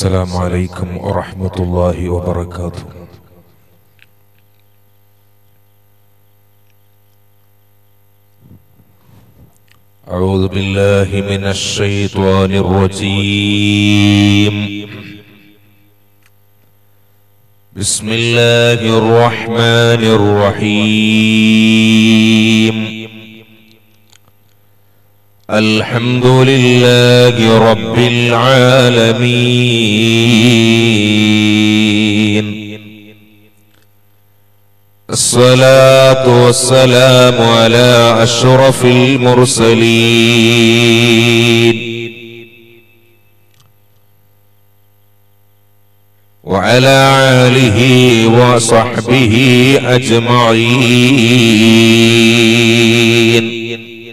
السلام عليكم ورحمة الله وبركاته أعوذ بالله من الشيطان الرجيم بسم الله الرحمن الرحيم الحمد لله رب العالمين الصلاة والسلام على أشرف المرسلين وعلى آله وصحبه أجمعين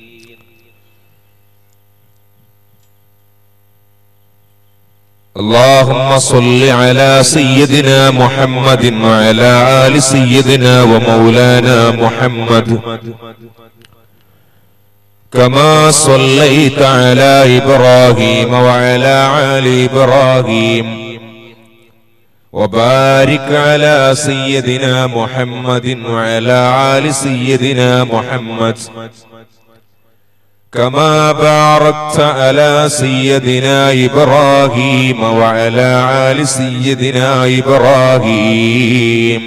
اللهم صل على سيدنا محمد وعلى آل سيدنا ومولانا محمد كما صليت على إبراهيم وعلى آل إبراهيم وبارك على سيدنا محمد وعلى آل سيدنا محمد كما باركت على سيدنا إبراهيم وعلى آل سيدنا إبراهيم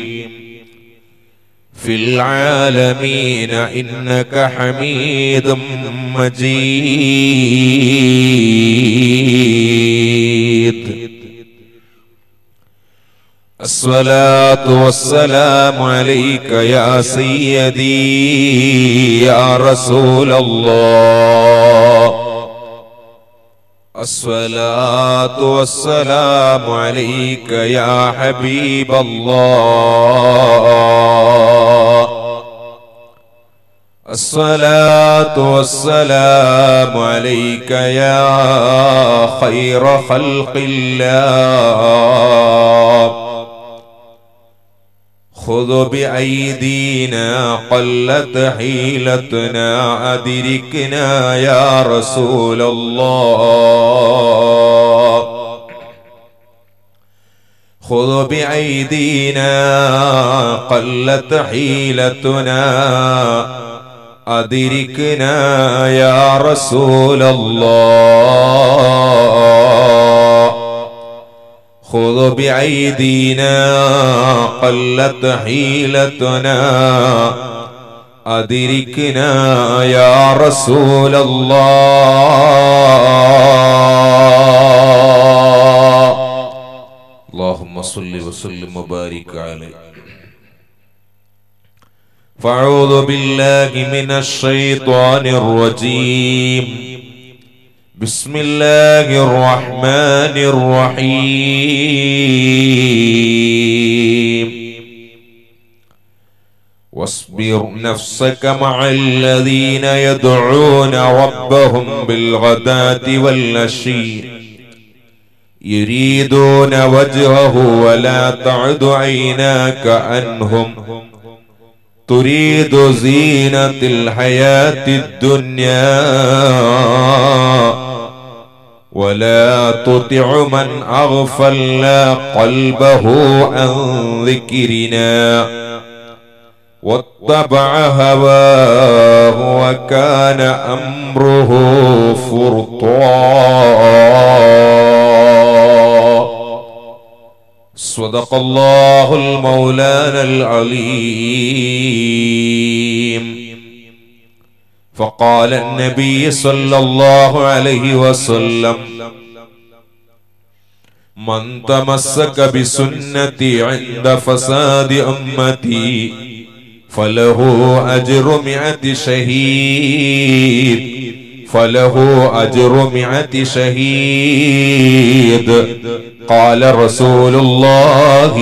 في العالمين إنك حميد مجيد الصلاة والسلام عليك يا سيدي يا رسول الله الصلاة والسلام عليك يا حبيب الله الصلاة والسلام عليك يا خير خلق الله خذ بأيدينا قلت حيلتنا أدركنا يا رسول الله خذ بأيدينا قلت حيلتنا أدركنا يا رسول الله خذ بأيدينا قلت حيلتنا أدركنا يا رسول الله اللهم صل وسلم وبارك عليه فاعوذ بالله من الشيطان الرجيم بسم الله الرحمن الرحيم واصبر نفسك مع الذين يدعون ربهم بالغداة والعشي يريدون وجهه ولا تعد عيناك عنهم تريد زينة الحياة الدنيا ولا تطع من أغفلنا قلبه عن ذكرنا واتبع هواه وكان أمره فرطا صدق الله المولانا العليم فقال النبي صلى الله عليه وسلم من تمسك بسنتي عند فساد أمتي فله أجر مئة شهيد فله أجر مئة شهيد قال رسول الله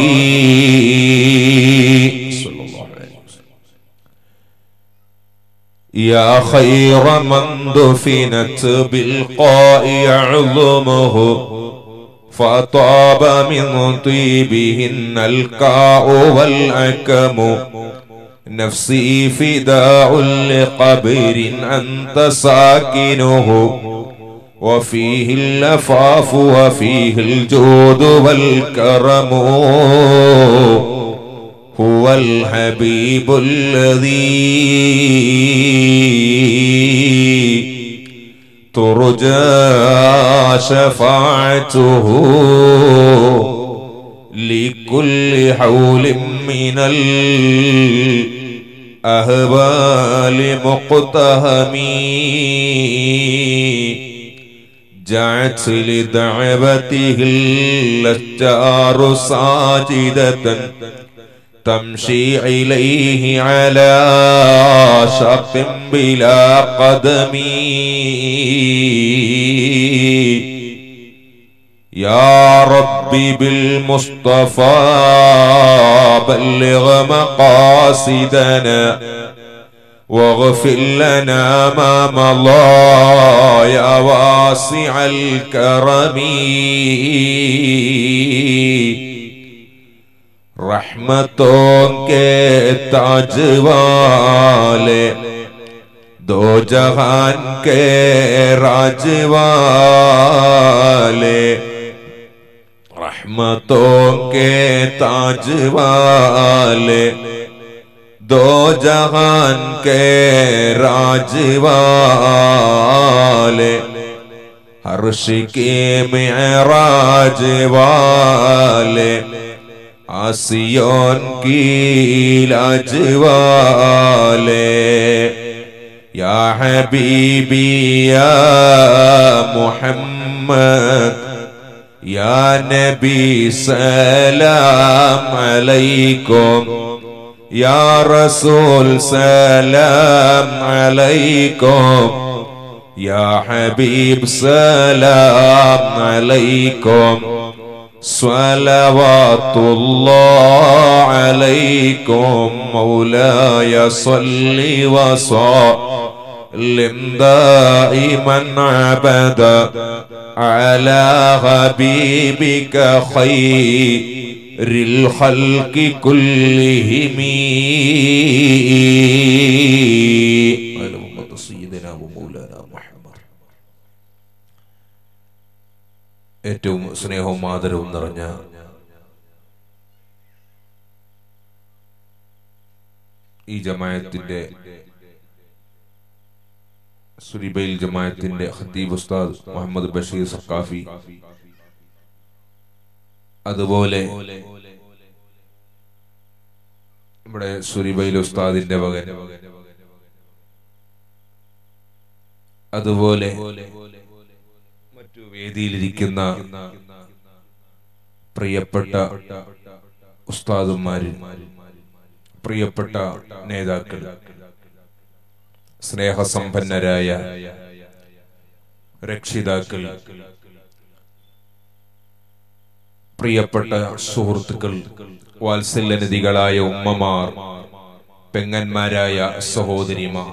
صلى الله عليه وسلم يا خير من دفنت بالقاء يعظمه فطاب من طيبهن الكاء والأكم نفسي فداء لقبر أنت ساكنه وفيه اللفاف وفيه الجود والكرم هو الحبيب الذي ترجى شفاعته لكل حول من الأهوال مقتهم جعت لدعوته الأشجار ساجدة تمشي إليه على شق بلا قدم يا ربي بالمصطفى بلغ مقاصدنا واغفر لنا ما مضى يا واسع الكرم रहमतों के ताज वाले दो जहान के राज वाले रहमतों के ताज वाले दो जहान के राज वाले हर्ष के मेराज वाले आसियोन की लाज वाले या हबीबी या मोहम्मद या नबी सलाम अलैकुम या रसूल सलाम अलैकुम या हबीब सलाम अलैकुम صلوات الله عليكم مولاي صل وسلم دائما ابدا على حبيبك خير الخلق كلهم على محمد سيدنا ومولانا محمد ഏറ്റവും സ്നേഹവും ആദരവും നിറഞ്ഞ ഈ ജമായത്തിന്റെ സുരിബൈൽ ജമായത്തിന്റെ ഖത്തീബ് ഉസ്താദ് മുഹമ്മദ് ബഷീർ സക്കാഫി അതുപോലെ നമ്മുടെ സുരിബൈൽ ഉസ്താദിന്റെ മകൻ അതുപോലെ മറ്റു വേദിയിലിരിക്കുന്ന പ്രിയപ്പെട്ട ഉസ്താദുമാര് പ്രിയപ്പെട്ട നേതാക്കൾ സ്നേഹസമ്പന്നരായ രക്ഷിതാക്കൾ പ്രിയപ്പെട്ട സുഹൃത്തുക്കൾ വാത്സല്യനിധികളായ ഉമ്മമാർ പെങ്ങന്മാരായ സഹോദരിമാർ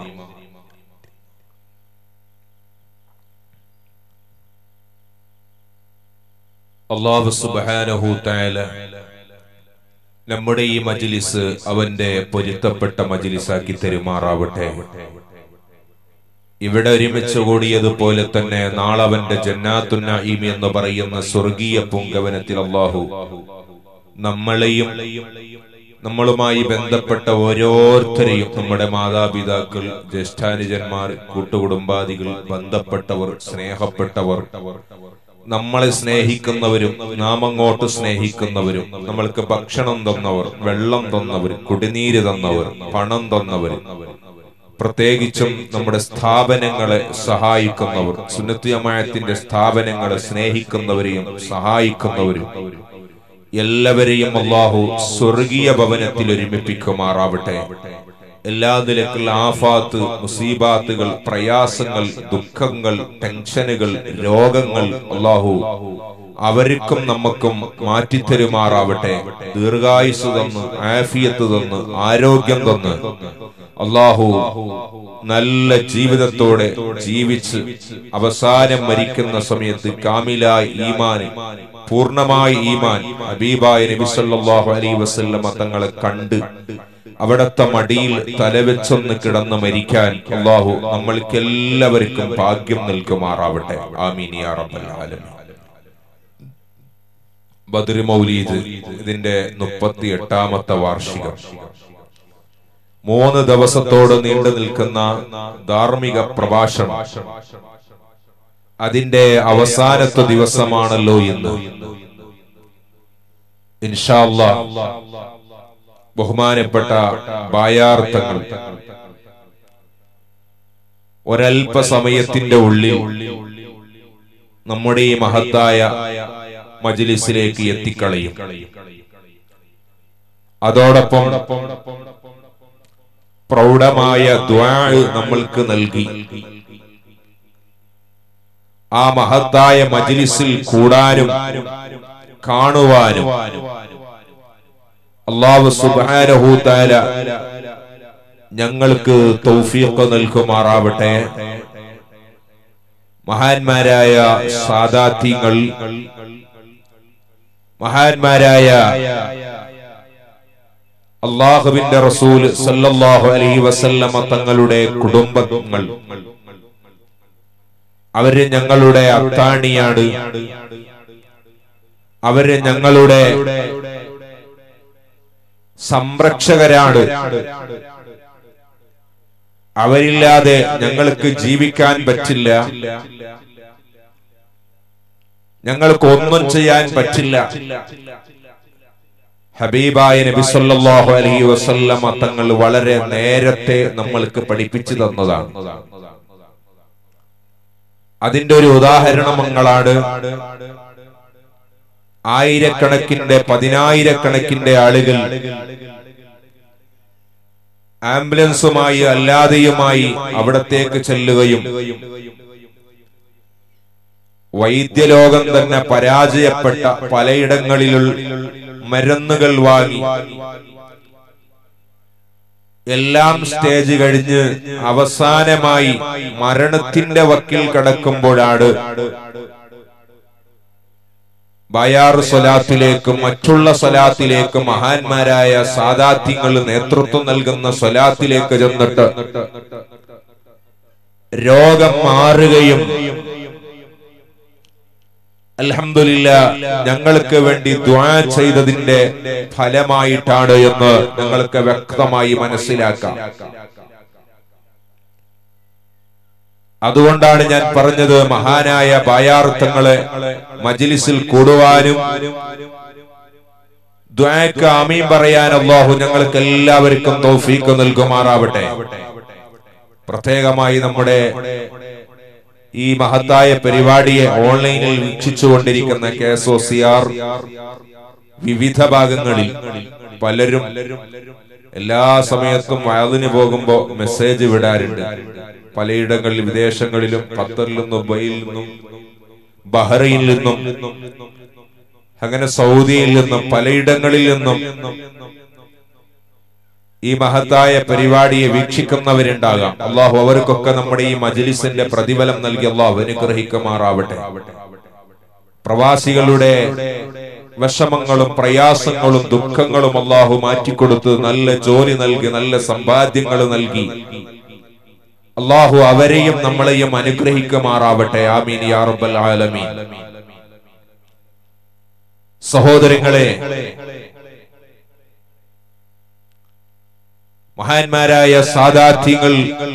അള്ളാഹു സുബാനഹു താല നമ്മുടെ ഈ മജ്ലിസ് അവന്റെ പൊരുത്തപ്പെട്ട മജ്ലിസാക്കി തെരുമാറാവട്ടെ ഇവിടെ ഒരുമിച്ച് കൂടിയതുപോലെ തന്നെ നാളെ അവന്റെ ജന്നാത്തുന്നീം എന്ന് പറയുന്ന സ്വർഗീയ പൂങ്കവനത്തിൽ അള്ളാഹു നമ്മളെയും നമ്മളുമായി ബന്ധപ്പെട്ട ഓരോരുത്തരെയും നമ്മുടെ മാതാപിതാക്കൾ ജ്യേഷ്ഠാനുജന്മാർ കൂട്ടുകുടുംബാദികൾ ബന്ധപ്പെട്ടവർ സ്നേഹപ്പെട്ടവർ നമ്മളെ സ്നേഹിക്കുന്നവരും നാം അങ്ങോട്ട് സ്നേഹിക്കുന്നവരും നമ്മൾക്ക് ഭക്ഷണം തന്നവർ വെള്ളം തന്നവർ കുടിനീര് തന്നവർ പണം തന്നവർ പ്രത്യേകിച്ചും നമ്മുടെ സ്ഥാപനങ്ങളെ സഹായിക്കുന്നവർ സുന്നത്തിയമായത്തിന്റെ സ്ഥാപനങ്ങളെ സ്നേഹിക്കുന്നവരെയും സഹായിക്കുന്നവരും എല്ലാവരെയും അള്ളാഹു സ്വർഗീയ ഭവനത്തിൽ ഒരുമിപ്പിക്കുമാറാവട്ടെ എല്ലാ നിലക്കുള്ള ആഫാത്ത് മുസീബാത്തുകൾ പ്രയാസങ്ങൾ ദുഃഖങ്ങൾ ടെൻഷനുകൾ രോഗങ്ങൾ അള്ളാഹു അവർക്കും നമുക്കും മാറ്റിത്തരുമാറാവട്ടെ ദീർഘായുസ് തന്ന് ആഫിയത്ത് തന്ന് ആരോഗ്യം തന്ന് അള്ളാഹു നല്ല ജീവിതത്തോടെ ജീവിച്ച് അവസാനം മരിക്കുന്ന സമയത്ത് കാമിലായി ഈമാൻ പൂർണ്ണമായി ഈമാൻ ഹബീബായ നബി സല്ലല്ലാഹു അലൈഹി വസല്ലമ തങ്ങളെ കണ്ട് അവിടത്തെ മടിയിൽ തലവെച്ചൊന്ന് കിടന്ന് മരിക്കാൻ അള്ളാഹു നമ്മൾക്ക് എല്ലാവർക്കും ഭാഗ്യം നൽകുമാറാവട്ടെ ആമീൻ യാ റബ്ബൽ ആലമീൻ ബദ്ർ മൗലീദ് ഇതിന്റെ മുപ്പത്തി എട്ടാമത്തെ വാർഷികം മൂന്ന് ദിവസത്തോട് നീണ്ടു നിൽക്കുന്ന ധാർമ്മിക പ്രഭാഷണം അതിന്റെ അവസാനത്തെ ദിവസമാണല്ലോ ഇന്ന് ഇൻഷാ അല്ലാ ബഹുമാനപ്പെട്ട ബായാർത്ഥങ്ങൾ ഒരൽപസമയത്തിന്റെ ഉള്ളിൽ നമ്മുടെ ഈ മഹത്തായ മജ്ലിസിലേക്ക് എത്തിക്കളയും അതോടൊപ്പം പ്രൗഢമായ ദ്വാ നമ്മൾക്ക് നൽകി ആ മഹത്തായ മജ്ലിസിൽ കൂടാനും കാണുവാനും അള്ളാഹു സുബ്ഹാനഹു തആല ഞങ്ങൾക്ക് തൗഫീഖ് നൽകുമാറാവട്ടെ മഹാന്മാരായ സാദാത്യങ്ങൾ മഹാന്മാരായ അള്ളാഹുവിന്റെ റസൂൽ സല്ലല്ലാഹു അലൈഹി വസല്ലമ തങ്ങളുടെ കുടുംബങ്ങൾ അവര് ഞങ്ങളുടെ അത്താണിയാണ് അവര് ഞങ്ങളുടെ സംരക്ഷകരാണ് അവരില്ലാതെ ഞങ്ങൾക്ക് ജീവിക്കാൻ പറ്റില്ല ഞങ്ങൾക്ക് ഒന്നും ചെയ്യാൻ പറ്റില്ല ഹബീബായ നബി സല്ലല്ലാഹു അലൈഹി വസല്ലമ തങ്ങൾ വളരെ നേരത്തെ നമ്മൾക്ക് പഠിപ്പിച്ചു തന്നതാണ് അതിന്റെ ഒരു ഉദാഹരണങ്ങളാണ് ആയിരക്കണക്കിന്റെ പതിനായിരക്കണക്കിന്റെ ആളുകൾ ആംബുലൻസുമായി അല്ലാതെയുമായി അവിടത്തേക്ക് ചെല്ലുകയും വൈദ്യലോകം തന്നെ പരാജയപ്പെട്ട പലയിടങ്ങളിലുള്ള മരുന്നുകൾ വാങ്ങി എല്ലാം സ്റ്റേജ് കഴിഞ്ഞ് അവസാനമായി മരണത്തിന്റെ വക്കിൽ കടക്കുമ്പോഴാണ് ബയാർ സ്വലാത്തിലേക്കും മറ്റുള്ള സ്വലാത്തിലേക്കും മഹാന്മാരായ സാദാത്യങ്ങൾ നേതൃത്വം നൽകുന്ന സ്വലാത്തിലേക്ക് ചെന്നിട്ട് രോഗം മാറുകയും അൽഹംദുലില്ല ഞങ്ങൾക്ക് വേണ്ടി ദ്വാ ചെയ്തതിന്റെ ഫലമായിട്ടാണ് എന്ന് ഞങ്ങൾക്ക് വ്യക്തമായി മനസ്സിലാക്കാം അതുകൊണ്ടാണ് ഞാൻ പറഞ്ഞത് മഹാനായ ബായാർത്ഥങ്ങളെ മജിലിസിൽ കൂടുവാനും ദ്വാക്ക് ആമീൻ പറയാൻ അള്ളാഹു ഞങ്ങൾക്ക് എല്ലാവർക്കും തൗഫീക്ക് നൽകുമാറാവട്ടെ പ്രത്യേകമായി നമ്മുടെ ഈ മഹത്തായ പരിപാടിയെ ഓൺലൈനിൽ വീക്ഷിച്ചുകൊണ്ടിരിക്കുന്ന K S O C R വിവിധ ഭാഗങ്ങളിൽ പലരും എല്ലാ സമയത്തും വയലിന് പോകുമ്പോ മെസ്സേജ് വിടാറുണ്ട് പലയിടങ്ങളിൽ വിദേശങ്ങളിലും ഖത്തറിൽ നിന്നും ദുബൈയിൽ നിന്നും ബഹ്റൈനിൽ നിന്നും അങ്ങനെ സൗദിയിൽ നിന്നും പലയിടങ്ങളിൽ നിന്നും ഈ മഹത്തായ പരിപാടിയെ വീക്ഷിക്കുന്നവരുണ്ടാകാം അള്ളാഹു അവർക്കൊക്കെ നമ്മുടെ ഈ മജ്ലിസിന്റെ പ്രതിഫലം നൽകി അള്ളാഹു അനുഗ്രഹിക്കുമാറാവട്ടെ പ്രവാസികളുടെ വിഷമങ്ങളും പ്രയാസങ്ങളും ദുഃഖങ്ങളും അള്ളാഹു മാറ്റിക്കൊടുത്ത് നല്ല ജോലി നൽകി നല്ല സമ്പാദ്യങ്ങൾ നൽകി അള്ളാഹു അവരെയും നമ്മളെയും അനുഗ്രഹിക്കുമാറാവട്ടെ ആമീൻ യാ റബ്ബൽ ആലമീൻ സഹോദരങ്ങളെ മഹാന്മാരായ സാദാത്യങ്ങൾ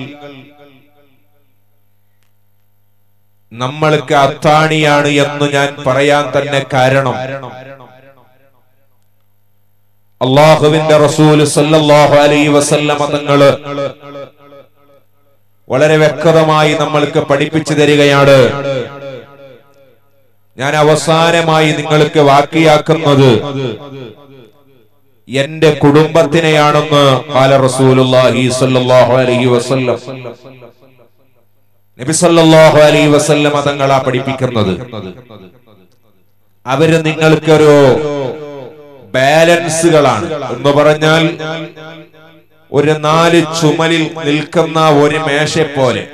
നമ്മൾക്ക് അത്താണിയാണ് എന്ന് ഞാൻ പറയാൻ തന്നെ കാരണം അള്ളാഹുവിന്റെ റസൂല് സല്ലല്ലാഹു അലൈഹി വസല്ലമ തങ്ങള് വളരെ വ്യക്തമായി നമ്മൾക്ക് പഠിപ്പിച്ചു തരികയാണ് ഞാൻ അവസാനമായി നിങ്ങൾക്ക് വാക്കിയാക്കുന്നത് എന്റെ കുടുംബത്തിനെയാണെന്ന് കാല റസൂലുള്ളാഹി സ്വല്ലല്ലാഹു അലൈഹി വസല്ലം നബി സല്ലല്ലാഹു അലൈഹി വസല്ലം തങ്ങളാ പഠിപ്പിക്കുന്നത് അവര് നിങ്ങൾക്കൊരു ബാലൻസുകളാണ് എന്ന് പറഞ്ഞാൽ ഒരു നാല് ചുമലിൽ നിൽക്കുന്ന ഒരു മേശ പോലെ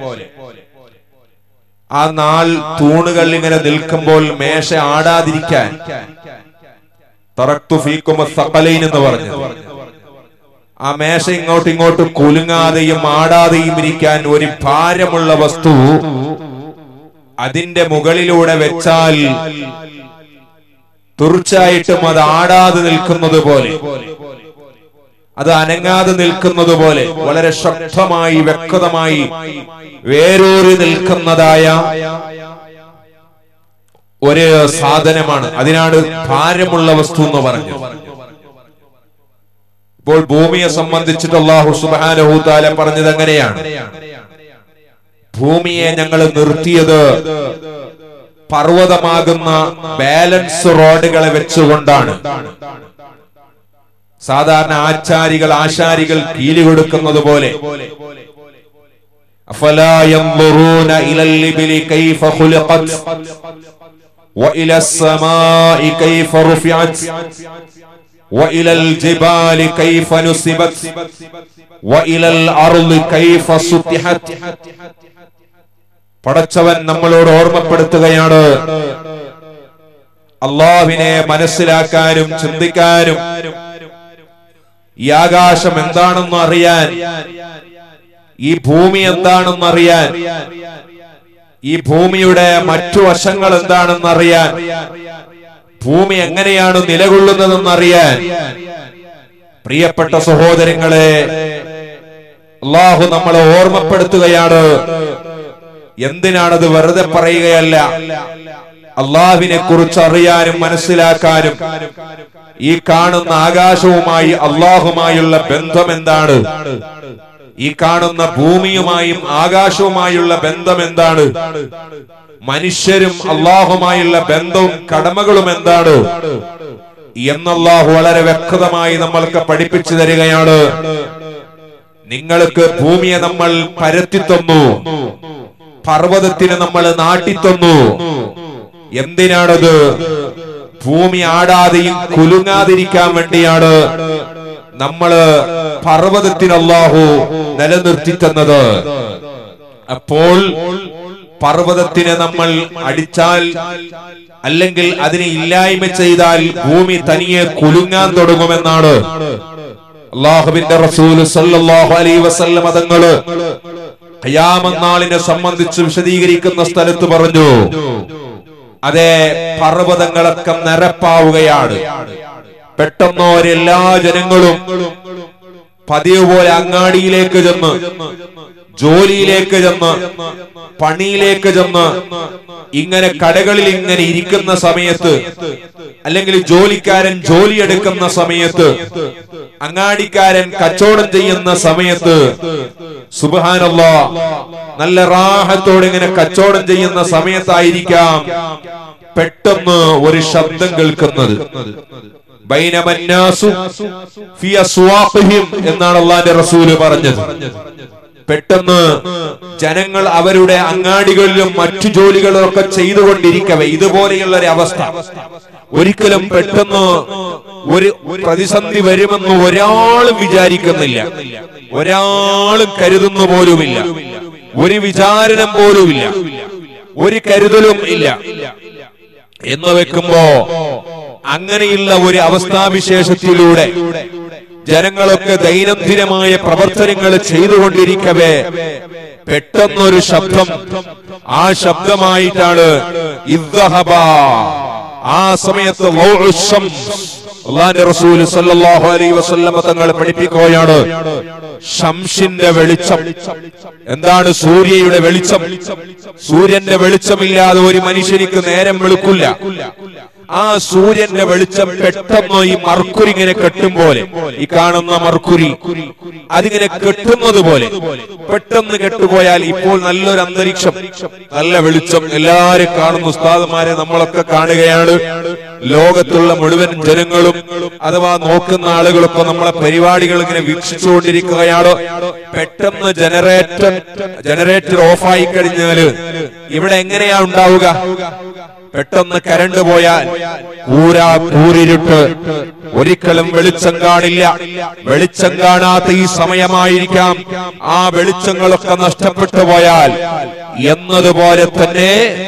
ആ നാൾ തൂണുകൾ ഇങ്ങനെ നിൽക്കുമ്പോൾ മേശ ആടാതിരിക്കാൻ തറക്തു ഫീക്കും സകലൈൻ എന്ന് പറഞ്ഞു ആ മേശ ഇങ്ങോട്ടും ഇങ്ങോട്ടും കുലുങ്ങാതെയും ആടാതെയും ഇരിക്കാൻ ഒരു ഭാരമുള്ള വസ്തു അതിന്റെ മുകളിലൂടെ വെച്ചാൽ തീർച്ചയായിട്ടും അത് ആടാതെ നിൽക്കുന്നത് പോലെ അത് അനങ്ങാതെ നിൽക്കുന്നത് പോലെ വളരെ ശക്തമായി വ്യക്തമായി വേരൂറി നിൽക്കുന്നതായ ഒരു സാധനമാണ് അതിനാണ് ഭാരമുള്ള വസ്തു എന്ന് പറഞ്ഞു ഇപ്പോൾ ഭൂമിയെ സംബന്ധിച്ചിട്ട് അള്ളാഹു സുബാനഹൂത്താല പറഞ്ഞത് എങ്ങനെയാണ് ഭൂമിയെ ഞങ്ങൾ നിർത്തിയത് പർവ്വതമാകുന്ന ബാലൻസ് റോഡുകളെ വെച്ചുകൊണ്ടാണ് സാധാരണ ആചാരികൾ ആശാരികൾ കീലി കൊടുക്കുന്നത് പോലെ أفلا ينظرون إلى الإبل كيف خلقت وإلى السماء كيف رفعت وإلى الجبال كيف نصبت وإلى الأرض كيف سطحت പടച്ചവൻ നമ്മളോട് ഓർമ്മപ്പെടുത്തുകയാണ് അള്ളാഹുവിനെ മനസ്സിലാക്കാനും ചിന്തിക്കാനും ഈ ആകാശം എന്താണെന്ന് അറിയാൻ ഈ ഭൂമി എന്താണെന്ന് അറിയാൻ ഈ ഭൂമിയുടെ മറ്റു വശങ്ങൾ എന്താണെന്ന് അറിയാൻ ഭൂമി എങ്ങനെയാണ് നിലകൊള്ളുന്നതെന്ന് അറിയാൻ പ്രിയപ്പെട്ട സഹോദരങ്ങളെ അള്ളാഹു നമ്മളെ ഓർമ്മപ്പെടുത്തുകയാണ് എന്തിനാണത് വെറുതെ പറയുകയല്ല അള്ളാഹുവിനെ കുറിച്ച് അറിയാനും മനസ്സിലാക്കാനും ഈ കാണുന്ന ആകാശവുമായി അള്ളാഹുമായുള്ള ബന്ധം എന്താണ് ഈ കാണുന്ന ഭൂമിയുമായും ആകാശവുമായുള്ള ബന്ധം എന്താണ് മനുഷ്യരും അള്ളാഹുമായുള്ള ബന്ധവും കടമകളും എന്താണ് എന്നല്ലാഹു വളരെ വ്യക്തമായി നമ്മൾക്ക് പഠിപ്പിച്ചു തരികയാണ് നിങ്ങൾക്ക് ഭൂമിയെ നമ്മൾ പരത്തിത്തന്നു പർവ്വതത്തിന് നമ്മൾ നാട്ടിത്തന്നു എന്തിനാണത് ഭൂമി ആടാതെയും കുലുങ്ങാതിരിക്കാൻ വേണ്ടിയാണ് നമ്മള് പർവ്വതത്തിന് അള്ളാഹു നിലനിർത്തി തന്നത് അപ്പോൾ പർവ്വതത്തിനെ നമ്മൾ അടിച്ചാൽ അല്ലെങ്കിൽ അതിനെ ഇല്ലായ്മ ചെയ്താൽ ഭൂമി തനിയെ കുലുങ്ങാൻ തുടങ്ങുമെന്നാണ് അള്ളാഹുവിന്റെ റസൂൽ സല്ലല്ലാഹു അലൈഹി വസല്ലം തങ്ങള് ഖിയാമനാളിനെ സംബന്ധിച്ച് വിശദീകരിക്കുന്ന സ്ഥലത്ത് പറഞ്ഞു അതെ പർവ്വതങ്ങളൊക്കെ നിരപ്പാവുകയാണ് പെട്ടെന്നോരെല്ലാ ജനങ്ങളും പതിവ് പോലെ അങ്ങാടിയിലേക്ക് ചെന്ന് ജോലിയിലേക്ക് ചെന്ന് പണിയിലേക്ക് ചെന്ന് ഇങ്ങനെ കടകളിൽ ഇങ്ങനെ ഇരിക്കുന്ന സമയത്ത് അല്ലെങ്കിൽ ജോലിക്കാരൻ ജോലിയെടുക്കുന്ന സമയത്ത് അങ്ങാടിക്കാരൻ കച്ചവടം ചെയ്യുന്ന സമയത്ത് സുബാനല്ല നല്ല റാഹത്തോടെ ഇങ്ങനെ കച്ചവടം ചെയ്യുന്ന സമയത്തായിരിക്കാം പെട്ടെന്ന് ഒരു ശബ്ദം കേൾക്കുന്നത് ബൈനമന്നാസു ഫി അസ്വാഖിഹിം എന്നാണ് അള്ളാന്റെ റസൂല് പറഞ്ഞത് പെട്ടെന്ന് ജനങ്ങൾ അവരുടെ അങ്ങാടികളിലും മറ്റു ജോലികളും ഒക്കെ ചെയ്തുകൊണ്ടിരിക്കവേ ഇതുപോലെയുള്ള ഒരു അവസ്ഥ ഒരിക്കലും പെട്ടെന്ന് ഒരു പ്രതിസന്ധി വരുമെന്ന് ഒരാളും വിചാരിക്കുന്നില്ല ഒരാളും കരുതുന്നു പോലുമില്ല ഒരു വിചാരണം പോലുമില്ല ഒരു കരുതലും ഇല്ല എന്ന് വെക്കുമ്പോ അങ്ങനെയുള്ള ഒരു അവസ്ഥാവിശേഷത്തിലൂടെ ജനങ്ങളൊക്കെ ദൈനംദിനമായ പ്രവർത്തനങ്ങൾ ചെയ്തുകൊണ്ടിരിക്കവേ പെട്ടെന്നൊരു ശബ്ദം ആ ശബ്ദമായിട്ടാണ് ഇദ്ദഹബ ആ സമയത്ത് ലൗഉ ശംസ് അള്ളാന്റെ റസൂൽ സല്ലല്ലാഹു അലൈഹി വസല്ലമ തങ്ങൾ പഠിപ്പിക്കുകയാണ് ശംസിന്റെ വെളിച്ചം എന്താണ് സൂര്യയുടെ വെളിച്ചം സൂര്യന്റെ വെളിച്ചമില്ലാതെ ഒരു മനുഷ്യനിക്ക് നേരം വെളുക്കില്ല ആ സൂര്യന്റെ വെളിച്ചം പെട്ടെന്ന് ഈ മർക്കുരി ഇങ്ങനെ കെട്ടും പോലെ ഈ കാണുന്ന മർക്കുരി അതിങ്ങനെ കെട്ടുന്നത് പോലെ പെട്ടെന്ന് കെട്ടുപോയാൽ ഇപ്പോൾ നല്ലൊരു അന്തരീക്ഷം നല്ല വെളിച്ചം എല്ലാരും കാണുന്ന ഉസ്താദുമാരെ നമ്മളൊക്കെ കാണുകയാണ് ലോകത്തുള്ള മുഴുവൻ ജനങ്ങളും അഥവാ നോക്കുന്ന ആളുകളൊക്കെ നമ്മളെ പരിപാടികൾ ഇങ്ങനെ വീക്ഷിച്ചുകൊണ്ടിരിക്കുകയാണ് പെട്ടെന്ന് ജനറേറ്റർ ജനറേറ്റർ ഓഫായി കഴിഞ്ഞാല് ഇവിടെ എങ്ങനെയാ ഉണ്ടാവുക പെട്ടെന്ന് കരണ്ട് പോയാൽ കൂരാ കൂരിരുട്ട് ഒരിക്കലും വെളിച്ചം കാണില്ല വെളിച്ചം കാണാത്ത ഈ സമയമായിരിക്കാം ആ വെളിച്ചങ്ങളൊക്കെ നഷ്ടപ്പെട്ടു പോയാൽ എന്നതുപോലെ തന്നെ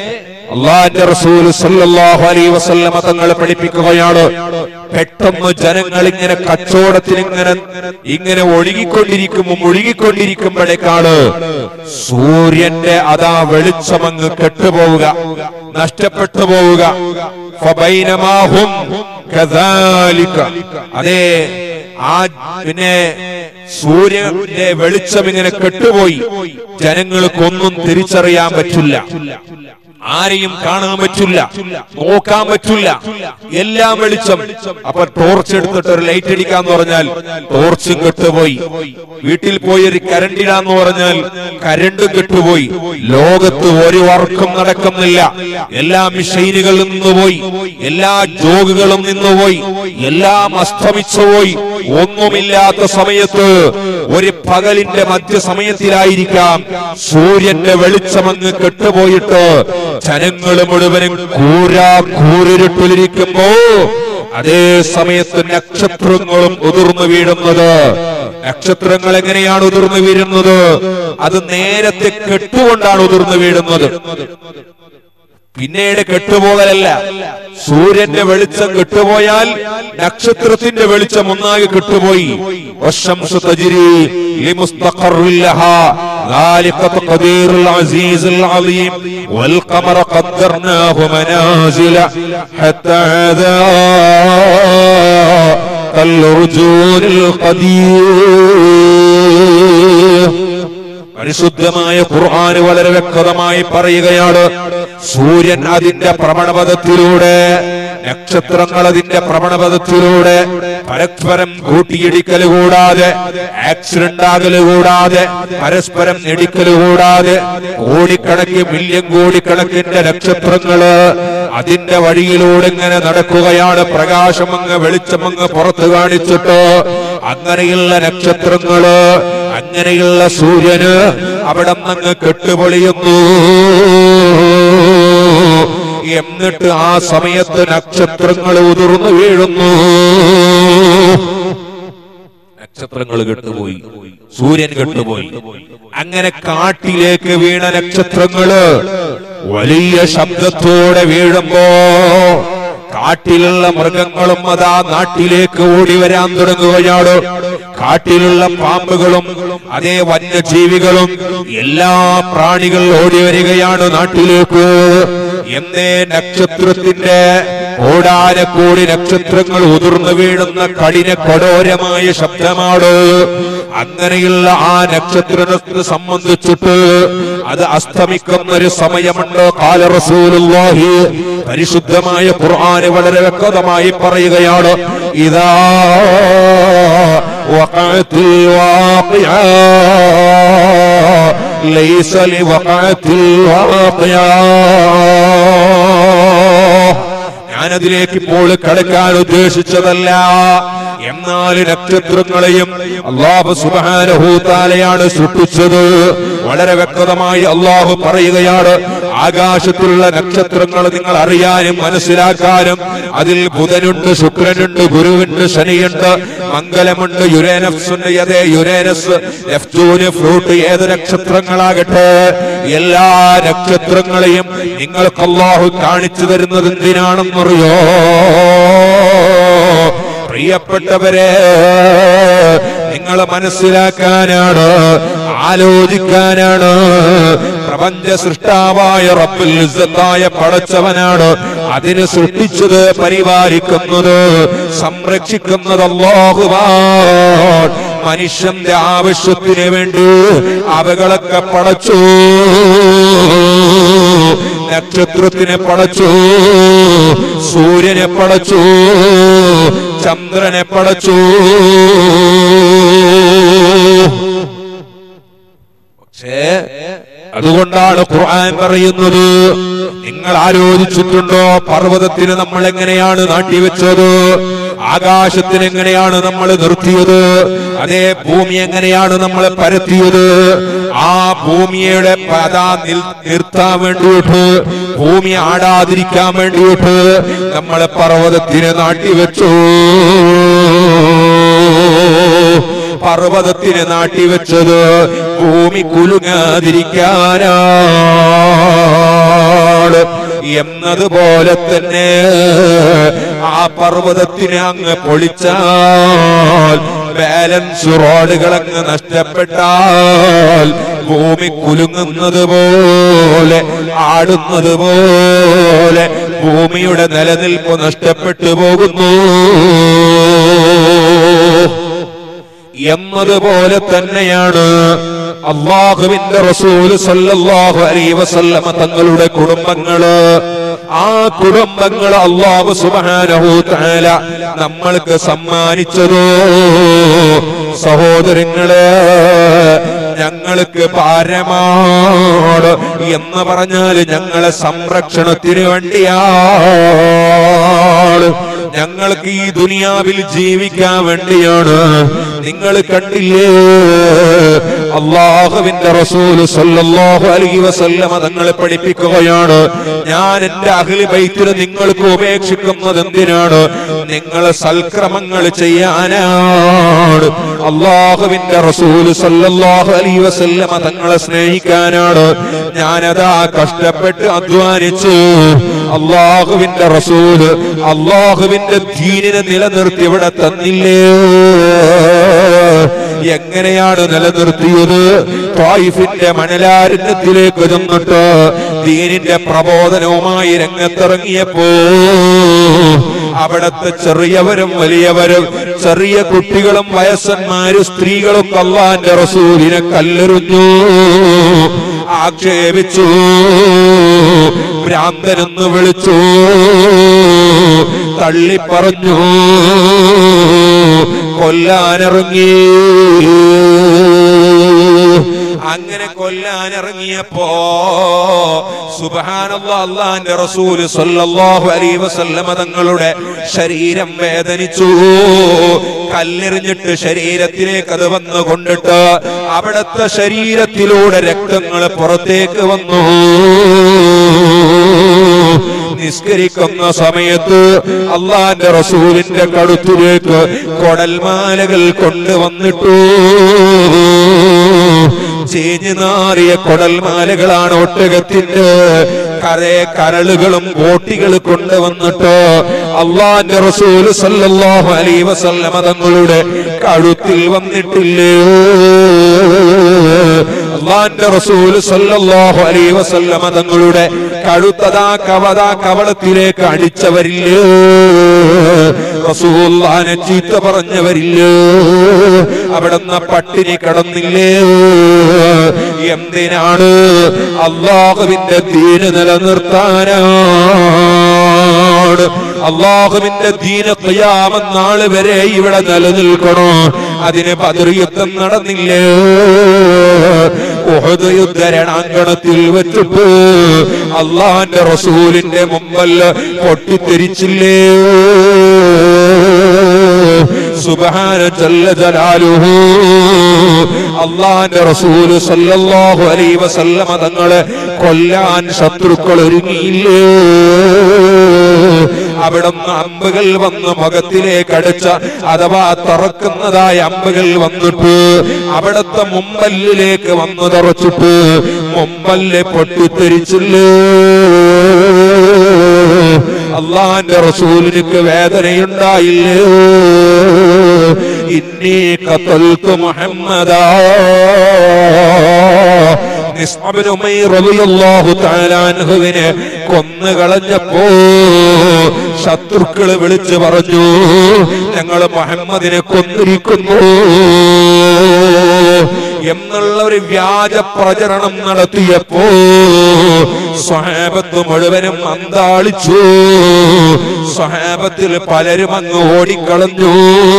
അള്ളാന്റെ റസൂൽ സല്ലല്ലാഹു അലൈഹി വസല്ലമ തങ്ങൾ പഠിപ്പിക്കുകയാണ് പെട്ടെന്ന് ജനങ്ങൾ ഇങ്ങനെ കച്ചവടത്തിൽ ഇങ്ങനെ ഇങ്ങനെ ഒഴുകിക്കൊണ്ടിരിക്കുമ്പോൾ ഒഴുകിക്കൊണ്ടിരിക്കുമ്പോഴേക്കാണ് സൂര്യന്റെ അതാ വെളിച്ചമങ്ങ് കെട്ടുപോവുക നഷ്ടപ്പെട്ടു പോവുക ഫബൈനമാഹും കദാലിക. അതേ ആ പിന്നെ സൂര്യന്റെ വെളിച്ചം ഇങ്ങനെ കെട്ടുപോയി ജനങ്ങൾക്കൊന്നും തിരിച്ചറിയാൻ പറ്റില്ല ആരെയും കാണാൻ പറ്റില്ല നോക്കാൻ പറ്റില്ല എല്ലാം വെളിച്ചം അപ്പൊ ടോർച്ച് എടുത്തിട്ട് ഒരു ലൈറ്റ് അടിക്കാന്ന് പറഞ്ഞാൽ ടോർച്ചും കെട്ടുപോയി വീട്ടിൽ പോയി ഒരു കരണ്ട് ഇടാന്ന് പറഞ്ഞാൽ കരണ്ടും കെട്ടുപോയി ലോകത്ത് ഒരു വർക്കും നടക്കുന്നില്ല എല്ലാ മിഷൈനുകളും നിന്നുപോയി എല്ലാ ജോഗുകളും നിന്നുപോയി എല്ലാം അസ്തമിച്ചു പോയി ഒന്നുമില്ലാത്ത സമയത്ത് ഒരു പകലിന്റെ മധ്യസമയത്തിലായിരിക്കാം സൂര്യന്റെ വെളിച്ചമങ്ങ് കെട്ടുപോയിട്ട് ജനങ്ങൾ മുഴുവനും കൂരാ കൂരിരുട്ടിലിരിക്കുമ്പോ അതേ സമയത്ത് നക്ഷത്രങ്ങളും ഉതിർന്നു വീഴുന്നത് നക്ഷത്രങ്ങൾ എങ്ങനെയാണ് ഉതിർന്നു വീഴുന്നത് അത് നേരത്തെ കെട്ടുകൊണ്ടാണ് ഉതിർന്നു വീഴുന്നത് പിന്നീട് കെട്ടുപോകലല്ല സൂര്യന്റെ വെളിച്ചം കെട്ടുപോയാൽ നക്ഷത്രത്തിന്റെ വെളിച്ചം ഒന്നാകെ കെട്ടുപോയി والشمس تجري لمستقر لها ذلك تقدير العزيز العظيم والقمر قدرناه منازل حتى هذا كالرجول القديم പരിശുദ്ധമായ ഖുർആന് വളരെ വ്യക്തമായി പറയുകയാണ് സൂര്യൻ അതിന്റെ ഭ്രമണപഥത്തിലൂടെ നക്ഷത്രങ്ങൾ അതിന്റെ ഭ്രമണപഥത്തിലൂടെ പരസ്പരം കൂട്ടിയിടിക്കൽ കൂടാതെ ആക്സിഡന്റ് ആകൽ കൂടാതെ പരസ്പരം ഇടിക്കൽ കൂടാതെ കോടിക്കണക്കിന് മില്യൺ കോടിക്കണക്കിന്റെ നക്ഷത്രങ്ങള് അതിന്റെ വഴിയിലൂടെ ഇങ്ങനെ നടക്കുകയാണ് പ്രകാശമങ്ങ് വെളിച്ചമങ്ങ് പുറത്തു കാണിച്ചിട്ട് അങ്ങനെയുള്ള നക്ഷത്രങ്ങള് അങ്ങനെയുള്ള സൂര്യന് അവിടെ നിന്ന് കെട്ടുപൊളിയുന്നു എന്നിട്ട് ആ സമയത്ത് നക്ഷത്രങ്ങൾ ഉതിർന്നു വീഴുന്നു നക്ഷത്രങ്ങൾ കെട്ടുപോയി സൂര്യൻ കെട്ടുപോയി അങ്ങനെ കാട്ടിലേക്ക് വീണ നക്ഷത്രങ്ങള് വലിയ ശബ്ദത്തോടെ വീഴുമ്പോ കാട്ടിലുള്ള മൃഗങ്ങളും അതാ നാട്ടിലേക്ക് ഓടി വരാൻ തുടങ്ങുകയാണ് കാട്ടിലുള്ള പാമ്പുകളും അതേ വന്യജീവികളും എല്ലാ പ്രാണികൾ ഓടി വരികയാണ് നാട്ടിലേക്ക് എന്നേ നക്ഷത്രത്തിന്റെ ഓടാനക്കൂടി നക്ഷത്രങ്ങൾ ഉതിർന്നു വീഴുന്ന കഠിന കഠോരമായ ശബ്ദമാണ് അങ്ങനെയുള്ള ആ നക്ഷത്രത്തെ സംബന്ധിച്ചിട്ട് അത് അസ്തമിക്കുന്ന ഒരു സമയമുണ്ട് കാല റസൂലുള്ളാഹി പരിശുദ്ധമായ ഖുർആന് വളരെ വ്യക്തമായി പറയുകയാണ് ഇതാ وقعت الواقعة ليس لوقعت الواقعة ഞാനതിലേക്ക് ഇപ്പോൾ കടക്കാൻ ഉദ്ദേശിച്ചതല്ല എന്നാൽ നക്ഷത്രങ്ങളെയും അള്ളാഹു സുബാനഹൂത്താലയാണ് സൃഷ്ടിച്ചത് വളരെ വ്യക്തമായി അള്ളാഹു പറയുകയാണ് ആകാശത്തിലുള്ള നക്ഷത്രങ്ങൾ നിങ്ങൾ അറിയാനും മനസ്സിലാക്കാനും അതിൽ ബുധനുണ്ട് ശുക്രനുണ്ട് ഗുരുവുണ്ട് ശനിയുണ്ട് മംഗലമുണ്ട് യുരേനസുണ്ട് അതേ യുരേനസ് നെപ്റ്റൂന് ഫ്രൂട്ട് ഏത് നക്ഷത്രങ്ങളാകട്ടെ എല്ലാ നക്ഷത്രങ്ങളെയും നിങ്ങൾക്ക് അള്ളാഹു കാണിച്ചു തരുന്നത് എന്തിനാണെന്നറിയോ പ്രിയപ്പെട്ടവരെ നിങ്ങൾ മനസ്സിലാക്കാനാണ് ആലോചിക്കാനാണ് പ്രപഞ്ച സൃഷ്ടാവായ റബ്ബുൽ ഇസ്സത്തായ പടച്ചവനാണ് അതിന് സൃഷ്ടിച്ചത് പരിപാലിക്കുന്നത് സംരക്ഷിക്കുന്നത് അല്ലാഹുവാൻ മനുഷ്യന്റെ ആവശ്യത്തിന് വേണ്ടി അവകളൊക്കെ പടച്ചു നക്ഷത്രത്തിനെ പടച്ചു സൂര്യനെ പടച്ചു ചന്ദ്രനെ പടച്ചു പക്ഷേ അതുകൊണ്ടാണ് ഖുർആൻ പറയുന്നത് നിങ്ങൾ ആലോചിച്ചിട്ടുണ്ടോ പർവ്വതത്തിന് നമ്മൾ എങ്ങനെയാണ് നാട്ടിവെച്ചത് ആകാശത്തിന് എങ്ങനെയാണ് നമ്മൾ നിർത്തിയത് അതേ ഭൂമി എങ്ങനെയാണ് നമ്മൾ പരത്തിയത് ആ ഭൂമിയുടെ പത നിർത്താൻ വേണ്ടിയിട്ട് ഭൂമി ആടാതിരിക്കാൻ വേണ്ടിയിട്ട് നമ്മൾ പർവ്വതത്തിന് നാട്ടിവെച്ചു പർവ്വതത്തിന് നാട്ടിവെച്ചത് ഭൂമി കുലുങ്ങാതിരിക്കാനാണ് എന്നതുപോലെ തന്നെ ആ പർവ്വതത്തിനെ അങ്ങ് പൊളിച്ചാൽ ബാലൻസ് റോഡുകൾ അങ്ങ് നഷ്ടപ്പെട്ടാൽ ഭൂമി കുലുങ്ങുന്നത് പോലെ ആടുന്നത് പോലെ ഭൂമിയുടെ നിലനിൽപ്പ് നഷ്ടപ്പെട്ടു പോകുന്നു എന്നതുപോലെ തന്നെയാണ് അള്ളാഹുവിന്റെ റസൂല് സല്ലല്ലാഹു അലൈഹി വസല്ലമ തങ്ങളുടെ കുടുംബങ്ങള് ആ കുടുംബങ്ങൾ അള്ളാഹു സുബ്ഹാനഹു തആല നമ്മൾക്ക് സമ്മാനിച്ചതോ സഹോദരങ്ങളെ ഞങ്ങൾക്ക് ഭാരമാണ് എന്ന് പറഞ്ഞാൽ ഞങ്ങളെ സംരക്ഷണത്തിന് വേണ്ടിയാണ് ഞങ്ങൾക്ക് ഈ ദുനിയാവിൽ ജീവിക്കാൻ വേണ്ടിയാണ് നിങ്ങൾ കണ്ടില്ലേ അള്ളാഹുവിന്റെ റസൂല് സല്ലല്ലാഹു അലൈഹി വസല്ലമ തങ്ങളെ പഠിപ്പിക്കുകയാണ് ഞാൻ എന്റെ അഖിൽ ബൈത്തില് നിങ്ങൾക്ക് ഉപേക്ഷിക്കുന്നത് എന്തിനാണ് നിങ്ങളെ സൽക്രമങ്ങൾ ചെയ്യാനാണ് അള്ളാഹുവിന്റെ റസൂല് സല്ലല്ലാഹു അലൈഹി വസല്ലമ തങ്ങളെ സ്നേഹിക്കാനാണ് ഞാനതാ കഷ്ടപ്പെട്ട് അധ്വാനിച്ചു അള്ളാഹുവിന്റെ റസൂല് അള്ളാഹുവിന്റെ ദീനിനെ നിലനിർത്തി ഇവിടെ തന്നില്ലേ എങ്ങനെയാണ് നിലനിർത്തിയത് ത്വായിഫിന്റെ മണലാരണ്യത്തിലേക്ക് ചെന്നിട്ട് ദീനിന്റെ പ്രബോധനവുമായി രംഗത്തിറങ്ങിയപ്പോ അവിടത്തെ ചെറിയവരും വലിയവരും ചെറിയ കുട്ടികളും വയസ്സന്മാരും സ്ത്രീകളും അള്ളാന്റെ റസൂലിനെ കല്ലെറിഞ്ഞു ആക്ഷേപിച്ചു ഭ്രാന്തനെന്ന് വിളിച്ചു തള്ളിപ്പറഞ്ഞു കൊല്ലാനിറങ്ങി അങ്ങനെ കൊല്ലാനിറങ്ങിയപ്പോ സുബഹാനല്ലാ അള്ളാന്റെ റസൂല് സല്ലല്ലാഹു അലൈഹി വസല്ലമ തങ്ങളുടെ ശരീരം വേദനിച്ചു കല്ലെറിഞ്ഞിട്ട് ശരീരത്തിലേക്ക് അത് വന്നു കൊണ്ടിട്ട് അവിടത്തെ ശരീരത്തിലൂടെ രക്തങ്ങൾ പുറത്തേക്ക് വന്നു നിസ്കരിക്കുന്ന സമയത്ത് അള്ളാന്റെ റസൂലിന്റെ കടുത്തിലേക്ക് കൊടൽമാലകൾ കൊണ്ടുവന്നിട്ടു ചീഞ്ഞു നാറിയ കൊടൽമാലകളാണ് ഒട്ടകത്തിന്റെ കരേ കരളുകളും ബോട്ടികൾ കൊണ്ടുവന്നിട്ട് അള്ളാന്റെ റസൂല് സല്ലല്ലാഹു അലൈഹി വസല്ലമ തങ്ങളുടെ കഴുത്തിൽ വന്നിട്ടില്ലേ അള്ളാന്റെ റസൂല് സല്ലല്ലാഹു അലൈഹി വസല്ലമ തങ്ങളുടെ കഴുത്തതാ കവതാ കവളത്തിലേക്ക് അടിച്ചവരില്ലേ റസൂല്ലാനെ ചീത്ത പറഞ്ഞവരില്ലേ അവിടുന്ന് പട്ടിണി കടന്നില്ലേ എന്തിനാണ് അള്ളാഹുവിന്റെ ദീന് നിലനിർത്താനാണ് അള്ളാഹുവിന്റെ ദീന നാള് വരെ ഇവിടെ നിലനിൽക്കണോ അതിന് പതിർയുദ്ധം നടന്നില്ലേ ഉഹദ് യുദ്ധരണാങ്കണത്തിൽ വെച്ചിട്ട് അള്ളാന്റെ റസൂലിന്റെ മുമ്പല്ല പൊട്ടിത്തെരിച്ചില്ലേ സുബഹാന ജല്ല ജലാലുഹു അള്ളാന്റെ റസൂല് സല്ലല്ലാഹു അലൈഹി വസല്ലമ തങ്ങളെ കൊല്ലാൻ ശത്രുക്കൾ ഒരുങ്ങിയില്ലേ അവിടുന്ന് അമ്പുകൾ വന്ന് മുഖത്തിലേക്ക് അടിച്ച അഥവാ തുറക്കുന്നതായ അമ്പുകൾ വന്നിട്ട് അവിടുത്തെ മുമ്പല്ലിലേക്ക് വന്നു തുറച്ചിട്ട് മുമ്പല്ല് പൊട്ടിത്തെരിച്ചില്ലേ അള്ളാന്റെ റസൂലിനിക്ക് വേദനയുണ്ടായില്ലേ ഇന്നീ കത്തൽത്തു മുഹമ്മദാ നിസ്അബിന് ഉമൈർ റളിയല്ലാഹു തആല അൻഹുവിനെ കൊന്നു കളഞ്ഞപ്പോ ശത്രുക്കള് വിളിച്ചു പറഞ്ഞു ഞങ്ങൾ മുഹമ്മദിനെ കൊന്നിരിക്കുന്നു എന്നുള്ള ഒരു വ്യാജ പ്രചരണം നടത്തിയപ്പോ സ്വഹാബത്ത് മുഴുവനും അന്താളിച്ചു സ്വഹാബത്തിൽ പലരും അങ്ങ് ഓടിക്കളഞ്ഞു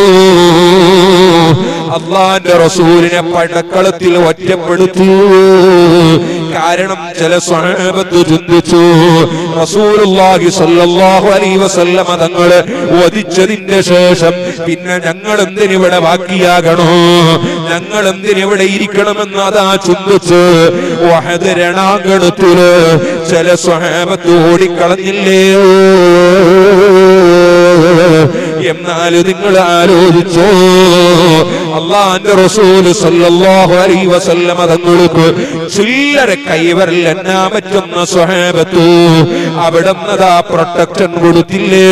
അള്ളാന്റെ റസൂലിനെ പടക്കളത്തിൽ ഒറ്റപ്പെടുത്തി കാരണം ചില സ്വഹാബത്ത് ചിന്തിച്ചു റസൂലുള്ളാഹി സ്വല്ലല്ലാഹു അലൈഹി വസല്ലമ തങ്ങളെ വധിച്ചതിന്റെ ശേഷം പിന്നെ ഞങ്ങൾ എന്തിനിവിടെ ബാക്കിയാകണോ ഞങ്ങൾ എന്തിനിവിടെ ഇരിക്കണമെന്ന് അതാ ചിന്തിച്ച് വഹദ് രണാങ്കണത്തില് ചില സ്വഹാബത്ത് ഓടിക്കളഞ്ഞില്ലേ എന്നാൽ നിങ്ങൾ ആലോചിച്ചോ അള്ളാന്റെ റസൂല് സല്ലല്ലാഹു അലൈഹി വസല്ലമ തങ്ങൾക്ക് ചില്ലറ കൈവരൽ എന്നാ പറ്റുന്ന സ്വഹാബത്തു അവിടെ നിന്നതാ പ്രൊട്ടക്ഷൻ കൊടുത്തില്ലേ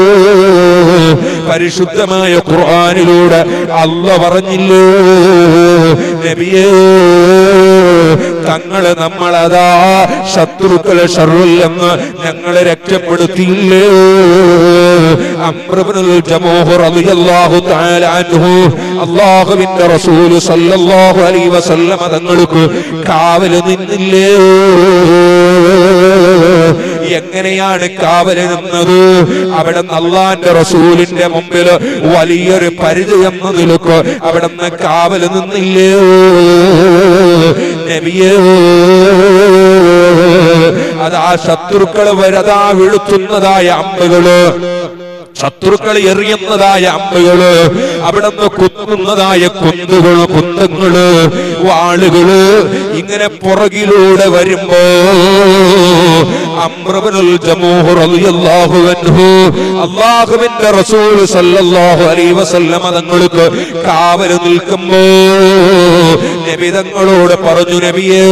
പരിശുദ്ധമായ ഖുർആനിലൂടെ അല്ല പറഞ്ഞില്ലേ നബിയേ തങ്ങള് നമ്മളതാ ശത്രുക്കളെ ഷറുല്ലെന്ന് ഞങ്ങളെ രക്ഷപ്പെടുത്തിയില്ലേ അമ്രബിനുൽ ജമൂഹ് റളിയല്ലാഹു തആല അൻഹു അല്ലാഹുവിന്റെ റസൂൽ സല്ലല്ലാഹു അലൈഹി വസല്ലമ തങ്ങൾക്ക് കാവല് നിന്നില്ലേ എങ്ങനെയാണ് കാവല് നിന്നത് അവിടെ അള്ളാന്റെ റസൂലിന്റെ മുമ്പിൽ വലിയൊരു പരിചയം നിൽക്ക് അവിടെ നിന്ന് കാവല് നിന്നില്ലേ നബിയേ അതാ ശത്രുക്കള് വരതാ വീഴ്ത്തുന്നതായ അമ്പുകള് ശത്രുക്കൾ എറിയുന്നതായ അമ്പുകള് അവിടുന്ന് കുത്തുന്നതായ കുന്നുകള് കുന്തങ്ങള് വാളുകള് ഇങ്ങനെ പുറകിലൂടെ വരുമ്പോ അമ്രബനുൽ ജമൂഹ് റളിയല്ലാഹു അൻഹു അല്ലാഹുവിന്റെ റസൂൽ സല്ലല്ലാഹു അലൈഹി വസല്ലമ തങ്ങൾക്ക് കാവല് നിൽക്കുമ്പോ നബി തങ്ങളോട് പറഞ്ഞു നബിയേ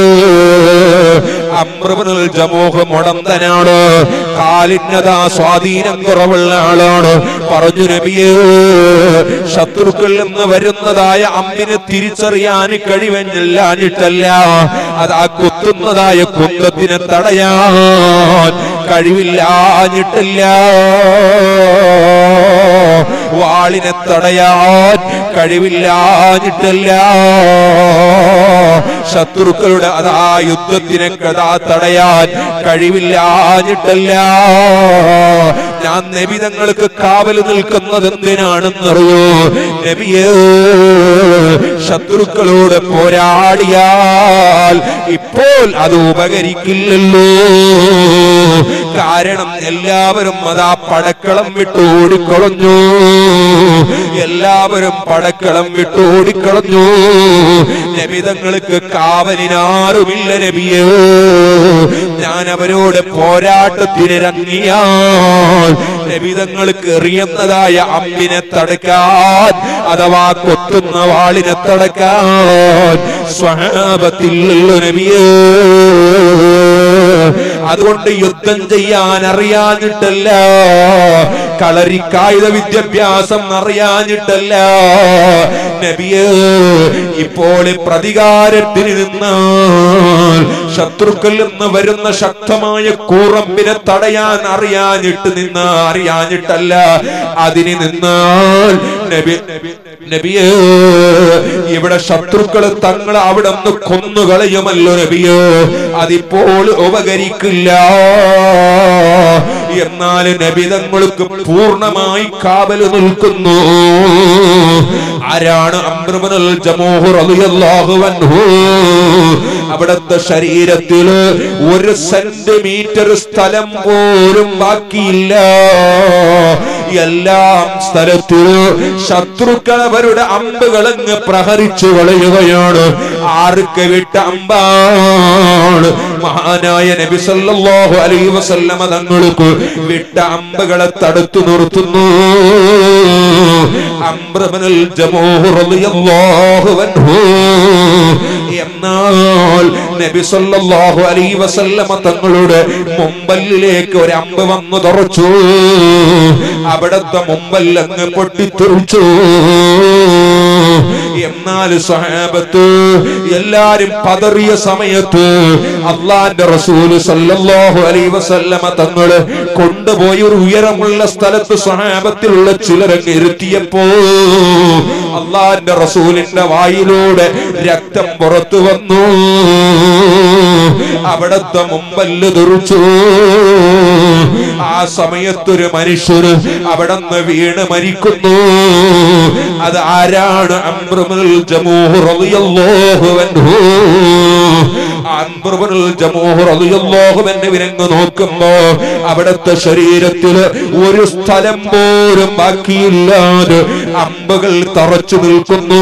അമ്രബനുൽ ജമൂഹ് മുടന്തനാണ് കാലിന്നതാ സ്വാധീനം കുറവുള്ള ആളാണ് പറഞ്ഞു നബിയേ ശത്രുക്കളിൽ നിന്ന് വരുന്നതായ അമ്പിനെ തിരിച്ചറിയാൻ കഴിവെന്നില്ലാഞ്ഞിട്ടല്ല അതാ കുത്തുന്നതായ കുന്തത്തിനെ തടയാൻ കഴിവില്ലാഞ്ഞിട്ടില്ല വാളിനെ തടയാൻ കഴിവില്ലാഞ്ഞിട്ടില്ല ശത്രുക്കളുടെ അതാ യുദ്ധത്തിനെ കഥാ തടയാൻ കഴിവില്ലാഞ്ഞിട്ടല്ല ഞാൻ നബിതങ്ങൾക്ക് കാവൽ നിൽക്കുന്നത് എന്തിനാണെന്നറിയോ നബിയേ ശത്രുക്കളോട് പോരാടിയാൽ ഇപ്പോൾ അത് ഉപകരിക്കില്ലല്ലോ കാരണം എല്ലാവരും അതാ പടക്കളം വിട്ട് ഓടിക്കളഞ്ഞു എല്ലാവരും പടക്കളം വിട്ട് ഓടിക്കളഞ്ഞു നബിതങ്ങൾക്ക് കാവലിനാരുമില്ല നബിയേ ഞാൻ അവരോട് പോരാട്ടത്തിനിറങ്ങിയാൽ നബിതങ്ങൾക്ക് എറിയുന്നതായ അമ്പിനെ തടുക്കാൻ അഥവാ കൊത്തുന്ന വാളിനെ തടക്കാൻ സ്വഹാപത്തിലുള്ള നബിയേ അതുകൊണ്ട് യുദ്ധം ചെയ്യാൻ അറിയാഞ്ഞിട്ടല്ല കളരിക്കായുധ വിദ്യാഭ്യാസം അറിയാഞ്ഞിട്ടല്ല നബിയേ ഇപ്പോൾ പ്രതികാരത്തിന് നിന്നാൽ ശത്രുക്കളിൽ നിന്ന് വരുന്ന ശക്തമായ കൂറമ്പിനെ തടയാൻ അറിയാഞ്ഞിട്ട് നിന്ന് അറിയാഞ്ഞിട്ടല്ല അതിന് നിന്നാൽ നബി നബിയേ ഇവിടെ ശത്രുക്കള് തങ്ങൾ അവിടെ നിന്ന് കൊന്നുകളയുമല്ലോ നബിയോ അതിപ്പോൾ ഉപകരിക്കില്ല എന്നാൽ നബിതങ്ങൾക്ക് പൂർണ്ണമായി കാവല് നിൽക്കുന്നു ആരാണ് അമ്രമനൽ ജമോഹ് റളിയല്ലാഹു അൻഹു അവിടുത്തെ ശരീരത്തില് ഒരു സെന്റിമീറ്റർ സ്ഥലം പോലും ബാക്കിയില്ല എല്ലാം സ്ഥലത്തില് ശത്രുക്കൾ അവരുടെ അമ്പുകളങ്ങ് പ്രഹരിച്ചു കളയുകയാണ് ആർക്ക് വിട്ട അമ്പാണ് മഹാനായ നബി സല്ലല്ലാഹു അലൈഹി വസല്ലമ തങ്ങൾക്ക് വിട്ട അമ്പുകളെ തടുത്തു നിർത്തുന്നു അംബ്രബനുൽ ജമൂഹ് റളിയല്ലാഹു അൻഹു എന്നാൽ നബി സല്ലല്ലാഹു അലൈഹി വസല്ലമ തങ്ങളുടെ മുമ്പല്ലിലേക്ക് ഒരു അമ്പ് വന്നു തുറച്ചു അവിടത്തെ മുമ്പല്ലങ്ങ് പൊട്ടിത്തെറിച്ചു എന്നാൽ സഹാബത്ത് എല്ലാരും പതറിയ സമയത്ത് അള്ളാന്റെ റസൂല് സല്ലല്ലാഹു അലൈഹി വസല്ലമ തങ്ങള് കൊണ്ടുപോയി ഒരു ഉയരമുള്ള സ്ഥലത്ത് സഹാബത്തിലുള്ള ചിലരങ്ങ് ഇരുത്തിയപ്പോ അള്ളാന്റെ റസൂലിന്റെ വായിലൂടെ രക്തം പുറത്തു വന്നു അവിടത്തെ മുമ്പല്ല് തെറിച്ചു ആ സമയത്തൊരു മനുഷ്യര് അവിടുന്ന് വീണ് മരിക്കുന്നു അത് ആരാണ് അംബ്രമുൽ ജമൂഹ് റളിയല്ലാഹു അൻഹു അംബ്രമുൽ ജമൂഹ് റളിയല്ലാഹു അൻഹു വിരങ്ങ് നോക്കുമ്പോ അവിടുത്തെ ശരീരത്തിൽ ഒരു സ്ഥലം പോലും ബാക്കിയില്ലാതെ അമ്പുകൾ തറച്ചു നിൽക്കുന്നു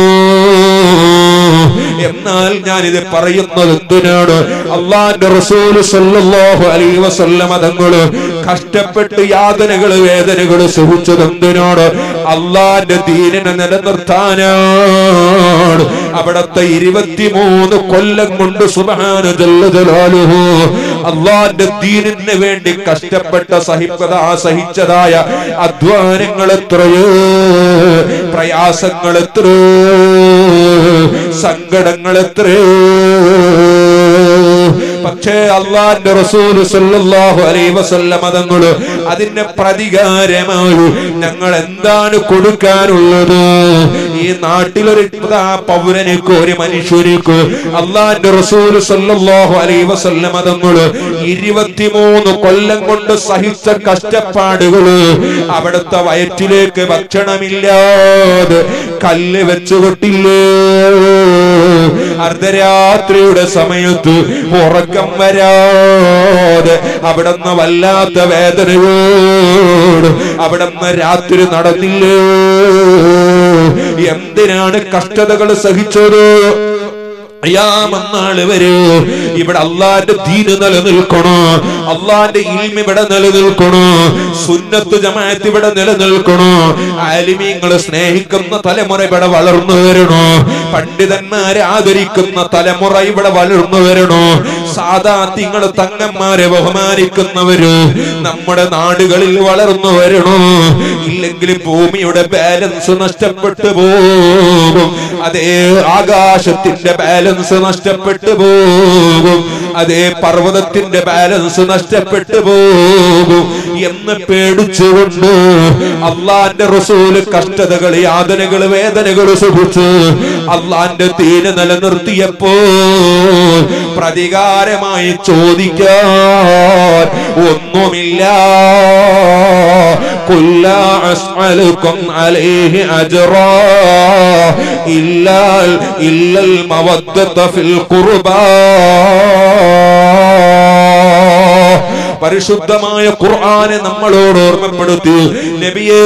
എന്നാൽ ഞാൻ ഇത് പറയുന്നത് എന്തിനാണ് അള്ളാന്റെ റസൂൽ സല്ലല്ലാഹു അലൈഹി വസല്ലമ തങ്ങള് കഷ്ടപ്പെട്ട് യാതനകള് വേദനകള് സുഖിച്ചതെന്തിനോട് അള്ളാന്റെ ദീനിനെ നിലനിർത്താനാണ് അവിടത്തെ ഇരുപത്തിമൂന്ന് കൊല്ലം കൊണ്ട് സുബാന ജല്ലാലുഹു അള്ളാന്റെ ദീനിന് വേണ്ടി കഷ്ടപ്പെട്ട സഹിപ്പത സഹിച്ചതായ അധ്വാനങ്ങൾ എത്രയോ പ്രയാസങ്ങൾ എത്രയോ സങ്കടങ്ങൾ എത്രയോ പക്ഷേ അള്ളാന്റെ റസൂൽ സല്ലല്ലാഹു അലൈഹി വസല്ലം തങ്ങള് അതിന്റെ പ്രതികാരമായി ഞങ്ങൾ എന്താണ് കൊടുക്കാനുള്ളത് ഈ നാട്ടിലൊരു ആ പൗരനിക്ക് ഒരു മനുഷ്യനിക്ക് അള്ളാന്റെ റസൂൽ സല്ലല്ലാഹു അലൈഹി വസല്ലം തങ്ങള് ഇരുപത്തിമൂന്ന് കൊല്ലം കൊണ്ട് സഹിച്ച കഷ്ടപ്പാടുകള് അവിടുത്തെ വയറ്റിലേക്ക് ഭക്ഷണമില്ലാതെ കല്ല് വെച്ചുകൊട്ടില്ലേ അർദ്ധരാത്രിയുടെ സമയത്ത് ഉറക്കം വരാതെ അവിടുന്ന് വല്ലാത്ത വേദനയോട് അവിടുന്ന് രാത്രി നടന്നില്ലേ എന്തിനാണ് കഷ്ടതകൾ സഹിച്ചത് അയ്യാമെന്നാള് വരൂ ഇവിടെ അള്ളാന്റെ ദീന് നിലനിൽക്കണോ അള്ളാന്റെ ഇൽമ ഇവിടെ നിലനിൽക്കണോ സുന്നത്ത് ജമാഅത്ത് ഇവിടെ നിലനിൽക്കണോ ആലിമീങ്ങള് സ്നേഹിക്കുന്ന തലമുറ ഇവിടെ വളർന്നു വരണോ പണ്ഡിതന്മാരെ ആദരിക്കുന്ന തലമുറ ഇവിടെ വളർന്നു വരണോ സാധാത്യങ്ങള് തങ്ങന്മാരെ ബഹുമാനിക്കുന്നവര് നമ്മുടെ നാടുകളിൽ വളർന്നു വരണോ ഇല്ലെങ്കിൽ ഭൂമിയുടെ ബാലൻസ് നഷ്ടപ്പെട്ടു പോകും അതേ ആകാശത്തിന്റെ ബാലൻസ് നഷ്ടപ്പെട്ടു പോകും അതേ പർവ്വതത്തിന്റെ ബാലൻസ് നഷ്ടപ്പെട്ടു പോകും എന്ന് പേടിച്ചുകൊണ്ട് അള്ളാന്റെ റസൂല് കഷ്ടതകൾ യാതനകൾ വേദനകൾ സുഖിച്ച് അള്ളാന്റെ തീരെ നിലനിർത്തിയപ്പോ പ്രതികാരമായി ചോദിക്കാൻ ഒന്നുമില്ല قل لا أسألكم عليه أجرا إلا إلا المودة في القربى പരിശുദ്ധമായ ഖുർആനെ നമ്മളോട് ഓർമ്മപ്പെടുത്തി നബിയേ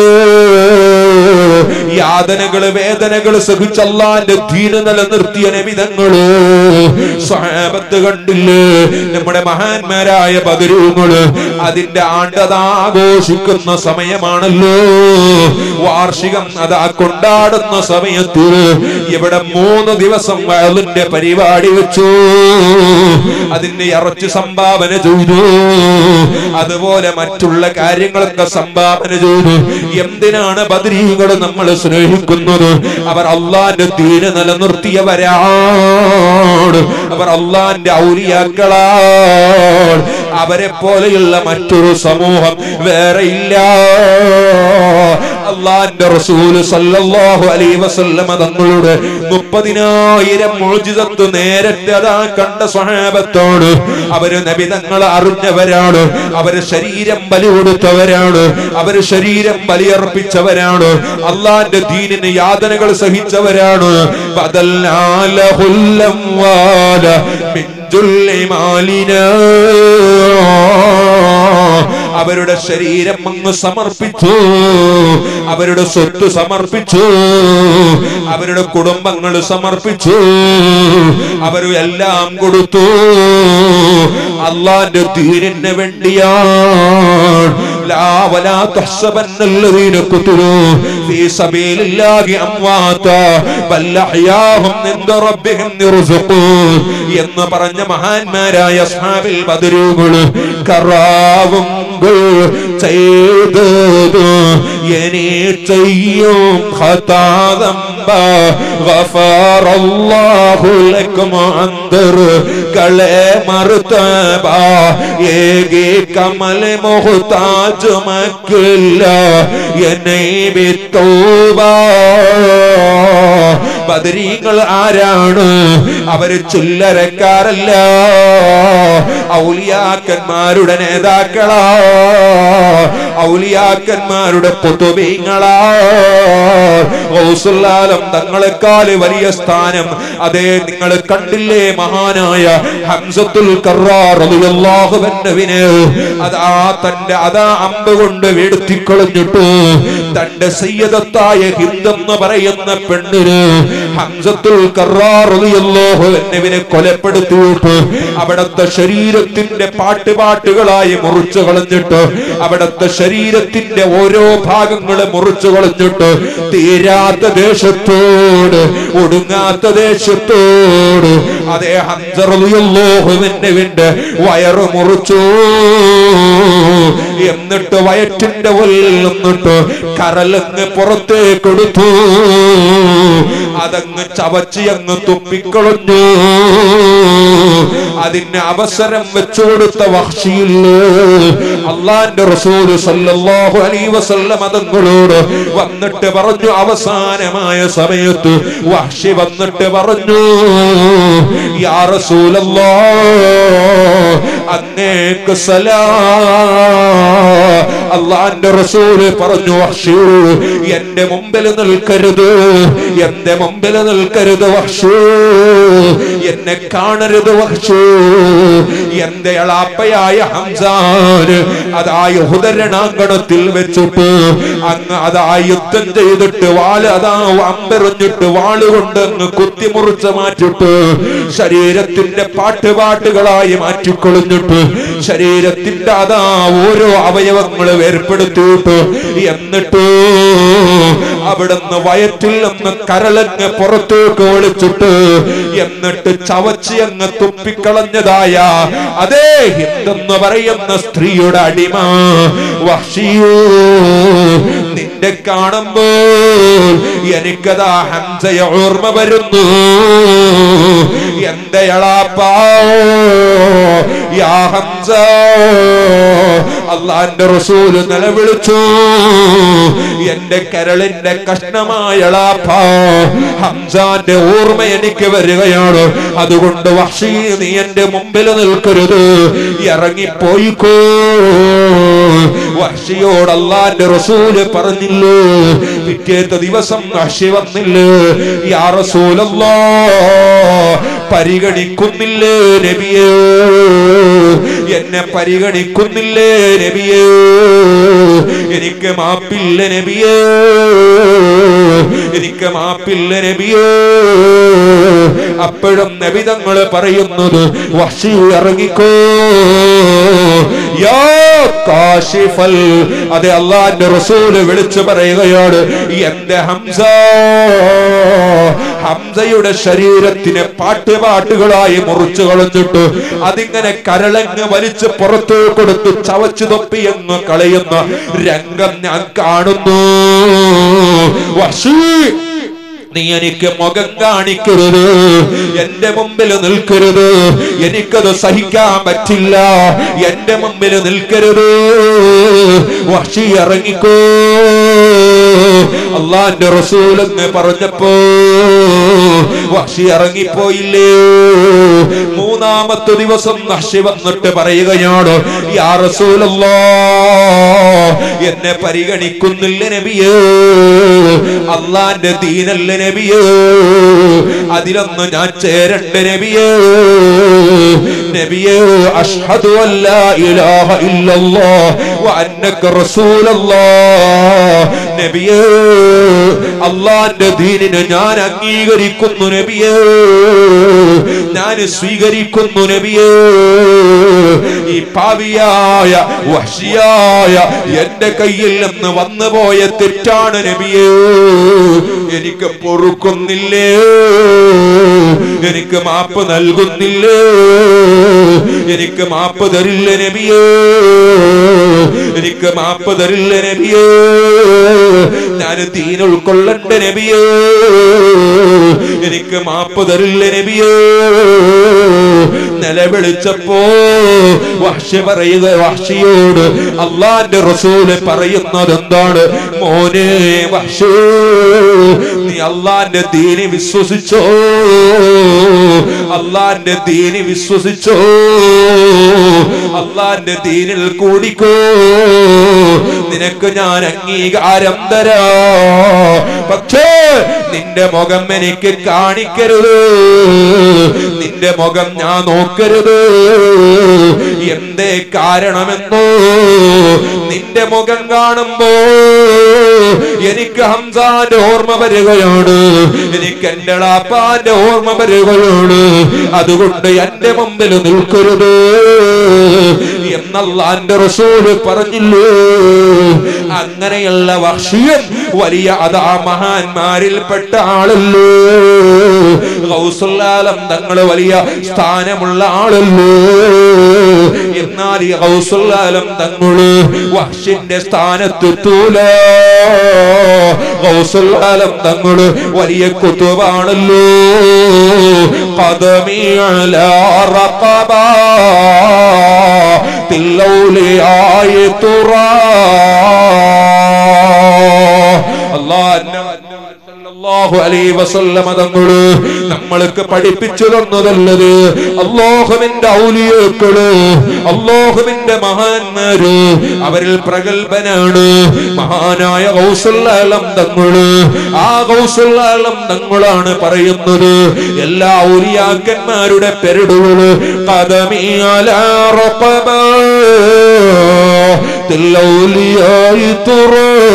യാതനകള് വേദനകള് സഹിച്ചല്ലാന്റെ ധീര നിലനിർത്തിയ നബിതങ്ങള് സ്വഹാബത്ത് കണ്ടില്ലേ നമ്മുടെ മഹാന്മാരായ പതിരൂങ്ങള് അതിന്റെ ആണ്ടത് ആഘോഷിക്കുന്ന സമയമാണല്ലോ വാർഷികം അതാ കൊണ്ടാടുന്ന സമയത്ത് ഇവിടെ മൂന്ന് ദിവസം വയലിന്റെ പരിപാടി വെച്ചു അതിന്റെ ഇറച്ചി സംഭാവന ചെയ്തു അതുപോലെ മറ്റുള്ള കാര്യങ്ങളൊക്കെ സംഭാവന ചെയ്തു എന്തിനാണ് ബദരീകൾ നമ്മൾ സ്നേഹിക്കുന്നത് അവർ അള്ളാന്റെ തീരെ നിലനിർത്തിയവരാണ് അവർ അള്ളാന്റെ ഔലിയാക്കളാണ് അവരെ പോലെയുള്ള മറ്റൊരു സമൂഹം വേറെ ഇല്ല അള്ളാന്റെ റസൂല് സല്ലല്ലാഹു അലൈഹി വസല്ലമ തങ്ങളുടെ മുപ്പതിനായിരം മോചിതത്വ നേരത്തെ അതാ കണ്ട സ്വഹാബത്തോട് അവര് നബി തങ്ങൾ അറിഞ്ഞവരാണ് അവര് ശരീരം ബലി കൊടുത്തവരാണ് അവര് ശരീരം ബലിയർപ്പിച്ചവരാണ് അള്ളാന്റെ ദീനിന് യാതനകൾ സഹിച്ചവരാണ് ബദൽനാലഹുല്ലം വാല മിൻ ജുല്ലി മാലിനാ അവരുടെ ശരീരം അങ്ങ് സമർപ്പിച്ചു അവരുടെ സ്വത്ത് സമർപ്പിച്ചു അവരുടെ കുടുംബങ്ങൾ സമർപ്പിച്ചു അവര് എല്ലാം കൊടുത്തു അള്ളാന്റെ തീരിന് വേണ്ടിയാണ് لا ولا تحسبن الذين قتلوا في سبيل الله أمواتا بل أحياهم عند ربهم يرزقون എന്ന് പറഞ്ഞ മഹാന്മാരായ അസ്ഹാബിൽ ബദരുകള് കറാവുകൾ ചെയ്തത് എനി ചെയ്യും ഹതാതമ്പ غفر الله لكم അന്തർ കളെ മറുതബ ഏകി കമൽ മുഹ്താജ് മക്കില്ല എന്നെ ബിത്തൗബ ബദരീങ്ങൾ ആരാണ് അവര് ചുല്ലരക്കാരല്ല ഔലിയാക്കന്മാരുടെ നേതാക്കളാ ഔലിയാക്കന്മാരുടെ പൊതുബീങ്ങളാ ഗൗസുല്ലാലം തങ്ങളെക്കാൾ വലിയ സ്ഥാനം അതേ നിങ്ങൾ കണ്ടില്ലേ മഹാനായ ഹംസത്തുൽ കറാർ റളിയല്ലാഹുവിന് അതാ തന്റെ അതാ അമ്പ് കൊണ്ട് വീഴ്ത്തിക്കളഞ്ഞിട്ടു തന്റെ സയ്യദത്തായ ഹിന്ദെന്ന് പറയുന്ന പെണ്ണിന് ഹംസത്തുൽ കറാർ റളിയല്ലാഹുവിനെ കൊലപ്പെടുത്തിയിട്ട് അവിടത്തെ ശരീരത്തിന്റെ പാട്ടുപാട്ടുകളായി മുറിച്ചു കളഞ്ഞിട്ട് അവിടത്തെ ശരീരത്തിന്റെ ഓരോ ഭാഗങ്ങളെ മുറിച്ചു കളഞ്ഞിട്ട് തീരാത്ത ദേശത്തോട് ഒടുങ്ങാത്ത ദേശത്തോട് അതേ ഹംസറിയുള്ളോഹുവിന്റെ വിണ്ട് വയറ് മുറിച്ചു എന്നിട്ട് വയറ്റിന്റെ ഉള്ളിൽ നിന്നിട്ട് കരലങ്ങ് പുറത്തേക്ക് എടുത്തു അതങ്ങ് ചവച്ച് അങ്ങ് തുപ്പിക്കളഞ്ഞു അതിന് അവസരം വെച്ചു കൊടുത്ത വഹ്ഷിയില്ലേ അള്ളാന്റെ റസൂല് സല്ലല്ലാഹു അലൈഹി വസല്ലം അതങ്ങളോട് വന്നിട്ട് പറഞ്ഞു അവസാനമായ സമയത്ത് വഹ്ഷി വന്നിട്ട് പറഞ്ഞു യാ റസൂലല്ലാ അങ്ങേക്ക് സലാ അള്ളാന്റെ റസൂല് പറഞ്ഞു വഹ്ഷി എന്റെ മുമ്പിൽ നിൽക്കരുത് എന്റെ മുമ്പിൽ നിൽക്കരുത് വഹ്ഷു എന്നെ കാണരുത് വഹ്ഷു എന്റെ അളാപ്പയായ ഹംസാന് അതായ ഹുദരണാങ്കണത്തിൽ വെച്ചിട്ട് അങ്ങ് അതാ യുദ്ധം ചെയ്തിട്ട് വാല് അതാ അമ്പെറിഞ്ഞിട്ട് വാളുകൊണ്ട് അങ്ങ് കുത്തിമുറിച്ച് മാറ്റിട്ട് ശരീരത്തിന്റെ പാട്ടുപാട്ടുകളായി മാറ്റിക്കൊളിഞ്ഞിട്ട് ശരീരത്തിന്റെ അതാ ഓരോ അവയവങ്ങൾ വേർപ്പെടുത്തിയിട്ട് എന്നിട്ട് അവിടുന്ന് വയറ്റിൽ നിന്ന് കരളങ്ങ് പുറത്തേക്ക് ഒളിച്ചിട്ട് എന്നിട്ട് ചവച്ച് അങ്ങ് തുപ്പിക്കളഞ്ഞതായ അതേ ഹിന്ദെന്ന് പറയുന്ന സ്ത്രീയുടെ അടിമ വഷിയോ നിന്റെ കാണുമ്പോൾ എനിക്കതാ ഹംസയെ ഓർമ്മ വരുന്നു എന്റെ എളാപ്പാ യാ ഹംസ അള്ളാന്റെ റസൂല് നിലവിളിച്ചു എന്റെ കരളിന്റെ കഷ്ണമായ എളാപ്പ ഹംസാന്റെ ഓർമ്മ എനിക്ക് വരികയാണ് അതുകൊണ്ട് വഷീ നീ എന്റെ മുമ്പിൽ നിൽക്കരുത് ഇറങ്ങിപ്പോയിക്കോ വഷിയോട് അള്ളാന്റെ റസൂല് പറഞ്ഞില്ലേ പിറ്റേത്തെ ദിവസം വഷി വന്നില്ലേ യാ റസൂലല്ലാ പരിഗണിക്കുന്നില്ലേ നബിയേ എന്നെ പരിഗണിക്കുന്നില്ലേ നബിയേ എനിക്ക് മാപ്പില്ല നബിയേ എനിക്ക് മാപ്പില്ല നബിയേ അപ്പോഴും നബിതങ്ങൾ പറയുന്നത് വഷി ഇറങ്ങിക്കോ യാ കാശിഫൽ അതെ അള്ളാന്റെ റസൂല് വിളിച്ചു പറയുകയാണ് എന്റെ ഹംസ ഹംസയുടെ ശരീരത്തിനെ പാട്ടുപാട്ടുകളായി മുറിച്ചു കളഞ്ഞിട്ട് അതിങ്ങനെ കരളങ്ങ് വലിച്ച് പുറത്തു കൊടുത്ത് ചവച്ചു തൊപ്പി എന്ന് കളയുന്ന രംഗം ഞാൻ കാണുന്നു വഷീ നീ എനിക്ക് മുഖം കാണിക്കരുത് എന്റെ മുമ്പിൽ നിൽക്കരുത് എനിക്കത് സഹിക്കാൻ പറ്റില്ല എന്റെ മുമ്പിൽ നിൽക്കരുത് വഷി ഇറങ്ങിക്കോ അള്ളാന്റെ റസൂലെന്ന് പറഞ്ഞപ്പോ വഷി ഇറങ്ങിപ്പോയില്ലേ മൂന്നാമത്തെ ദിവസം നഷി വന്നിട്ട് പറയുകയാണ് യാ റസൂലല്ലാ എന്നെ പരിഗണിക്കുന്നില്ല നബിയേ അള്ളാന്റെ ദീനല്ല നബിയേ അതിലൊന്ന് ഞാൻ ചേരണ്ട നബിയേ നബിയേ അഷ്ഹദു അല്ലാ ഇലാഹ ഇല്ലല്ലാഹ് വ അന്നക റസൂലല്ലാഹ് നബിയേ അള്ളാന്റെ ദീനിനെ ഞാൻ അംഗീകരിക്കുന്നു നബിയേ ഞാൻ സ്വീകരിക്കുന്നു നബിയേ ഈ പാവിയായ വഷിയായ എന്റെ കയ്യിൽ നിന്ന് വന്നുപോയ തെറ്റാണ് നബിയേ എനിക്ക് പൊറുക്കുന്നില്ലേ എനിക്ക് മാപ്പ് നൽകുന്നില്ലേ എനിക്ക് മാപ്പ് തരില്ല നബിയേ എനിക്ക് മാപ്പ് തരില്ല നബിയേ ഞാൻ തീൻ ഉൾക്കൊള്ളണ്ട നബിയേ എനിക്ക് മാപ്പ് തരില്ല നബിയേ നിലവിളിച്ചപ്പോ വഹ്ഷി പറയുക വഹ്ഷിയോട് അള്ളാന്റെ റസൂല് പറയുന്നത് എന്താണ് മോനെ വഹ്ഷേ നീ അള്ളാന്റെ ദീനി വിശ്വസിച്ചോ അള്ളാന്റെ ദീനി വിശ്വസിച്ചോ അള്ളാന്റെ ദീനിൽ കൂടിക്കോ നിനക്ക് ഞാൻ അംഗീകാരം തരാ പക്ഷേ നിന്റെ മുഖം എനിക്ക് കാണിക്കരുത് നിന്റെ മുഖം ഞാൻ നോക്കരുത് എന്തേ കാരണമെന്നോ നിന്റെ മുഖം കാണുമ്പോ എനിക്ക് ഹംസാന്റെ ഓർമ്മ വരികയാണ് എനിക്ക് എന്റെ ളാപ്പാന്റെ ഓർമ്മ വരികയാണ് അതുകൊണ്ട് എന്റെ മുമ്പിൽ നിൽക്കരുത് എന്നല്ല എന്റെ റസൂല് പറഞ്ഞില്ലേ അങ്ങനെയുള്ള വർഷിയൻ വലിയ അതാ മഹാന്മാരിൽപ്പെട്ട ആളല്ലേ ഗൗസുല്ലാലം തങ്ങള് വലിയ സ്ഥാനമുള്ള ആളല്ലേ എന്നാൽ ഈ ഗൗസുല്ലാലം തങ്ങള് വഹ്ഷിന്റെ സ്ഥാനത്തെത്തൂല ഗൗസുല്ലാലം തങ്ങള് വലിയ കുത്തുവാണല്ലോ പദമിയല റഖബ തില്ലൗലിയായി തുറ അള്ളാഹു അലൈ വസല്ലമ തങ്ങള് നമ്മൾക്ക് പഠിപ്പിച്ചു തന്നതല്ലത് അള്ളാഹുവിന്റെ ഔലിയേക്കള് അള്ളാഹുവിന്റെ മഹാന്മാര് അവരിൽ പ്രഗത്ഭനാണ് മഹാനായ ഗൗസുല്ലാലം തങ്ങള് ആ ഗൗസുല്ലാലം തങ്ങളാണ് പറയുന്നത് എല്ലാ ഔലിയാക്കന്മാരുടെ പെരുടുകള് കഥമിയാല തില്ലൗലിയായി തുറ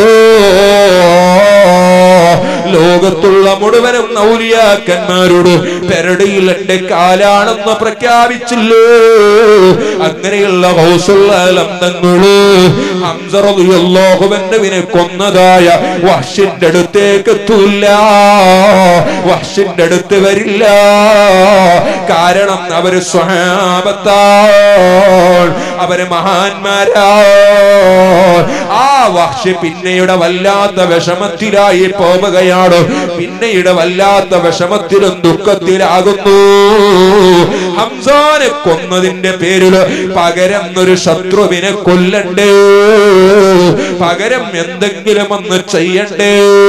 ലോകത്തുള്ള മുഴുവനും ഔലിയാക്കന്മാരോട് പെരടിയിൽ എന്റെ കാലാണെന്ന് പ്രഖ്യാപിച്ചില്ലേ അങ്ങനെയുള്ള ഹൗസുള്ളലം തങ്ങള് ഹംസറിയാഹുവന്റെ കൊന്നതായ വഷിന്റെ അടുത്തേക്ക് എത്തൂല്ല വഷിന്റെ അടുത്ത് വരില്ല കാരണം അവര് സ്വഹാപത്താൾ അവര് മഹാന്മാരാ ആ വഹ്ഷി പിന്നെയുടെ വല്ലാത്ത വിഷമത്തിലായി പോവുകയാണ് പിന്നെയുടെ വല്ലാത്ത വിഷമത്തിലും ദുഃഖത്തിലാകുന്നു ഹംസാനെ കൊന്നതിന്റെ പേരിൽ പകരം ഒരു ശത്രുവിനെ കൊല്ലണ്ടേ പകരം എന്തെങ്കിലും ഒന്ന് ചെയ്യണ്ടേ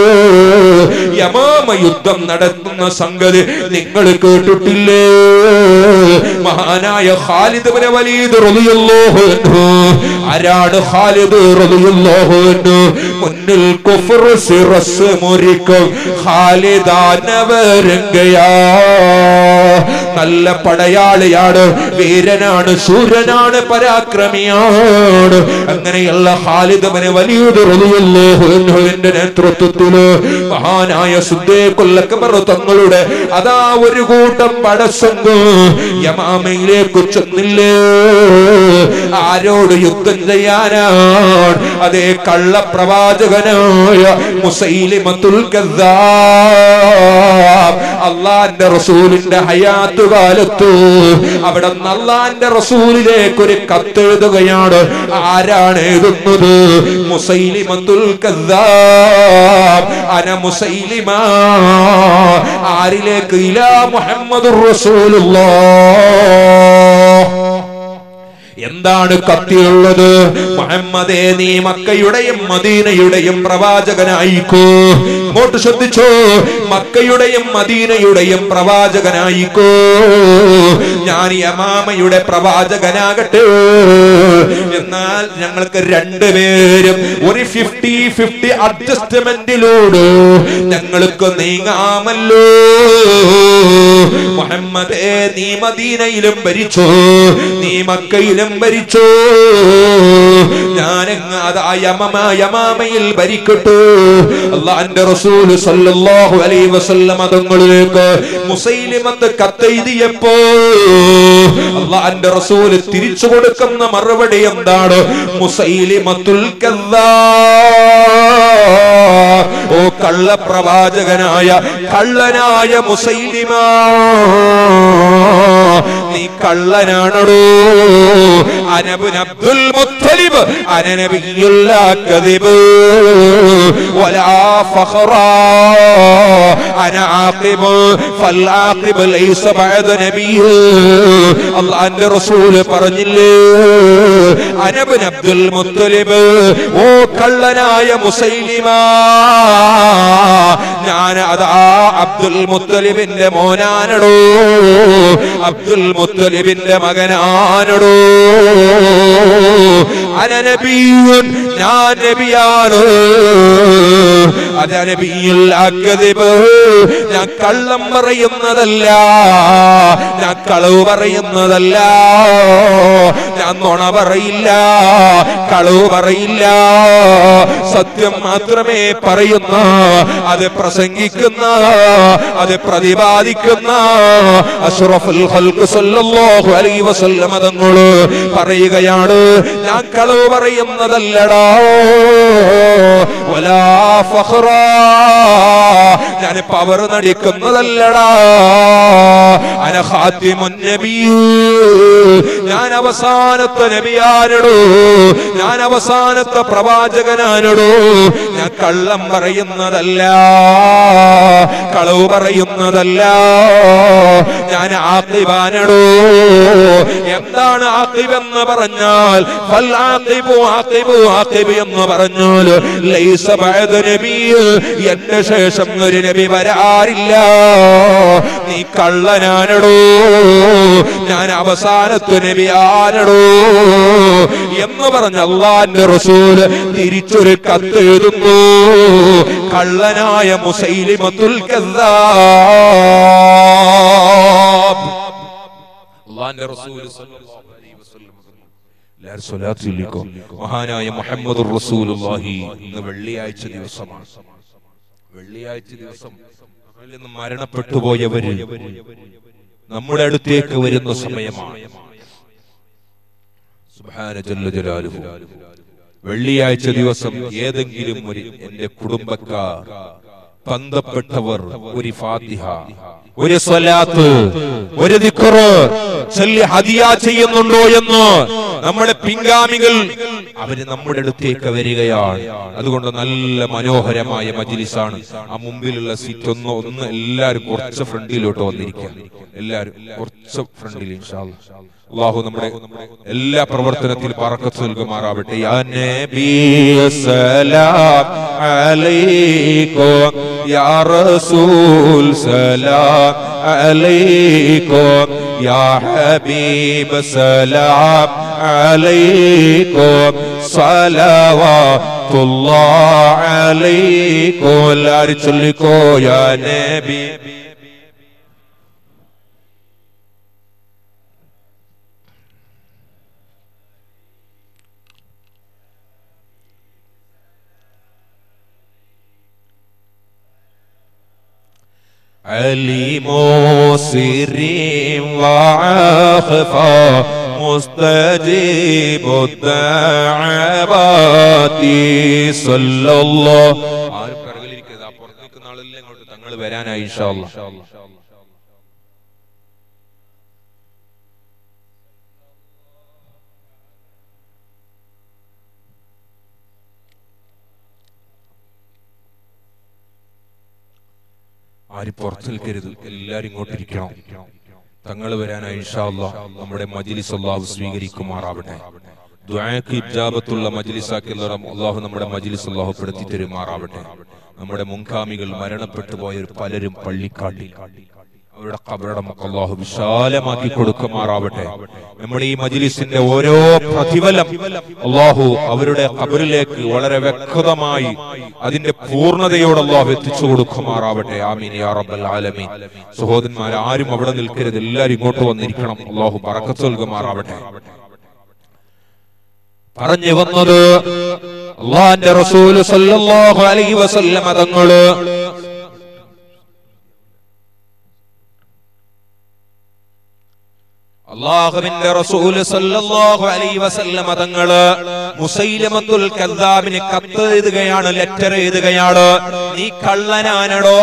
യമാമ യുദ്ധം നടത്തുന്ന സംഗതി നിങ്ങൾ കേട്ടിട്ടില്ലേ മഹാനായ ഖാലിദ് ബിൻ വലീദ് റളിയല്ലാഹു അൻഹു ആരാണ് ഖാലിദ് റളിയല്ലാഹു അൻഹു മുന്നിൽ കുഫർ സിറസ് മുരിക്കും ഖാലിദാനവരങ്കയാ നല്ല പടയാളിയാണ് വീരനാണ് സൂര്യനാണ് പരാക്രമിയാണ് അങ്ങനെയുള്ള ഖാലിദ് ബിൻ വലീദ് റളിയല്ലാഹു അൻഹുവിന്റെ നേതൃത്വത്തില് മഹാനായ സുദ്ദേഖുൽ അക്ബർ തങ്ങളുടെ അതാ ഒരു കൂട്ടം പടസംഘം യമാമയിലേക്ക് ചെന്നില്ലേ ആരോട് യുദ്ധം ചെയ്യാനാണ് അതേ കള്ളപ്രവാചകനായ മുസൈലിമത്തുൽ കദ്ദാബ് അള്ളാന്റെ റസൂലിന്റെ ഹയാത്ത് കാലത്ത് അവിടെ അള്ളാന്റെ റസൂലിലേക്ക് ഒരു കത്തെഴുതുകയാണ് ആരാണ് എഴുതുന്നത് മുസൈലിമത്തുൽ കദ്ദാബ് അന മുസൈലിമ ആരിലേക്ക് ഇലാ മുഹമ്മദുർ റസൂലുള്ളാഹ് എന്താണ് കത്തിയുള്ളത് മുഹമ്മദേ നീ മക്കയുടെയും മദീനയുടെയും പ്രവാചകനായിക്കോ അങ്ങോട്ട് ശ്രദ്ധിച്ചോ മക്കയുടെയും മദീനയുടെയും പ്രവാചകനായിക്കോ ഞാൻ യമാമയുടെ പ്രവാചകനാകട്ടെ എന്നാൽ ഞങ്ങൾക്ക് രണ്ടുപേരും ഒരു ഫിഫ്റ്റി ഫിഫ്റ്റി അഡ്ജസ്റ്റ്മെന്റിലൂടെ ഞങ്ങൾക്ക് നീങ്ങാമല്ലോ മുഹമ്മദേ നീ മദീനയിലും ഭരിച്ചോ നീ മക്കയിലും ഭരിച്ചോ ഞാനങ്ങ് അത് ആ യമമ യമാമയിൽ ഭരിക്കട്ടെ അള്ളാന്റെ റസൂൽ സല്ലല്ലാഹു അലൈഹി വസല്ലം തങ്ങളിലേക്ക് മുസൈലിമത്ത് കത്തെഴുതിയപ്പോ അള്ളാന്റെ റസൂൽ തിരിച്ചു കൊടുക്കുന്ന മറുപടി എന്താണ് മുസൈലിമത്തുൽ കദ്ദാബ് ഓ കള്ളപ്രവാചകനായ കള്ളനായ മുസൈലിമ നീ കള്ളനാണടോ അനബുൻ അബ്ദുൽ മുത്തലിബ് അനനബിയുള്ള കദിബ് വലാ ഫഖറ അന ആഖിബ് ഫൽ ആഖിബ് ലൈസ ബഅദ നബിയ് അല്ലാഹുവിന്റെ റസൂൽ പറഞ്ഞില്ലേ അനബുൻ അബ്ദുൽ മുത്തലിബ് ഓ കള്ളനായ മുസൈലിമ ഞാൻ അതാ അബ്ദുൽ മുത്തലിബിന്റെ മോനാനടോ അബ്ദുൽ മുത്തലിബിന്റെ മകനാനടോ അനനബിയുൻ ഞാൻ നബിയാണ് അനനബിയുൽ അക്ദിബ് ഞാൻ കള്ളം പറയുന്നതല്ല ഞാൻ കളവ് പറയുന്നതല്ല ഞാൻ നുണ പറയില്ല കളവ് പറയില്ല സത്യം മാത്രമേ പറയുന്ന അത് പ്രസംഗിക്കുന്ന അത് പ്രതിപാദിക്കുന്ന അഷ്റഫുൽ ഖൽഖ് സല്ലല്ലാഹു അലൈഹി വസല്ലം തങ്ങൾ പറയുകയാണ് ഞാൻ കളവ് പറയുന്നതല്ലടാ വലാ ഫഖ്റ ഞാൻ പവർ നടിക്കുന്നതല്ലടാ അന ഖാത്തിമുൻ നബി ഞാൻ അവസാനത്തെ നബിയാനടോ ഞാൻ അവസാനത്തെ പ്രവാചകനാനടോ ഞാൻ കള്ളം പറയുന്നതല്ല കളവ് പറയുന്നതല്ല ഞാൻ ആക്കിബാനടോ എന്താണ് ആക്കിബെന്ന് പറഞ്ഞാൽ ഫൽ ആഖിബു ആഖിബു ആഖിബ് എന്ന് പറഞ്ഞാൽ ലൈസ ബഅദ നബി എന്റെ ശേഷം ഒരു നബി വരാറില്ല നീ കള്ളനാനടോ ഞാൻ അവസാനത്തെ നബി ആനടോ എന്ന് പറഞ്ഞ അള്ളാന്റെ റസൂൽ തിരിച്ചൊരു കത്ത് എഴുതുന്നു കള്ളനായ മുസൈലിമത്തുൽ കദ്ദാബ് അള്ളാന്റെ റസൂൽ സല്ലല്ലാഹു അലൈഹി വസല്ലം എല്ലാവരും സ്വലാത്ത് ചൊല്ലിക്കോ. മഹാനായ മുഹമ്മദ് റസൂലുള്ളാഹി ഇന്ന് വെള്ളിയാഴ്ച ദിവസമാണ് വെള്ളിയാഴ്ച ദിവസം നമ്മളിൽ നിന്ന് മരണപ്പെട്ടു പോയവര് നമ്മുടെ അടുത്തേക്ക് വരുന്ന സമയമാണ് സുബ്ഹാന ജല്ല ജലാലുഹു. വെള്ളിയാഴ്ച ദിവസം ഏതെങ്കിലും ഒരു എന്റെ കുടുംബക്കാർ ബന്ധപ്പെട്ടവർ ഒരു ഫാത്തിഹ ഒരു സ്വലാത്ത് ഒരു ദിക്റ് ചൊല്ലി ഹദിയ ചെയ്യുന്നുണ്ടോ എന്ന് നമ്മുടെ പിൻഗാമികൾ അവര് നമ്മുടെ അടുത്തേക്ക് വരികയാണ് അതുകൊണ്ട് നല്ല മനോഹരമായ മജിലിസാണ് ആ മുമ്പിലുള്ള സീറ്റ് ഒന്ന് ഒന്ന് എല്ലാരും കുറച്ച് ഫ്രണ്ടിലോട്ട് വന്നിരിക്കുക എല്ലാരും കുറച്ച് ഫ്രണ്ടിൽ ഇൻഷാ അല്ലാ. അള്ളാഹു നമ്മുടെ എല്ലാ പ്രവർത്തനത്തിൽ പറക്കത്ത് നൽകുമാറാവട്ടെ യാ നബി സലാം അലൈക്കും യാ റസൂൽ സലാം അലൈക്കും യാ ഹബീബ് സലാം അലൈക്കും സ്വലവാത്തുല്ലാഹ് അലൈക്കും എല്ലാവരും ചൊല്ലിക്കോ യാ നബി عليم سر وعخفى مستجيب الدعوات صلى الله ആരും പിറകിലിരിക്കരുത് അപ്പുറത്ത് നിൽക്കുന്ന ആളെല്ലാം ഇങ്ങോട്ട് തങ്ങൾ വരാനായി ഇൻഷാ അല്ലാ ആരും പുറത്തു നിൽക്കരുത് എല്ലാരും ഇങ്ങോട്ട് ഇരിക്കണം തങ്ങൾ വരാനായി ഇൻഷാ അല്ലാ നമ്മുടെ മജ്ലിസ് അല്ലാഹു സ്വീകരിക്കുമാറാവട്ടെ ദുആക്ക് ഇജാബത്തുള്ള മജ്ലിസാക്കി അല്ലാഹു നമ്മുടെ മജ്ലിസ് അല്ലാഹു പെടുത്തി തരുമാറാവട്ടെ നമ്മുടെ മുൻകാമികൾ മരണപ്പെട്ടു പോയ പലരും പള്ളിക്കാട്ടിൽ അവരുടെ കബറടം അള്ളാഹു വിശാലമാക്കി കൊടുക്കുമാറാവട്ടെ നമ്മുടെ ഈ മജ്ലിസിന്റെ ഓരോ പ്രതിഫലം അള്ളാഹു അവരുടെ കബറിലേക്ക് വളരെ വ്യക്തമായി അതിന്റെ പൂർണ്ണതയോട് അള്ളാഹു എത്തിച്ചു കൊടുക്കുമാറാവട്ടെ ആമീൻ യാ റബ്ബൽ ആലമീൻ സഹോദരന്മാർ ആരും അവിടെ നിൽക്കരുത് എല്ലാവരും ഇങ്ങോട്ട് വന്നിരിക്കണം അള്ളാഹു പറക്കത്ത് നൽകുമാറാവട്ടെ പറഞ്ഞു വന്നത് അള്ളാന്റെ റസൂൽ സല്ലല്ലാഹു അലൈഹി വസല്ലമ തങ്ങള് അള്ളാഹുവിന്റെ റസൂല് സല്ലല്ലാഹു അലൈഹി വസല്ലമ തങ്ങള് മുസൈലമത്തുൽ കദ്ദാബിന് കത്ത് എഴുതുകയാണ് ലെറ്റർ എഴുതുകയാണ് നീ കള്ളനാനടോ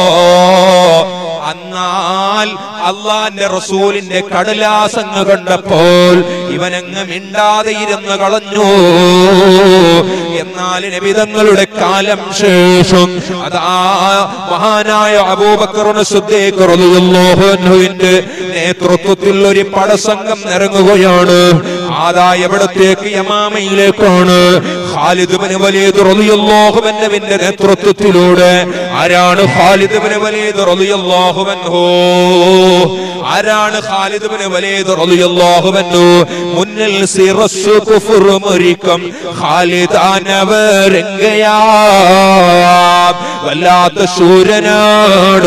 എന്നാൽ അള്ളാന്റെ റസൂലിന്റെ കടലാസങ്ങ് കണ്ടപ്പോൾ ഇവനങ്ങ് മിണ്ടാതെ ഇരുന്ന് കളഞ്ഞു എന്നാൽ നബിതങ്ങളുടെ കാലം ശേഷം അതാ മഹാനായ അബൂബക്കറിന് സുദ്ദീഖ് റളിയല്ലാഹു അൻഹുവിന്റെ നേതൃത്വത്തിൽ ഒരു പടസംഘം ഇറങ്ങുകയാണ് ആദാ എവിടത്തേക്ക് യമാമയിലേക്കാണ് ഖാലിദ് ബിൻ വലീദ് റളിയല്ലാഹു അൻഹുവിന്റെ നേതൃത്വത്തിലൂടെ ആരാണ് ഖാലിദ് ബിൻ വലീദ് റളിയല്ലാഹു അൻഹു ആരാണ് ഖാലിദ് ബിൻ വലീദ് റളിയല്ലാഹു അൻഹു മുന്നിൽ സിറസ് കുഫർ മരിക്കും ഖാലിദാനവരങ്കയാ വല്ലാത്ത ശൂരനാണ്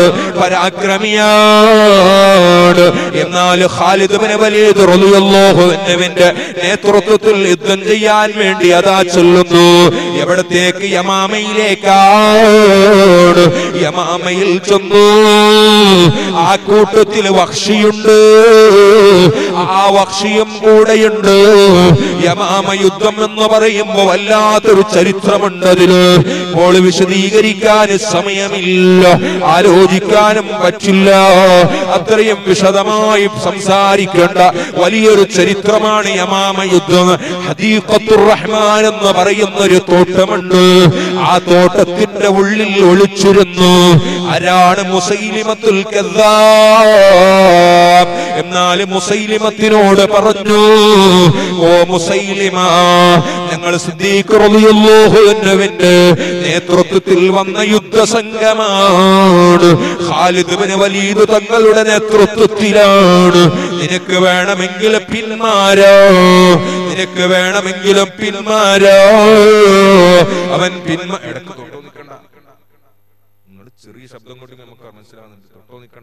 പരാക്രമിയാണ് എന്നാൽ ഖാലിദ് ബിൻ വലീദ് റളിയല്ലാഹു അൻഹുവിന്റെ നേതൃത്വത്തിൽ യുദ്ധം ചെയ്യാൻ വേണ്ടി അതാ ചൊല്ലുന്നു എവിടത്തേക്ക് യമാമയിലേക്കാണ് യമാമയിൽ ചെന്നു ആ കൂട്ടത്തിൽ വക്ഷിയുണ്ട് ആ വക്ഷിയും കൂടെയുണ്ട് യമാമ യുദ്ധം എന്ന് പറയുമ്പോ വല്ലാത്തൊരു ചരിത്രമുണ്ട് അതില് ഇപ്പോൾ വിശദീകരിക്കാൻ സമയമില്ല ആലോചിക്കാനും പറ്റില്ല അത്രയും വിശദമായി സംസാരിക്കേണ്ട വലിയൊരു ചരിത്രമാണ് യമാമ യുദ്ധം ഹദീഖത്തുർ റഹ്മാൻ എന്ന് പറയുന്ന ഒരു തോട്ടമുണ്ട് ആ തോട്ടത്തിന്റെ ഉള്ളിൽ ഒളിച്ചിരുന്നു ആരാണ് മുസൈലിമത്തുൽ കദ്ദാബ് എന്നാൽ മുസൈലിമത്തിനോട് പറഞ്ഞു ഓ മുസൈലിമ ഞങ്ങൾ സിദ്ദീഖ് റളിയല്ലാഹു അൻഹുവിന്റെ നേതൃത്വത്തിൽ വന്ന യുദ്ധസംഘമാണ് ഖാലിദ് ബിൻ വലീദ് തങ്ങളുടെ നേതൃത്വത്തിലാണ് നിനക്ക് വേണമെങ്കിൽ പിന്മാരോ നിനക്ക് വേണമെങ്കിലും പിന്മാരോ അവൻ പിന്മ ഇടക്ക് തൊട്ടോ നിൽക്കണ്ട നിങ്ങൾ ചെറിയ ശബ്ദം കൊണ്ട് നമുക്ക് മനസ്സിലാവുന്നുണ്ട് തൊട്ടോ നിൽക്കണ്ട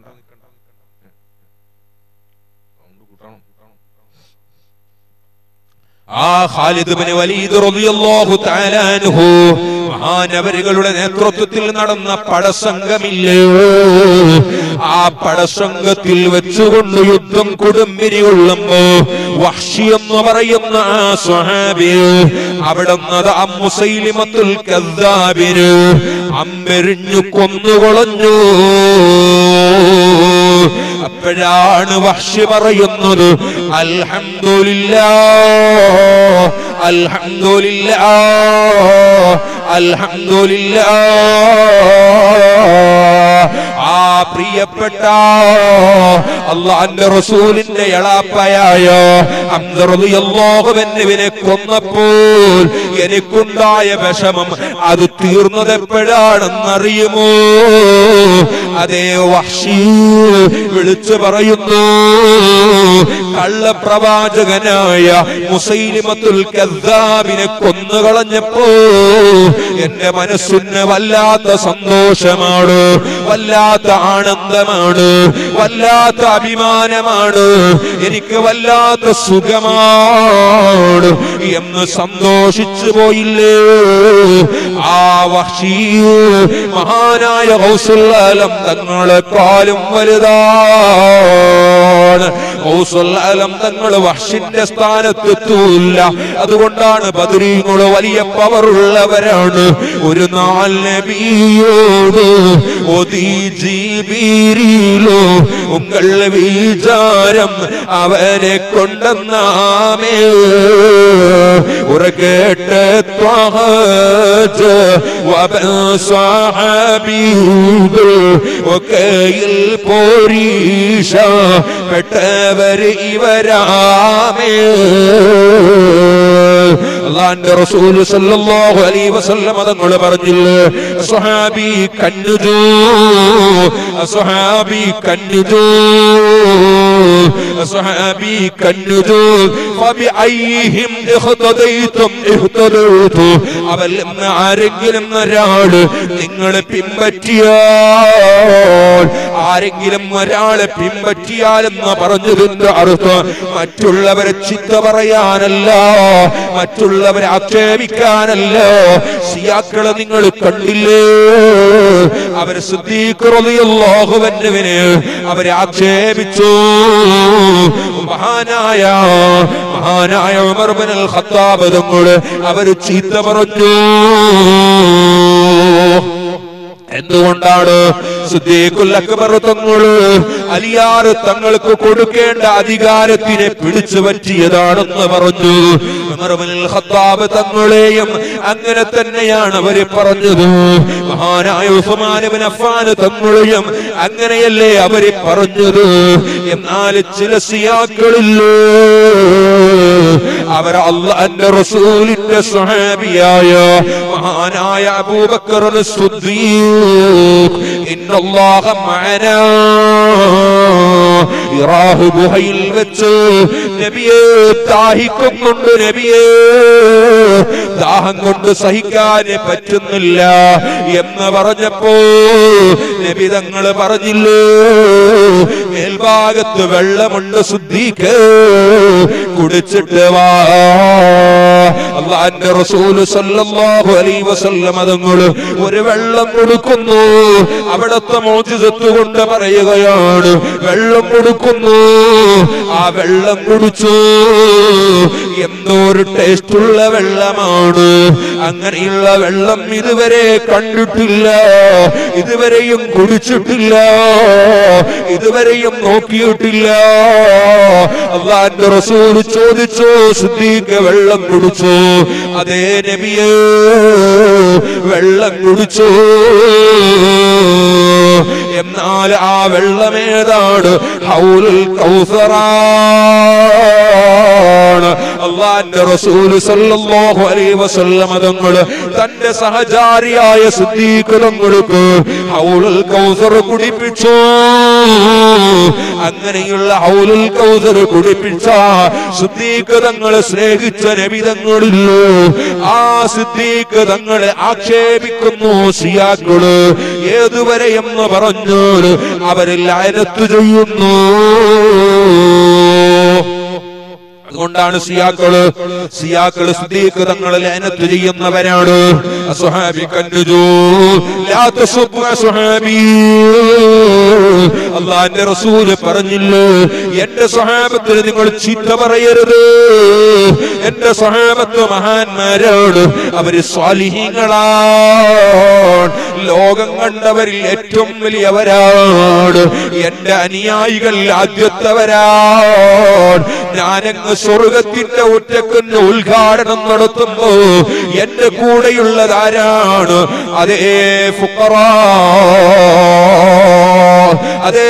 സൗണ്ട് കൂട്ടണം ആ ഖാലിദ് ബിൻ വലീദ് റളിയല്ലാഹു തആല അൻഹു മഹാനവരുകളുടെ നേതൃത്വത്തിൽ നടന്ന പടസംഘമില്ലേ ആ പടസംഘത്തിൽ വെച്ചുകൊണ്ട് യുദ്ധം കൊടുമ്പിരി കൊള്ളുമ്പോ വഹ്ഷി എന്ന് പറയുന്ന ആ സ്വഹാബി അവിടെ ആ മുസൈലിമത്തുൽ കദ്ദാബിന് അമ്പെരിഞ്ഞു കൊന്നുകൊളഞ്ഞു അപ്പോഴാണ് വഹ്ഷി പറയുന്നത് അൽഹംദുലില്ലാ അൽഹംദുലില്ലാ അൽഹംദുലില്ലാ ആ പ്രിയപ്പെട്ട അള്ളാന്റെ റസൂലിന്റെ എളാപ്പയായ അള്ളാഹുവിനെ കൊന്നപ്പോൾ എനിക്കുണ്ടായ വിഷമം അത് തീർന്നത് എപ്പോഴാണെന്നറിയുമോ അതേ വഷി വിളിച്ചു പറയുന്നു കള്ളപ്രവാചകനായ മുസൈലിമത്തുൽ കദ്ദാബിനെ കൊന്നുകളഞ്ഞപ്പോ എന്റെ മനസ്സിന് വല്ലാത്ത സന്തോഷമാണ് വല്ലാത്ത ആനന്ദമാണ് വല്ലാത്ത അഭിമാനമാണ് എനിക്ക് വല്ലാത്ത സുഖമാണ് എന്ന് സന്തോഷിച്ചു പോയില്ലേ ആ വഷീ മഹാനായ ഹൗസുല്ലാലം തങ്ങളെക്കാളും വലുതാണ് ഹൗസുല്ലാലം തങ്ങൾ വഷിന്റെ സ്ഥാനത്തെത്തൂല്ല അതുകൊണ്ടാണ് ബദരീങ്ങൾ വലിയ പവറുള്ളവരാണ് ഒരു നാൾ നബിയോട് ഒതി ജീബീരിലോ ഉങ്ങൾ വിചാരം അവരെ കൊണ്ടെന്നാമേ ഉറകേട്ട് ത്വഹജ് വബൻ സ്വഹബീബ് ഒക്കെയിൽ പോരീഷ പെട്ടവർ ഇവരാമേ അള്ളാന്റെ റസൂൽ സല്ലല്ലാഹു അലൈഹി വസല്ലം തങ്ങൾ പറഞ്ഞില്ലേ സ്വഹാബി കന്നുജൂ സ്വഹാബി കന്നുജൂ സ്വഹാബി കന്നുജൂ ഫബിഅയ്യിഹിം ഇഖ്തദൈതും ഇഹ്തദൈതു അവൽ നിന്ന് ആരെങ്കിലും ഒരാള് നിങ്ങളെ പിൻപറ്റിയാൽ ആരെങ്കിലും ഒരാളെ പിൻപറ്റിയാലെന്ന് പറഞ്ഞതിന്റെ അർത്ഥം മറ്റുള്ളവരെ ചിത്ത പറയാനല്ല മറ്റുള്ളവരെ ആക്ഷേപിക്കാനല്ല സിയാക്കളെ നിങ്ങൾ കണ്ടില്ലേ അവരെ ശ്രദ്ധിക്കുറതിയല്ലോഹുവന്നുവിന് അവരെ ആക്ഷേപിച്ചു മഹാനായ മഹാനായ ഉമർ ബിൻ അൽ ഖത്താബ് തങ്ങൾ അവര് ചീത്ത പറഞ്ഞു എന്തുകൊണ്ടാണ് സിദ്ദീഖുൽ അക്ബർ തങ്ങള് അലിയാർ തങ്ങൾക്ക് കൊടുക്കേണ്ട അധികാരത്തിനെ പിടിച്ചു പറ്റിയതാണെന്ന് പറഞ്ഞു ഉമർ ഇബ്നുൽ ഖത്താബ് തങ്ങളെയും അങ്ങനെ തന്നെയാണ് അവര് പറഞ്ഞത് മഹാനായ ഉസ്മാൻ ഇബ്നു അഫ്ഫാൻ തങ്ങളെയും അങ്ങനെയല്ലേ അവര് പറഞ്ഞത് എന്നാൽ ചില സിയാക്കളില്ലേ അവർ അള്ളാന്റെ റസൂലിന്റെ സ്വഹാബിയായ മഹാനായ അബൂബക്കർ ഇന്നല്ലാഹ മഅനാ ഇറാഹു ഗുഹയിൽ വെച്ച് നബിയെ ദാഹിക്കുന്നുണ്ട് നബിയെ ദാഹം കൊണ്ട് സഹിക്കാൻ പറ്റുന്നില്ല എന്ന് പറഞ്ഞപ്പോ നബി തങ്ങൾ പറഞ്ഞില്ലേ മേൽഭാഗത്ത് വെള്ളമുണ്ട് ശുദ്ധിക്ക് കുടിച്ചിട്ട് വാ അള്ളാന്റെ റസൂല് സല്ലല്ലാഹു അലൈഹി വസല്ലം അതുങ്ങള് ഒരു വെള്ളം കൊടുക്കുന്നു അവിടത്തെ മോചിതത്വ കൊണ്ട് പറയുകയാണ് വെള്ളം കൊടുക്കുന്നു ആ വെള്ളം കുടിച്ചു എന്തോ ഒരു ടേസ്റ്റുള്ള വെള്ളമാണ് അങ്ങനെയുള്ള വെള്ളം ഇതുവരെ കണ്ടിട്ടില്ല ഇതുവരെയും കുടിച്ചിട്ടില്ല ഇതുവരെയും നോക്കിയിട്ടില്ല അള്ളാന്റെ റസൂൽ ചോദിച്ചു സിദ്ദീഖ് വെള്ളം കുടിച്ചു അതേ നബിയേ വെള്ളം കുടിച്ചു എന്നാൽ ആ വെള്ളമേതാണ് ഹൗലുൽ കൗസറാണ് അള്ളാന്റെ റസൂല് സല്ലല്ലാഹു അലൈഹി വസല്ലം തങ്ങള് തന്റെ സഹചാരിയായ സിദ്ദീഖ് തങ്ങൾക്ക് ഹൗലുൽ കൗസർ കുടിപ്പിച്ചു അങ്ങനെയുള്ള ഹൗലുൽ കൗസർ കുടിപ്പിച്ച സിദ്ദീഖ് തങ്ങളെ സ്നേഹിച്ച നബിതങ്ങളില്ലോ ആ സിദ്ദീഖ് തങ്ങളെ ആക്ഷേപിക്കുന്നു സിയാക്കള് ഏതുവരെ എന്ന് പറഞ്ഞാൽ അവരിൽ അയലത്ത് ചെയ്യുന്നു അതുകൊണ്ടാണ് സിയാക്കള് സിയാക്കള് സുദീഖ് തങ്ങളിൽ അനത്ത് ചെയ്യുന്നവരാണ് അസ്വഹാബി കന്നുജു ലാ തസുബ്ബു അസ്വഹാബി അള്ളാന്റെ റസൂല് പറഞ്ഞില്ലേ എന്റെ സ്വഹാബത്തിന് നിങ്ങൾ ചീത്ത പറയരുത് എന്റെ സ്വഹാബത്ത് മഹാന്മാരാണ് അവര് സ്വാലിഹീങ്ങളാണ് ലോകം കണ്ടവരിൽ ഏറ്റവും വലിയവരാണ് എന്റെ അനുയായികൾ ആദ്യത്തവരാണ് ഞാനങ്ങ് സ്വർഗത്തിന്റെ ഒറ്റക്കുന്ന ഉദ്ഘാടനം നടത്തുമ്പോ എന്റെ കൂടെയുള്ളതാരാണ് അതേ ഫുക്കറ അതേ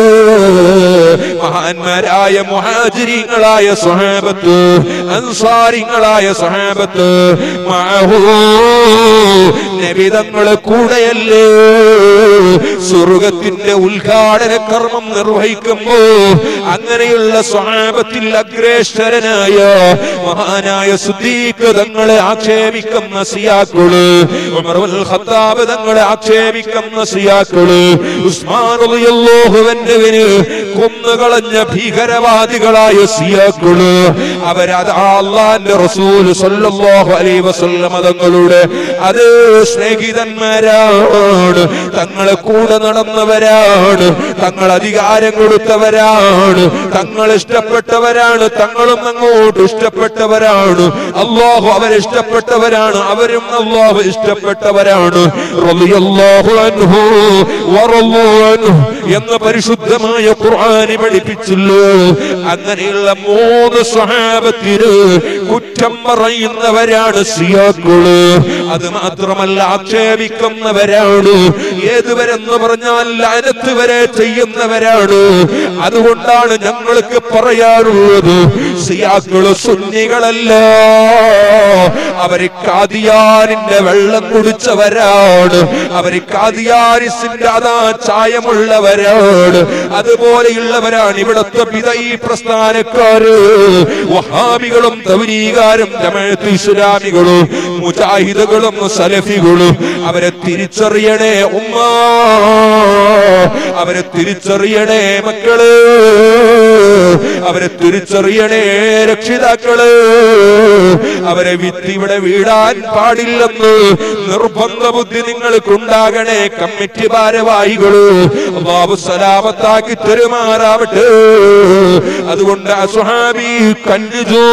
മഹാന്മാരായ മുഹാജിരിങ്ങളായ സ്വഹാബത്ത് അൻസാരിങ്ങളായ സ്വഹാബത്ത് മഅഹൂ നബിതങ്ങളെ കൂടെയല്ലേ സ്വർഗത്തിന്റെ ഉദ്ഘാടന കർമ്മം നിർവഹിക്കുമ്പോ അങ്ങനെയുള്ള സ്വഹാബത്തിൽ അഗ്രേശ്വരനായ മഹാനായ സുദ്ദീഖ് തങ്ങളെ ആക്ഷേപിക്കുന്ന സിയാക്കള് ഉമറുൽ ഖത്താബ് തങ്ങളെ ആക്ഷേപിക്കുന്ന സിയാക്കള് ഉസ്മാൻ റളിയല്ലാഹുവിന് കൊന്നുകളഞ്ഞ ഭീകരവാദികളായ സിയാക്കള് അവരത് അള്ളാന്റെ റസൂൽ സല്ലല്ലാഹു അലൈഹി വസല്ലം തങ്ങളുടെ അത് സ്നേഹിതന്മാരാണ് തങ്ങളെ കൂടെ നടന്നവരാണ് തങ്ങൾ അധികാരം കൊടുത്തവരാണ് തങ്ങൾ ഇഷ്ടപ്പെട്ടവരാണ് തങ്ങളും അങ്ങോട്ട് ഇഷ്ടപ്പെട്ടവരാണ് അള്ളാഹു അവരെ ഇഷ്ടപ്പെട്ടവരാണ് അവരും അള്ളാഹു ഇഷ്ടപ്പെട്ടവരാണ് റളിയല്ലാഹു അൻഹു വറളു അൻഹു എന്ന പരിശുദ്ധമായ ഖുർആനി പഠിപ്പിച്ചില്ലേ അങ്ങനെയുള്ള മൂന്ന് സ്വഹാബത്തിന് കുറ്റം പറയുന്നവരാണ് സിയാക്കള് അത് മാത്രമല്ല ആക്ഷേപിക്കുന്നവരാണ് ഏതുവരെന്ന് പറഞ്ഞാൽ അനത്ത് വരെ ചെയ്യുന്നവരാണ് അതുകൊണ്ടാണ് ഞങ്ങൾക്ക് പറയാറുള്ളത് സിയാക്കള് സുന്നികളല്ല അവര് കാദിയാനിന്റെ വെള്ളം കുടിച്ചവരാണ് അവര് കാദിയാനിസിന്റെ അതാ ചായമുള്ളവരാണ് അതുപോലെയുള്ളവരാണ് ഇവിടത്തെ പിത ഈ പ്രസ്ഥാനക്കാര് വഹാബികളും തവരീകാരും ജമാഅത്ത് ഇസ്ലാമികളും മുജാഹിദുകളും സലഫികളും അവരെ തിരിച്ചറിയണേ ഉമ്മ അവരെ തിരിച്ചറിയണേ മക്കള് അവരെ തിരിച്ചറിയണേ രക്ഷിതാക്കള് അവരെ വിത്ത് ഇവിടെ വീടാൻ പാടില്ലെന്ന് നിർബന്ധ ബുദ്ധി നിങ്ങൾക്കുണ്ടാകണേ കമ്മിറ്റി ഭാരവാഹികള് അള്ളാഹു സലാമത്താക്കി തെരുമാറാവട്ടെ അതുകൊണ്ട് അസ്ഹാബി കഞ്ചു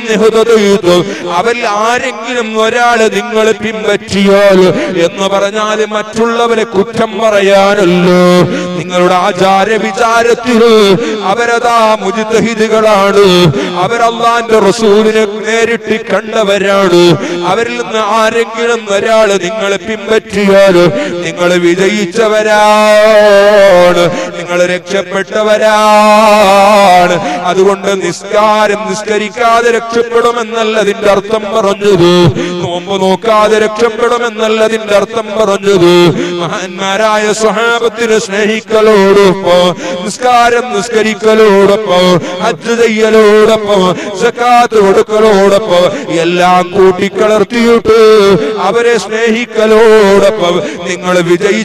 അവരിൽ ആരെങ്കിലും ഒരാള് നിങ്ങൾ പിൻപറ്റിയാൽ എന്ന് പറഞ്ഞാൽ പറഞ്ഞാല് മറ്റുള്ളവരെ കുറ്റം പറയാനല്ലോ നിങ്ങളുടെ ആചാര വിചാരത്തില് അവരതാ മുജിതഹിദുകളാണ് അവരല്ലാന്റെ റസൂലിനെ നേരിട്ട് കണ്ടവരാണ് അവരിൽ നിന്ന് ആരെങ്കിലും ഒരാള് നിങ്ങളെ പിൻപറ്റിയാൽ നിങ്ങൾ വിജയിച്ചവരാണ് നിങ്ങൾ രക്ഷപ്പെട്ടവരാണ് അതുകൊണ്ട് നിസ്കാരം നിസ്കരിക്കാതെ രക്ഷപ്പെടുമെന്നല്ല അതിന്റെ അർത്ഥം പറഞ്ഞത് നോമ്പ് നോക്കാതെ രക്ഷപ്പെടുമെന്നല്ലതിന്റെ അർത്ഥം പറഞ്ഞത് മഹാന്മാരായ സ്വഹാബത്തിന് സ്നേഹിക്കലോടൊപ്പം നിസ്കാരം നിസ്കരിക്കലോടൊപ്പം ഹജ്ജ് ചെയ്യലോടൊപ്പം സക്കാത്ത് കൊടുക്കലോടൊപ്പം എല്ലാം കൂട്ടിക്കലർത്തിയിട്ട് അവരെ സ്നേഹിക്കലോടൊപ്പം നിങ്ങൾ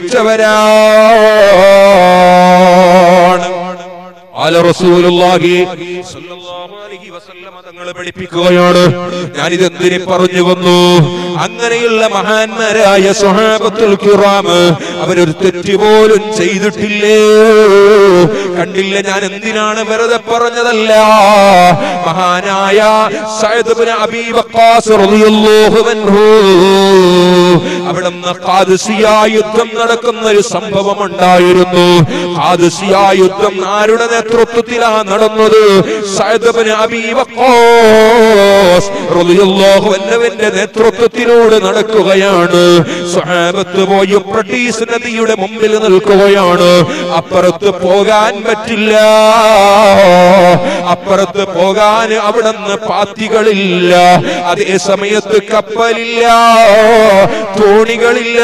വിജയിച്ചവരാണ് ആല റസൂലുള്ളാഹി സ്വല്ലല്ലാഹു അലൈഹി വസല്ലമ തങ്ങളെ പഠിപ്പിക്കുകയാണ് ഞാൻ ഇതെന്തിനെ പറഞ്ഞു വന്നു അങ്ങനെയുള്ള മഹാന്മാരായ സ്വഹാബത്തുൽ കിറാം അവരൊരു തെറ്റ് പോലും ചെയ്തിട്ടില്ലേ കണ്ടില്ല ഞാൻ എന്തിനാണ് വെറുതെ പറഞ്ഞതല്ല മഹാനായ സഅദ് ഇബ്നു അബീ വഖാസ് റളിയല്ലാഹു അൻഹു അവിടുന്ന് ഖാദിസിയ യുദ്ധം നടക്കുന്ന ഒരു സംഭവം ഉണ്ടായിരുന്നു ഖാദിസിയ യുദ്ധം ആരുടെ നേതൃത്വത്തിലാണ് നടന്നത് സഅദ് ഇബ്നു അബീ വഖാസ് റളിയല്ലാഹു അൻഹുവിന്റെ നേതൃത്വത്തിലൂടെ നടക്കുകയാണ് സ്വഹാബത്ത് പോയി യൂഫ്രട്ടീസ് നദിയുടെ മുമ്പിൽ നിൽക്കുകയാണ് അപ്പുറത്ത് പോകാൻ പറ്റില്ല അപ്പുറത്ത് പോകാൻ അവിടുന്ന് പാത്തികളില്ല അതേ സമയത്ത് കപ്പലില്ല തോണികളില്ല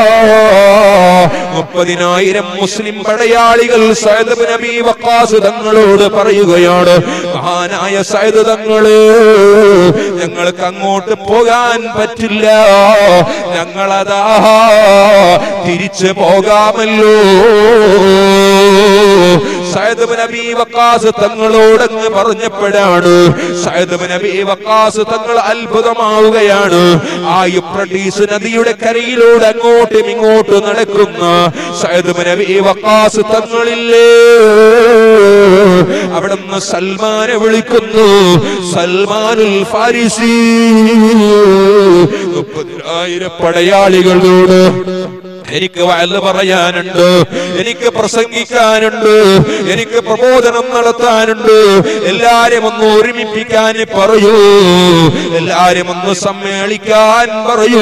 മുപ്പതിനായിരം മുസ്ലിം പടയാളികൾ സൈദ് ഇബ്നു നബി വക്കാസ് തങ്ങളോട് പറയുകയാണ് മഹാനായ സൈദ് തങ്ങള് ഞങ്ങൾക്ക് അങ്ങോട്ട് പോകാൻ പറ്റില്ല ഞങ്ങളതാ തിരിച്ചു പോകാമല്ലോ സയ്യിദ് ഇബ്നു നബി വക്കാസ് തങ്ങളോട് അങ്ങ് പറഞ്ഞപ്പോഴാണ് സയ്യിദ് ഇബ്നു നബി വക്കാസ് തങ്ങൾ അത്ഭുതമാവുകയാണ് ആ യുഫ്രട്ടീസ് നദിയുടെ കരയിലൂടെ അങ്ങോട്ടും ഇങ്ങോട്ടും നടക്കുന്ന സയ്യിദ് ഇബ്നു നബി വക്കാസ് തങ്ങളില്ലേ അവിടുന്ന് സൽമാനെ വിളിക്കുന്നു സൽമാനുൽ ഫാരിസി മുപ്പതിനായിരം പടയാളികളോട് എനിക്ക് വയല് പറയാനുണ്ട് എനിക്ക് പ്രസംഗിക്കാനുണ്ട് എനിക്ക് പ്രബോധനം നടത്താനുണ്ട് എല്ലാരും ഒന്ന് ഒരുമിപ്പിക്കാൻ പറയൂ എല്ലാരും ഒന്ന് സമ്മേളിക്കാൻ പറയൂ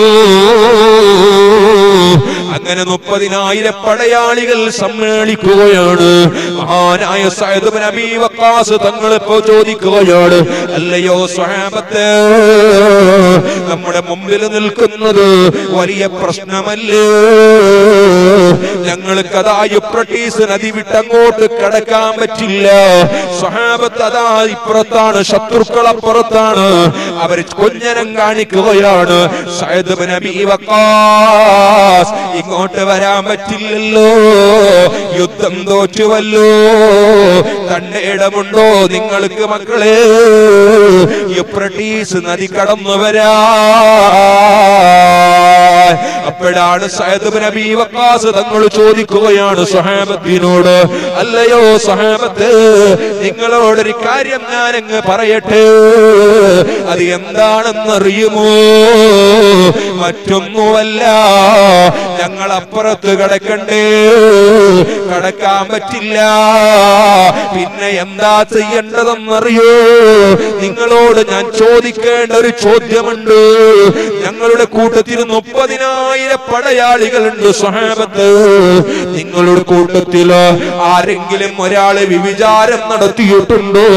അങ്ങനെ മുപ്പതിനായിരം പടയാളികൾ സമ്മേളിക്കുകയാണ് മഹാനായ സയ്യിദ് ഇബ്നു നബി വക്കാസ് തങ്ങൾ ഇപ്പോ ചോദിക്കുകയാണ് അല്ലയോ സ്വഹാബത്ത് നമ്മുടെ മുമ്പിൽ നിൽക്കുന്നത് വലിയ പ്രശ്നമല്ലേ ഞങ്ങൾക്ക് അതാ യുപ്രട്ടീസ് നദി വിട്ടങ്ങോട്ട് കടക്കാൻ പറ്റില്ല സ്വഹാബത്ത് അതാ ഇപ്പുറത്താണ് ശത്രുക്കൾ അപ്പുറത്താണ് അവർ കൊഞ്ഞനം കാണിക്കുകയാണ് സയ്യിദ് ഇബ്നു നബി വക്കാസ് ഇങ്ങോട്ട് വരാൻ പറ്റില്ലല്ലോ യുദ്ധം തോറ്റുവല്ലോ തന്റെ ഇടമുണ്ടോ നിങ്ങൾക്ക് മക്കളെ യുപ്രട്ടീസ് നദി കടന്നു വരാ അപ്പോഴാണ് സയ്യിദ് ഇബ്നു നബി വക്കാസ് തങ്ങൾ ചോദിക്കുകയാണ് സഹാബത്തിനോട് അല്ലയോ സഹാബത്ത് നിങ്ങളോടൊരു കാര്യം ഞാൻ അങ്ങ് പറയട്ടെ അത് എന്താണെന്നറിയുമോ മറ്റൊന്നുമല്ല ഞങ്ങൾ അപ്പുറത്ത് കിടക്കണ്ടേ കടക്കാൻ പറ്റില്ല പിന്നെ എന്താ ചെയ്യേണ്ടതെന്നറിയോ നിങ്ങളോട് ഞാൻ ചോദിക്കേണ്ട ഒരു ചോദ്യമുണ്ട് ഞങ്ങളുടെ കൂട്ടത്തിൽ മുപ്പതിനായിരം പടയാളികളുണ്ട് സ്വഹാബത്ത് നിങ്ങളുടെ കൂട്ടത്തിൽ ആരെങ്കിലും ഒരാള് വിവിചാരം നടത്തിയിട്ടുണ്ടോ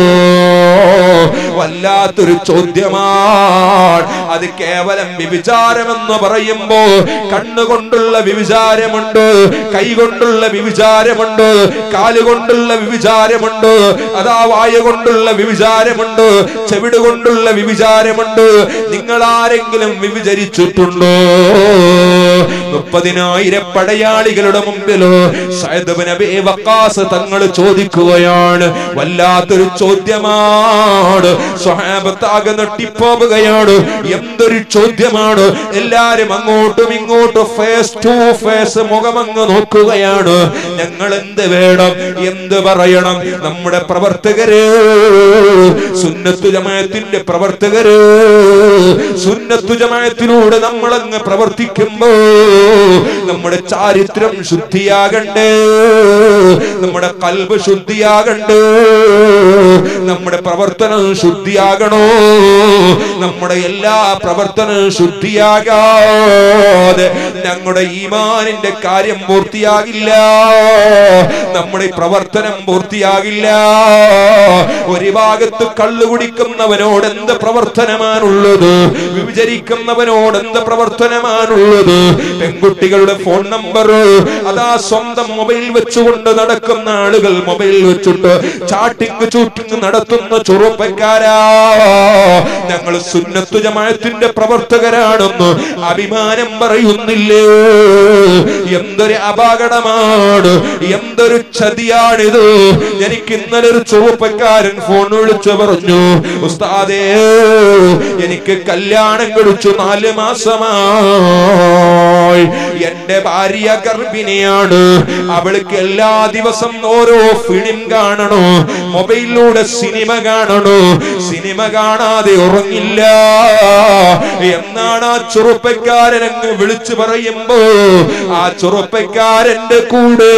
വല്ലാത്തൊരു ചോദ്യമാണ് അത് കേവലം വിവിചാരമെന്ന് പറയുമ്പോ കണ്ണുകൊണ്ടുള്ള വിവിചാരമുണ്ട് കൈകൊണ്ടുള്ള വിവിചാരമുണ്ട് കാലുകൊണ്ടുള്ള വിവിചാരമുണ്ട് അതാ വായ കൊണ്ടുള്ള വിവിചാരമുണ്ട് ചെവിട് കൊണ്ടുള്ള വിവിചാരമുണ്ട് നിങ്ങൾ ആരെങ്കിലും വിവിചരിച്ചിട്ടുണ്ടോ മുപ്പതിനായിരം പടയാളികളുടെ മുമ്പിലോ സയ്യിദ് ഇബ്നു നബി വക്കാസ് തങ്ങൾ ചോദിക്കുകയാണ് വല്ലാത്തൊരു ചോദ്യമാണ് സ്വഹാബത്താകെ നെട്ടിപ്പോവുകയാണ് എന്തൊരു ചോദ്യമാണ് എല്ലാരും അങ്ങോട്ടും ഇങ്ങോട്ടും ഫേസ് ടു ഫേസ് മുഖമങ്ങ് നോക്കുകയാണ് ഞങ്ങൾ എന്ത് വേണം എന്ത് പറയണം നമ്മുടെ പ്രവർത്തകര് സുന്നത്തു ജമായത്തിന്റെ പ്രവർത്തകര് സുന്നത്തു ജമായത്തിലൂടെ നമ്മളങ്ങ് പ്രവർത്തിക്കുമ്പോ നമ്മുടെ ചാരിത്രം ശുദ്ധിയാകണ്ടേ നമ്മുടെ കൽബ് ശുദ്ധിയാകണ്ടേ നമ്മുടെ പ്രവർത്തനം ശുദ്ധിയാകണോ നമ്മുടെ എല്ലാ പ്രവർത്തനവും ശുദ്ധിയാകാതെ ഞങ്ങളുടെ ഈമാനിന്റെ കാര്യം പൂർത്തിയാകില്ല നമ്മുടെ പ്രവർത്തനം പൂർത്തിയാകില്ല ഒരു ഭാഗത്ത് കള്ളു കുടിക്കുന്നവനോട് എന്ത് പ്രവർത്തനമാണുള്ളത് വിചരിക്കുന്നവനോട് എന്ത് പ്രവർത്തനമാണുള്ളത് പെൺകുട്ടികളുടെ ഫോൺ നമ്പർ അതാ സ്വന്തം മൊബൈൽ വെച്ചുകൊണ്ട് നടക്കുന്ന ആളുകൾ മൊബൈൽ വെച്ചിട്ട് ചാട്ടിങ് ചൂട്ടിങ് നടത്തുന്ന ചെറുപ്പക്കാരാ ഞങ്ങൾ സുന്നത്തു ജമാഅത്തിന്റെ പ്രവർത്തകരാണെന്ന് അഭിമാനം പറയുന്നില്ലേ എന്തൊരു അപകടമാണ് എന്തൊരു ചതിയാണിത് എനിക്ക് ഇന്നലെ ഒരു ചെറുപ്പക്കാരൻ ഫോൺ വിളിച്ചു പറഞ്ഞു ഉസ്താദേ എനിക്ക് കല്യാണം കഴിച്ചു നാല് മാസമായി എന്റെ ഭാര്യ ഗർഭിണിയാണ് അവൾക്ക് എല്ലാ ദിവസം ഓരോ ഫിലിം കാണണോ മൊബൈലിലൂടെ സിനിമ കാണണോ സിനിമ കാണാതെ ഉറങ്ങില്ല എന്നാണ് ആ ചെറുപ്പക്കാരൻ അങ്ങ് വിളിച്ചു പറയുമ്പോ ആ ചെറുപ്പക്കാരന്റെ കൂടെ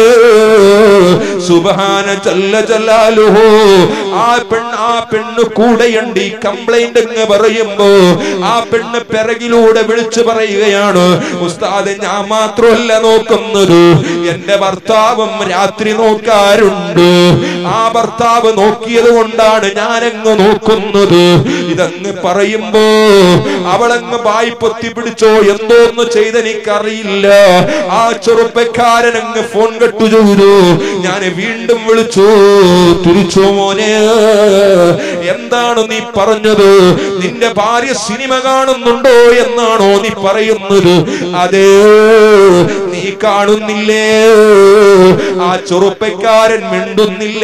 സുബഹാന ചല്ല ചല്ലാലുഹോ ആ പെണ്ണ് ആ പെണ്ണ് കൂടെയുണ്ട് ഈ കംപ്ലൈന്റ് അങ്ങ് പറയുമ്പോ ആ പെണ്ണ് പിറകിലൂടെ വിളിച്ചു പറയുകയാണ് ഉസ്താദ് ഞാൻ മാത്രമല്ല നോക്കുന്നത് എന്റെ ഭർത്താവും രാത്രി നോക്കാറുണ്ട് ആ ഭർത്താവ് നോക്കിയത് കൊണ്ടാണ് ഞാനങ്ങ് നോക്കുന്നത് ഇതങ്ങ് പറയുമ്പോ അവളങ്ങ് വായി പൊത്തി പിടിച്ചോ എന്തോന്ന് ചെയ്തെനിക്കറിയില്ല ആ ചെറുപ്പക്കാരൻ അങ്ങ് ഫോൺ കെട്ടു ചെയ്തു ഞാൻ വീണ്ടും വിളിച്ചു തിരിച്ചോ മോനെ എന്താണ് നീ പറഞ്ഞത് നിന്റെ ഭാര്യ സിനിമ കാണുന്നുണ്ടോ എന്നാണോ നീ പറയുന്നത് അതേ നീ കാണുന്നില്ലേ ആ ചെറുപ്പക്കാരൻ മിണ്ടുന്നില്ല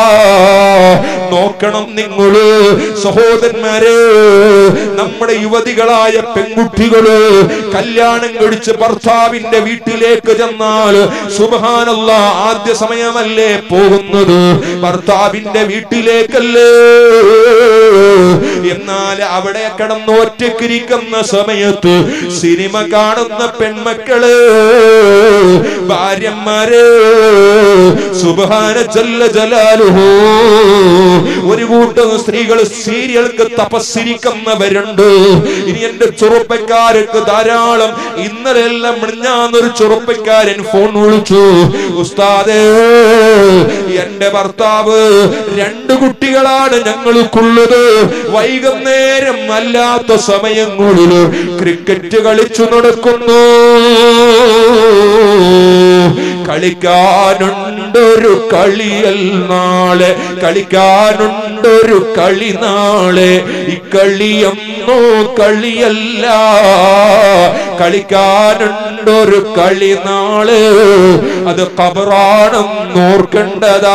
നോക്കണം നിങ്ങള് സഹോദരന്മാരെ നമ്മുടെ യുവതികളായ പെൺകുട്ടികള് കല്യാണം കഴിച്ച് ഭർത്താവിന്റെ വീട്ടിലേക്ക് ചെന്നാൽ സുബഹാനല്ല ആദ്യ സമയമല്ലേ പോകുന്നത് ഭർത്താവിന്റെ വീട്ടിലേക്കല്ലേ എന്നാൽ അവിടെ കിടന്ന് ഒറ്റക്കിരിക്കുന്ന സമയത്ത് സിനിമ കാണുന്ന പെൺമക്കള് ഭാര്യന്മാര് സുബഹാന ജല്ല ജലാലുഹോ ഒരു കൂട്ടം സ്ത്രീകൾ സീരിയൽക്ക് തപസ്സിരിക്കുന്നവരുണ്ട് ഇനി എന്റെ ചെറുപ്പക്കാർക്ക് ധാരാളം ഇന്നലെ എല്ലാം മിഞ്ഞാന്നൊരു ചെറുപ്പക്കാരൻ ഫോൺ വിളിച്ചു ഉസ്താദേ എന്റെ ഭർത്താവ് രണ്ട് കുട്ടികളാണ് ഞങ്ങൾക്കുള്ളത് വൈകുന്നേരം അല്ലാത്ത സമയങ്ങളിൽ ക്രിക്കറ്റ് കളിച്ചു നടക്കുന്നു കളിക്കാനുണ്ടൊരു കളിയൽ നാളെ കളിക്കാനുണ്ടൊരു കളി നാളെ ഇക്കളിയൊന്നോ കളിയല്ല കളിക്കാനുണ്ടൊരു കളി നാളെ അത് കബറാണെന്ന് ഓർക്കേണ്ടതാ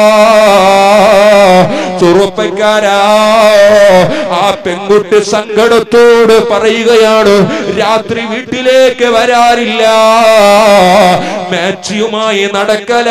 ചെറുപ്പക്കാരാ ആ പെൺകുട്ടി സങ്കടത്തോട് പറയുകയാണ് രാത്രി വീട്ടിലേക്ക് വരാറില്ല മാച്ചിയുമായി നടക്കല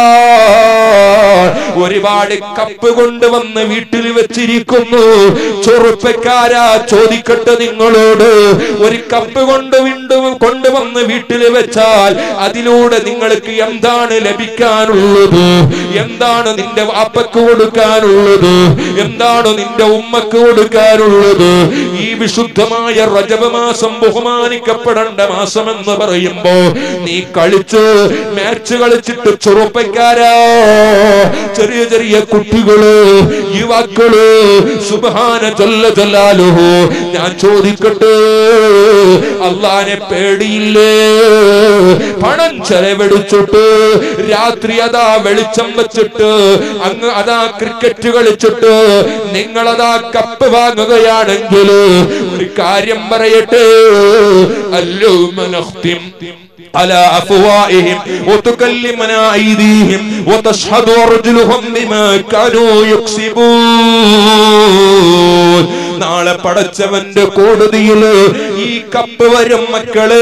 ഒരുപാട് കപ്പ് കൊണ്ടുവന്ന് വീട്ടിൽ വെച്ചിരിക്കുന്നു ചെറുപ്പക്കാരാ ചോദിക്കട്ടെ നിങ്ങളോട് ഒരു കപ്പ് കൊണ്ട് വീണ്ടും കൊണ്ടുവന്ന് വീട്ടിൽ വെച്ചാൽ അതിലൂടെ നിങ്ങൾക്ക് എന്താണ് ലഭിക്കാനുള്ളത് എന്താണ് നിന്റെ വാപ്പക്ക് കൊടുക്കാനുള്ളത് എന്താണ് നിന്റെ ഉമ്മക്ക് കൊടുക്കാനുള്ളത് ഈ വിശുദ്ധമായ റജബ മാസം ബഹുമാനിക്കപ്പെടേണ്ട മാസം എന്ന് പറയുമ്പോ നീ കളിച്ച് മാച്ച് കളിച്ചിട്ട് ചെറുപ്പക്കാരാ ചെറിയ ചെറിയ കുട്ടികള് യുവാക്കള് സുബാന ചൊല്ല ചൊല്ലാലോ ഞാൻ ചോദിക്കട്ടെ അള്ളാനെ പേടിയില്ലേ പണം ചെലവഴിച്ചിട്ട് രാത്രി അതാ വെളിച്ചം വെച്ചിട്ട് അങ്ങ് അതാ ക്രിക്കറ്റ് കളിച്ചിട്ട് നിങ്ങളതാ കപ്പ് വാങ്ങുകയാണെങ്കിൽ ഒരു കാര്യം പറയട്ടെ അല്ലോ മനഃത്തിം على أفواههم وتكلمنا أيديهم وتشهد أرجلهم بما كانوا يكسبون നാളെ പടച്ചവന്റെ കോടതിയില് ഈ കപ്പ് വരും മക്കള്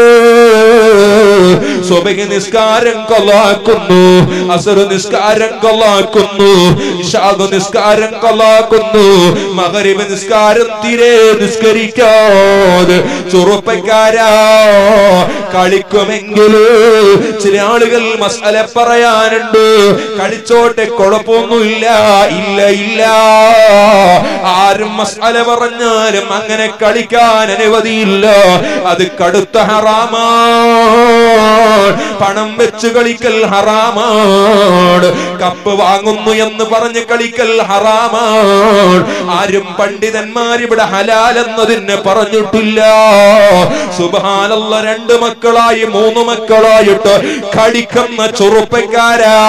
സ്വബഹി നിസ്കാരം കൊള്ളാക്കുന്നു അസറ് നിസ്കാരം കൊള്ളാക്കുന്നു ഇഷാദ് നിസ്കാരം കൊള്ളാക്കുന്നു മകരിബ് നിസ്കാരം തീരെ നിസ്കരിക്കാതെ ചെറുപ്പക്കാരാ കളിക്കുമെങ്കില് ചില ആളുകൾ മസാല പറയാനുണ്ട് കളിച്ചോട്ടെ കുഴപ്പമൊന്നുമില്ല ഇല്ല ഇല്ല ആരും മസാല പറഞ്ഞാലും അങ്ങനെ കളിക്കാൻ അനുമതിയില്ല അത് കടുത്ത ഹറാമാണ് പണം വെച്ച് കളിക്കൽ ഹറാമാണ് കപ്പ് വാങ്ങുന്നു എന്ന് പറഞ്ഞ് കളിക്കൽ ഹറാമാണ് ആരും പണ്ഡിതന്മാർ ഇവിടെ ഹലാൽ എന്നതിന് പറഞ്ഞിട്ടില്ല സുബാനല്ല രണ്ട് മക്കളായി മൂന്ന് മക്കളായിട്ട് കളിക്കുന്ന ചെറുപ്പക്കാരാ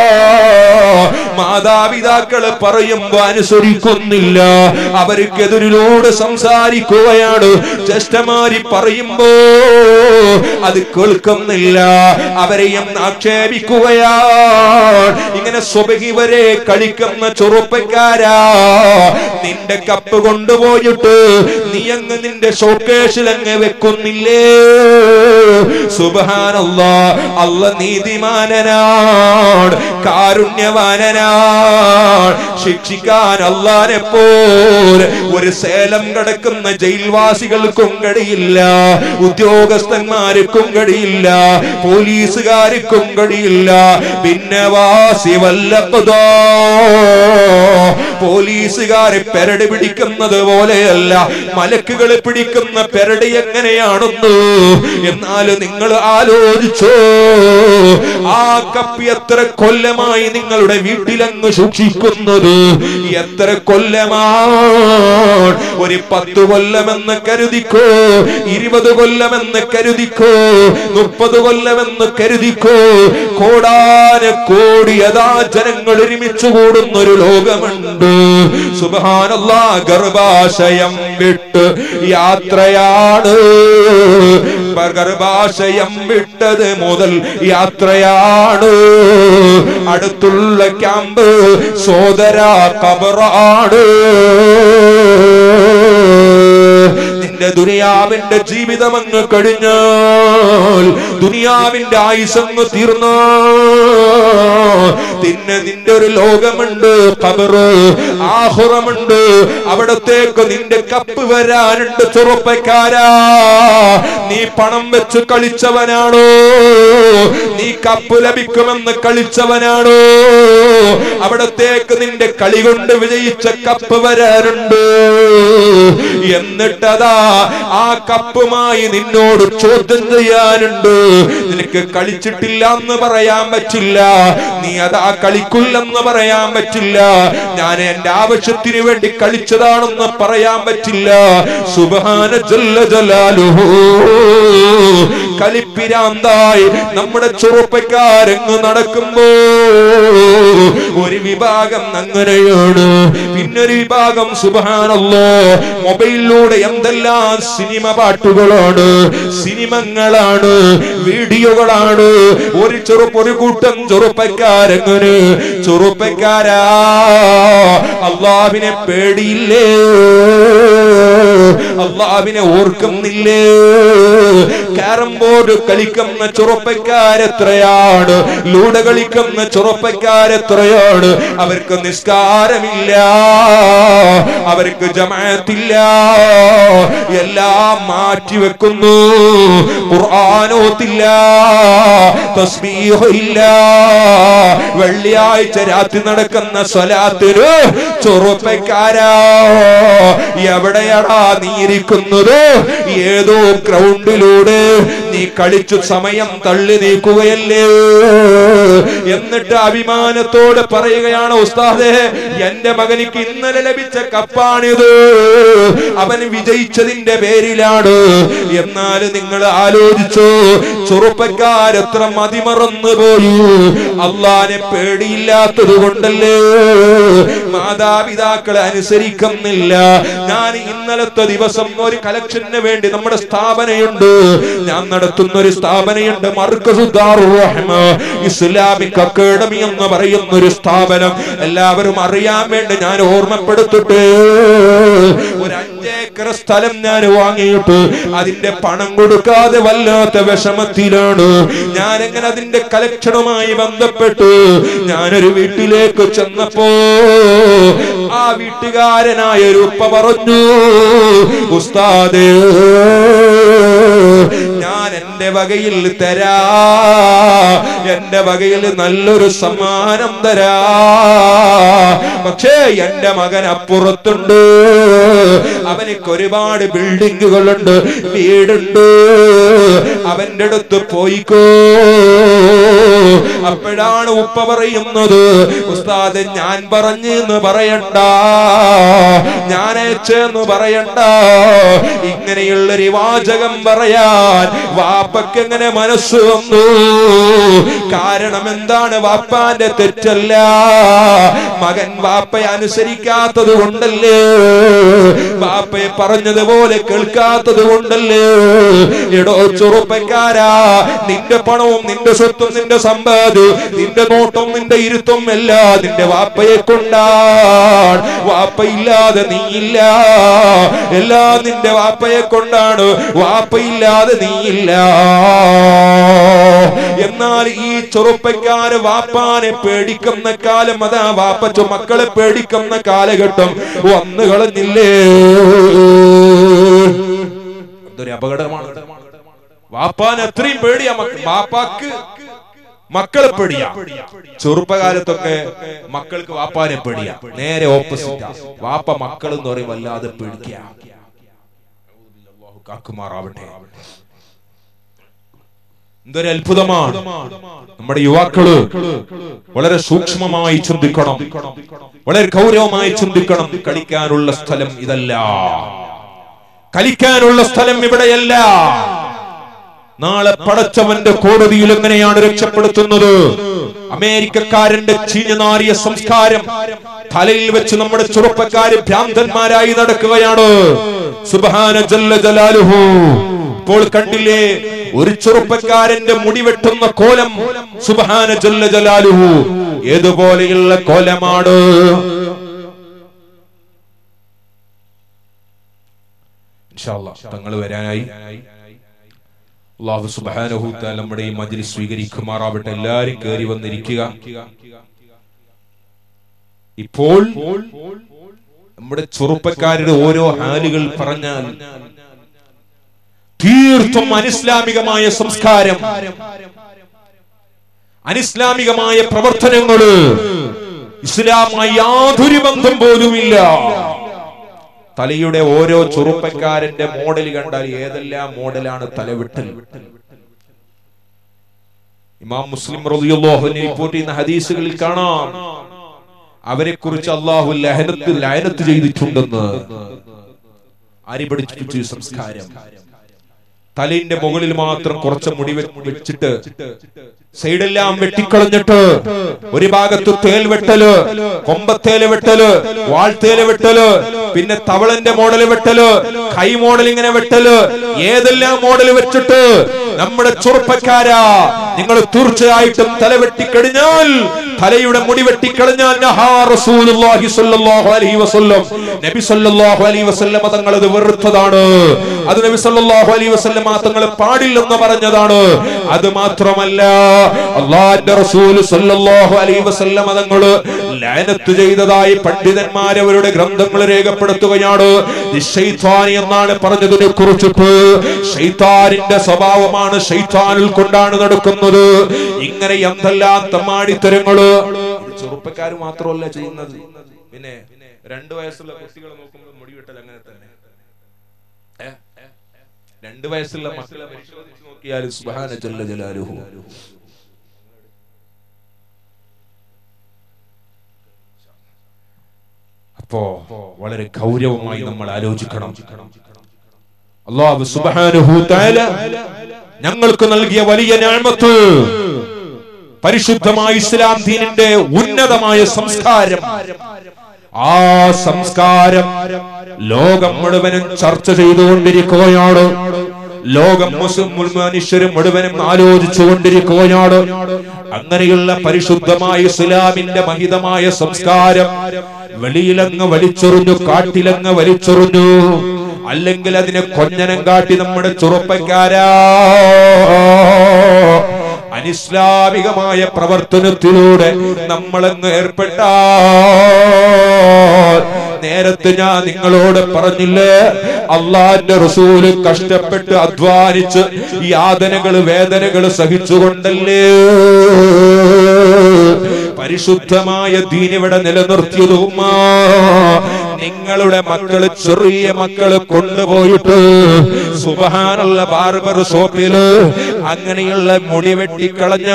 മാതാപിതാക്കള് പറയുമ്പോ അനുസരിക്കുന്നില്ല അവർക്കെതിരിലൂടെ സംസാരിക്കുകയാണ് ജ്യേഷ്ഠമാരി പറയുമ്പോ അത് കേൾക്കുന്നില്ല അവരെയും ആക്ഷേപിക്കുകയാണ് ഇങ്ങനെ സ്വബഹി വരെ കളിക്കുന്ന ചെറുപ്പക്കാരാ നിന്റെ കപ്പ് കൊണ്ടുപോയിട്ട് നീ അങ്ങ് നിന്റെ ഷോക്കേഷിൽ അങ്ങ് വെക്കുന്നില്ലേ സുബാനല്ല അല്ല നീതിമാനനാണ് കാരുണ്യവാനനാണ് ശിക്ഷിക്കാൻ അല്ലാനെ പോലെ ഒരു സേലം കിടക്കുന്ന ജയിൽവാസികൾക്കും കഴിയില്ല ഉദ്യോഗസ്ഥന്മാർക്കും കഴിയില്ല പോലീസുകാർക്കും കഴിയില്ല പിന്നെ വാസി വല്ലപ്പതോ പോലീസുകാരെ പെരട് പിടിക്കുന്നത് പോലെയല്ല മലക്കുകളെ പിടിക്കുന്ന പെരട് എങ്ങനെയാണെന്ന് എന്നാൽ നിങ്ങൾ ആലോചിച്ചോ ആ കപ്പി എത്ര കൊല്ലമായി നിങ്ങളുടെ വീട്ടിലങ്ങ് സൂക്ഷിക്കുന്നത് എത്ര കൊല്ലമാണ് ഒരു പത്ത് കൊല്ലമെന്ന് കരുതിക്കോ ഇരുപത് കൊല്ലമെന്ന് കരുതിക്കോ മുപ്പത് കൊല്ലമെന്ന് കരുതിക്കോ കോടാന കോടിയതാ ജനങ്ങൾ ഒരുമിച്ച് കൂടുന്ന ഒരു ലോകമുണ്ട് സുബാനല്ല ഗർഭാശയം വിട്ട് യാത്രയാണ് ഗർഭാശയം വിട്ടത് മുതൽ യാത്രയാണ് അടുത്തുള്ള ക്യാമ്പ് സോദര കബറാണ് നിന്റെ ദുനിയാവിന്റെ ജീവിതം അങ്ങ് കഴിഞ്ഞാൽ ദുനിയാവിന്റെ ആയുസങ്ങ് തീർന്ന പിന്നെ നിന്റെ ഒരു ലോകമുണ്ട് കബറ് ആഹുറമുണ്ട് അവിടത്തേക്ക് നിന്റെ കപ്പ് വരാനുണ്ട് ചെറുപ്പക്കാരാ നീ പണം വെച്ച് കളിച്ചവനാണോ നീ കപ്പ് ലഭിക്കുമെന്ന് കളിച്ചവനാണോ അവിടത്തേക്ക് നിന്റെ കളി കൊണ്ട് വിജയിച്ച കപ്പ് വരാനുണ്ട് എന്നിട്ടതാ ആ കപ്പുമായി നിന്നോട് ചോദ്യം ചെയ്യാനുണ്ട് നിനക്ക് കളിച്ചിട്ടില്ല എന്ന് പറയാൻ പറ്റില്ല നീ അതാ കളിക്കില്ലെന്ന് പറയാൻ പറ്റില്ല ഞാൻ എന്റെ ആവശ്യത്തിന് വേണ്ടി കളിച്ചതാണെന്ന് പറയാൻ പറ്റില്ല സുബാന ജല്ല ജലാലുഹു കളിപ്പിരാന്തായി നമ്മുടെ ചെറുപ്പക്കാരങ്ങ് നടക്കുമ്പോ ഒരു വിഭാഗം അങ്ങനെയാണ് പിന്നൊരു വിഭാഗം സുബാനല്ലോ മൊബൈലിലൂടെ എന്തെല്ലാം സിനിമ പാട്ടുകളാണ് സിനിമങ്ങളാണ് വീഡിയോകളാണ് ഒരു ചെറുപ്പ ഒരു കൂട്ടം ചെറുപ്പക്കാരങ്ങനെ ചെറുപ്പക്കാരാ അള്ളാവിനെ പേടിയില്ലേ അള്ളാവിനെ ഓർക്കുന്നില്ലേ കാരം ബോർഡ് കളിക്കുന്ന ചെറുപ്പക്കാരെത്രയാണ് ലൂഡ കളിക്കുന്ന ചെറുപ്പക്കാരെത്രയാണ് അവർക്ക് നിസ്കാരമില്ല അവർക്ക് ജമാഅത്തില്ല എല്ലാം മാറ്റിവെക്കുന്നു ഖുർആാനോത്തില്ല തസ്ബീഹില്ല വെള്ളിയാഴ്ച രാത്രി നടക്കുന്ന സ്വലാത്തിനു ചെറുപ്പക്കാരാ എവിടെയാടാ നീ ഇരിക്കുന്നത് ഏതോ ഗ്രൗണ്ടിലൂടെ നീ കളിച്ചു സമയം തള്ളി നീക്കുകയല്ലേ എന്നിട്ട് അഭിമാനത്തോടെ പറയുകയാണ് ഉസ്താദെ എന്റെ മകനിക്ക് ഇന്നലെ ലഭിച്ച കപ്പാണിത് അവൻ വിജയിച്ചതിന്റെ പേരിലാണ് എന്നാൽ നിങ്ങൾ ആലോചിച്ചോ ചെറുപ്പക്കാരെത്ര മതിമറന്നു പോയി അള്ളാനെ പേടിയില്ലാത്തത് കൊണ്ടല്ലേ മാതാപിതാക്കളെ അനുസരിക്കുന്നില്ല ഞാൻ ഇന്നലത്തെ ദിവസം ഒരു കലക്ഷന് വേണ്ടി നമ്മുടെ സ്ഥാപനയുണ്ട് ഞാൻ നടത്തി നടത്തുന്ന ഒരു സ്ഥാപനമുണ്ട് മർക്കസുദ്ദാറുർ റഹ്മ ഇസ്ലാമിക് അക്കാഡമി എന്ന് പറയുന്ന ഒരു സ്ഥാപനം എല്ലാവരും അറിയാൻ വേണ്ടി ഞാൻ ഓർമ്മപ്പെടുത്തിട്ട് ഒരു അഞ്ചേക്കർ സ്ഥലം ഞാൻ വാങ്ങിയിട്ട് അതിന്റെ പണം കൊടുക്കാതെ വല്ലാത്ത വിഷമത്തിലാണ് ഞാൻ എങ്ങനെ അതിന്റെ കലക്ഷനുമായി ബന്ധപ്പെട്ടു ഞാനൊരു വീട്ടിലേക്ക് ചെന്നപ്പോ ആ വീട്ടുകാരനായ ഒരു ഉപ്പ പറഞ്ഞു ഉസ്താദേ ഞാൻ എന്റെ വകയിൽ തരാ എന്റെ വകയിൽ നല്ലൊരു സമ്മാനം തരാ പക്ഷേ എന്റെ മകൻ അപ്പുറത്തുണ്ട് അവനക്ക് ഒരുപാട് ബിൽഡിങ്ങുകളുണ്ട് വീടുണ്ട് അവന്റെ അടുത്ത് പോയിക്കോ അപ്പോഴാണ് ഉപ്പ പറയുന്നത് ഉസ്താദ് ഞാൻ പറഞ്ഞു എന്ന് പറയണ്ട ഞാൻ അയച്ചെന്ന് പറയണ്ട ഇങ്ങനെയുള്ളൊരു വാചകം പറയാൻ വാപ്പക്ക് എങ്ങനെ മനസ്സ് വന്നു കാരണം എന്താണ് വാപ്പാന്റെ തെറ്റല്ല മകൻ വാപ്പയെ അനുസരിക്കാത്തത് കൊണ്ടല്ലേ വാപ്പയെ പറഞ്ഞതുപോലെ കേൾക്കാത്തത് കൊണ്ടല്ലേ എടോ ചെറുപ്പക്കാരാ നിന്റെ പണവും നിന്റെ സ്വത്തും നിന്റെ സമ്പാദ്യവും നിന്റെ നോട്ടം നിന്റെ ഇരുത്തും എല്ലാം നിന്റെ വാപ്പയെ കൊണ്ടാണ് വാപ്പയില്ലാതെ നീയില്ല എല്ലാം നിന്റെ വാപ്പയെ കൊണ്ടാണ് വാപ്പയില്ലാതെ നീയില്ല എന്നാൽ ഈ ചെറുപ്പക്കാര് വാപ്പാനെ പേടിക്കുന്ന കാലം അതാ വാപ്പച്ചു മക്കളെ പേടിക്കുന്ന കാലഘട്ടം വന്നു കളഞ്ഞില്ലേ എന്തൊരു അപകടമാണ് വാപ്പാൻ അത്രയും പേടിയാ മക്കൾ വാപ്പാക്ക് മക്കളെ പേടിയാ ചെറുപ്പകാലത്തൊക്കെ മക്കൾക്ക് വാപ്പാനെ പേടിയാ നേരെ ഓപ്പോസിറ്റ് വാപ്പ മക്കൾ എന്ന് പറയും വല്ലാതെ പേടിക്കുക കാക്കുമാറാവട്ടെ എന്തൊരു അത്ഭുതമാണ് നമ്മുടെ യുവാക്കള് വളരെ സൂക്ഷ്മമായി ചിന്തിക്കണം വളരെ ഗൗരവമായി ചിന്തിക്കണം കളിക്കാനുള്ള സ്ഥലം ഇതല്ല കളിക്കാനുള്ള സ്ഥലം ഇവിടെയല്ല നാളെ പടച്ചവന്റെ കോടതിയിൽ എങ്ങനെയാണ് രക്ഷപ്പെടുത്തുന്നത് അമേരിക്കക്കാരന്റെ ചീഞ്ഞനാറിയ സംസ്കാരം തലയിൽ വെച്ച് നമ്മുടെ ചെറുപ്പക്കാര് ഭ്രാന്തന്മാരായി നടക്കുകയാണ് സുബാന ജല്ല ജലാലുഹു ഇപ്പോൾ കണ്ടില്ലേ ഒരു ചെറുപ്പക്കാരന്റെ മുടി വെട്ടുന്ന കോലം സുബാന ജല്ല ജലാലുഹു ഏതുപോലെയുള്ള കോലമാണ് തങ്ങൾ വരാനായി അള്ളാഹു സുബാനഹു നമ്മുടെ ഈ മജ്ലിസ് സ്വീകരിക്കുമാറാവട്ടെ എല്ലാരും കയറി വന്നിരിക്കുക ഇപ്പോൾ നമ്മുടെ ചെറുപ്പക്കാരുടെ ഓരോ ഹാലുകൾ പറഞ്ഞാൽ തീർത്തും അനിസ്ലാമികമായ സംസ്കാരം അനിസ്ലാമികമായ പ്രവർത്തനങ്ങള് ഇസ്ലാമായി യാതൊരു ബന്ധം പോലുമില്ല തലയുടെ ഓരോ ചെറുപ്പക്കാരന്റെ മോഡൽ കണ്ടാൽ ഏതെല്ലാം മോഡലാണ് തലവിട്ടൽ ഇമാം മുസ്ലിം റളിയല്ലാഹുവിനെ റിപ്പോർട്ട് ചെയ്യുന്ന ഹദീസുകളിൽ കാണാം അവരെ കുറിച്ച് അള്ളാഹു ലഹനത്ത് ലയനത്ത് ചെയ്തിട്ടുണ്ടെന്ന് ആര് പഠിപ്പിച്ചു ഈ സംസ്കാരം തലയിന്റെ മുകളിൽ മാത്രം കുറച്ച് മുടി വെ- വെച്ചിട്ട് സൈഡെല്ലാം വെട്ടിക്കളഞ്ഞിട്ട് ഒരു ഭാഗത്ത് തേൽ വെട്ടല് കൊമ്പത്തേല് വെട്ടല് വാൾത്തേല് വെട്ടല് പിന്നെ തവളന്റെ മോഡൽ വെട്ടല് കൈ മോഡൽ ഇങ്ങനെ വെട്ടല് ഏതെല്ലാം മോഡൽ വെച്ചിട്ട് നമ്മുടെ ചെറുപ്പക്കാരാ നിങ്ങൾ തീർച്ചയായിട്ടും തല വെട്ടിക്കഴിഞ്ഞാൽ തലയുടെ മുടി വെട്ടിക്കളഞ്ഞാൽ നഹാ റസൂലുള്ളാഹി സ്വല്ലല്ലാഹു അലൈഹി വസല്ലം നബി സല്ലല്ലാഹു അലൈഹി വസല്ലം തങ്ങൾ അത് വെറുത്തതാണ് അത് നബി സല്ലല്ലാഹു അലൈഹി വസല്ലം തങ്ങൾ പാടില്ലെന്ന് പറഞ്ഞതാണ് അത് മാത്രമല്ല അള്ളാഹിന്റെ റസൂൽ സല്ലല്ലാഹു അലൈഹി വസല്ലം തങ്ങൾ ലഅനത്ത് ചെയ്തതായി പണ്ഡിതന്മാർ അവരുടെ ഗ്രന്ഥങ്ങൾ രേഖപ്പെടുത്തുകയാണ് നിശ്ശൈത്വാനി എന്നാണ് പറഞ്ഞതിനെ കുറിച്ചിട്ട് ഷൈത്താനിന്റെ സ്വഭാവമാണ് ഷൈത്താനിൽ കൊണ്ടാണ് നടക്കുന്നത് ഇങ്ങനെ എന്തെല്ലാം തമ്മാടിത്തരങ്ങള് ഇത് ചെറുപ്പക്കാർ മാത്രമല്ല ചെയ്യുന്നത് പിന്നെ രണ്ടു വയസ്സുള്ള കുട്ടികളെ നോക്കുമ്പോൾ മുടിവെട്ടൽ അങ്ങനെ തന്നെ ഏ? രണ്ടു വയസ്സുള്ള മക്കളെ പരിശോധിച്ച് നോക്കിയാൽ സുബ്ഹാന ജല്ല ജലാലുഹു അപ്പോ വളരെ ഗൗരവമായി നമ്മൾ ആലോചിക്കണം അള്ളാഹു സുബ്ഹാനഹു തആല ഞങ്ങൾക്ക് നൽകിയ വലിയ ഞാമത്ത് പരിശുദ്ധമായ ഇസ്ലാം ദീനിന്റെ ഉന്നതമായ സംസ്കാരം ആ സംസ്കാരം ലോകം മുഴുവനും ചർച്ച ചെയ്തുകൊണ്ടിരിക്കുകയാണ് ലോകം മുസ്ലിം മനുഷ്യരും മുഴുവനും ആലോചിച്ചു കൊണ്ടിരിക്കുകയാണ് അങ്ങനെയുള്ള പരിശുദ്ധമായ ഇസ്ലാമിന്റെ മഹിതമായ സംസ്കാരം വെളിയിലങ്ങ് വലിച്ചെറിഞ്ഞു കാട്ടിലങ്ങ് വലിച്ചെറിഞ്ഞു അല്ലെങ്കിൽ അതിനെ കൊഞ്ഞനം കാട്ടി നമ്മുടെ ചെറുപ്പക്കാരാ അനിസ്ലാമികമായ പ്രവർത്തനത്തിലൂടെ നമ്മളങ്ങ് ഏർപ്പെട്ട നേരത്തെ ഞാൻ നിങ്ങളോട് പറഞ്ഞില്ലേ അള്ളാന്റെ റസൂല് കഷ്ടപ്പെട്ട് അധ്വാനിച്ച് യാതനകള് വേദനകള് സഹിച്ചുകൊണ്ടല്ലേ പരിശുദ്ധമായ ദീനിവിടെ നിലനിർത്തിയത് ഉമ്മ നിങ്ങളുടെ മക്കള് ചെറിയ മക്കള് കൊണ്ടുപോയിട്ട് സുബഹാനുള്ള ബാർബർ ഷോപ്പില് അങ്ങനെയുള്ള മുടി വെട്ടിക്കളഞ്ഞ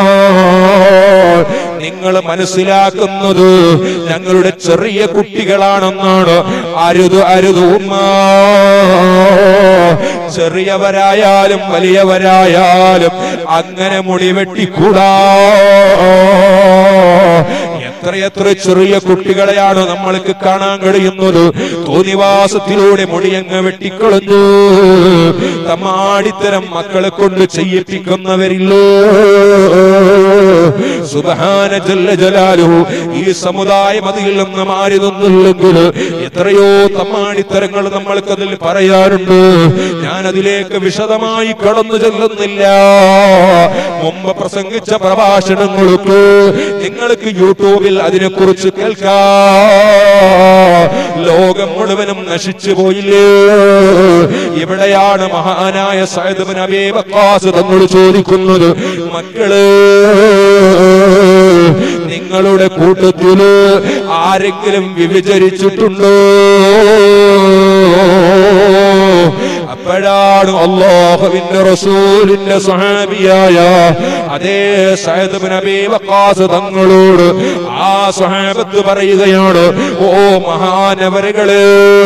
നിങ്ങൾ മനസ്സിലാക്കുന്നത് ഞങ്ങളുടെ ചെറിയ കുട്ടികളാണെന്നാണ് അരുത് അരുത് ഉമ്മ ചെറിയവരായാലും വലിയവരായാലും അങ്ങനെ മുടി വെട്ടിക്കൂടാ എത്രയെത്ര ചെറിയ കുട്ടികളെയാണ് നമ്മൾക്ക് കാണാൻ കഴിയുന്നത് തോന്നിവാസത്തിലൂടെ മുടിയങ്ങ് വെട്ടിക്കളഞ്ഞു തമ്മാടിത്തരം മക്കളെ കൊണ്ട് ചെയ്യിപ്പിക്കുന്നവരില്ലോ സുബഹാന ജല്ല ജലാലു ഈ സമുദായം അതിൽ നിന്ന് മാറി നിന്നില്ലെങ്കിൽ എത്രയോ തമ്മാടിത്തരങ്ങൾ നമ്മൾക്ക് അതിൽ പറയാറുണ്ട് ഞാൻ അതിലേക്ക് വിശദമായി കടന്നു ചെല്ലുന്നില്ല മുമ്പ് പ്രസംഗിച്ച പ്രഭാഷണങ്ങൾക്ക് നിങ്ങൾക്ക് യൂട്യൂബിൽ അതിനെക്കുറിച്ച് കേൾക്കാം ലോകം മുഴുവനും നശിച്ചു പോയില്ലേ ഇവിടെയാണ് മഹാനായ സൈദബൻ അബേ വക്കാസ് തങ്ങൾ ചോദിക്കുന്നത് മക്കള് നിങ്ങളുടെ കൂട്ടത്തില് ആരെങ്കിലും വിഭജിച്ചിട്ടുണ്ടോ അപ്പോഴാണ് അള്ളാഹുവിന്റെ റസൂലിന്റെ സഹാബിയായ അതേ സയ്യിദ് ബിൻ അബീ വഖാസ് തങ്ങളോട് ആ സഹാബത്ത് പറയുകയാണ് ഓ മഹാനവരുകളെ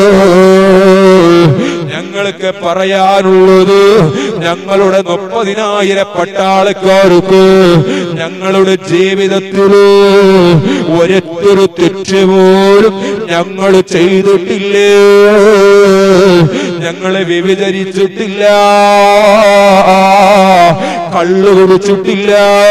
ഞങ്ങൾക്ക് പറയാനുള്ളത് ഞങ്ങളുടെ മുപ്പതിനായിരം പട്ടാളക്കാർക്ക് ഞങ്ങളുടെ ജീവിതത്തില് ഒരൊറ്റൊരു തെറ്റ് പോലും ഞങ്ങൾ ചെയ്തിട്ടില്ലേ ഞങ്ങളെ വ്യഭിചരിച്ചിട്ടില്ല കള്ളു കുടിച്ചിട്ടില്ല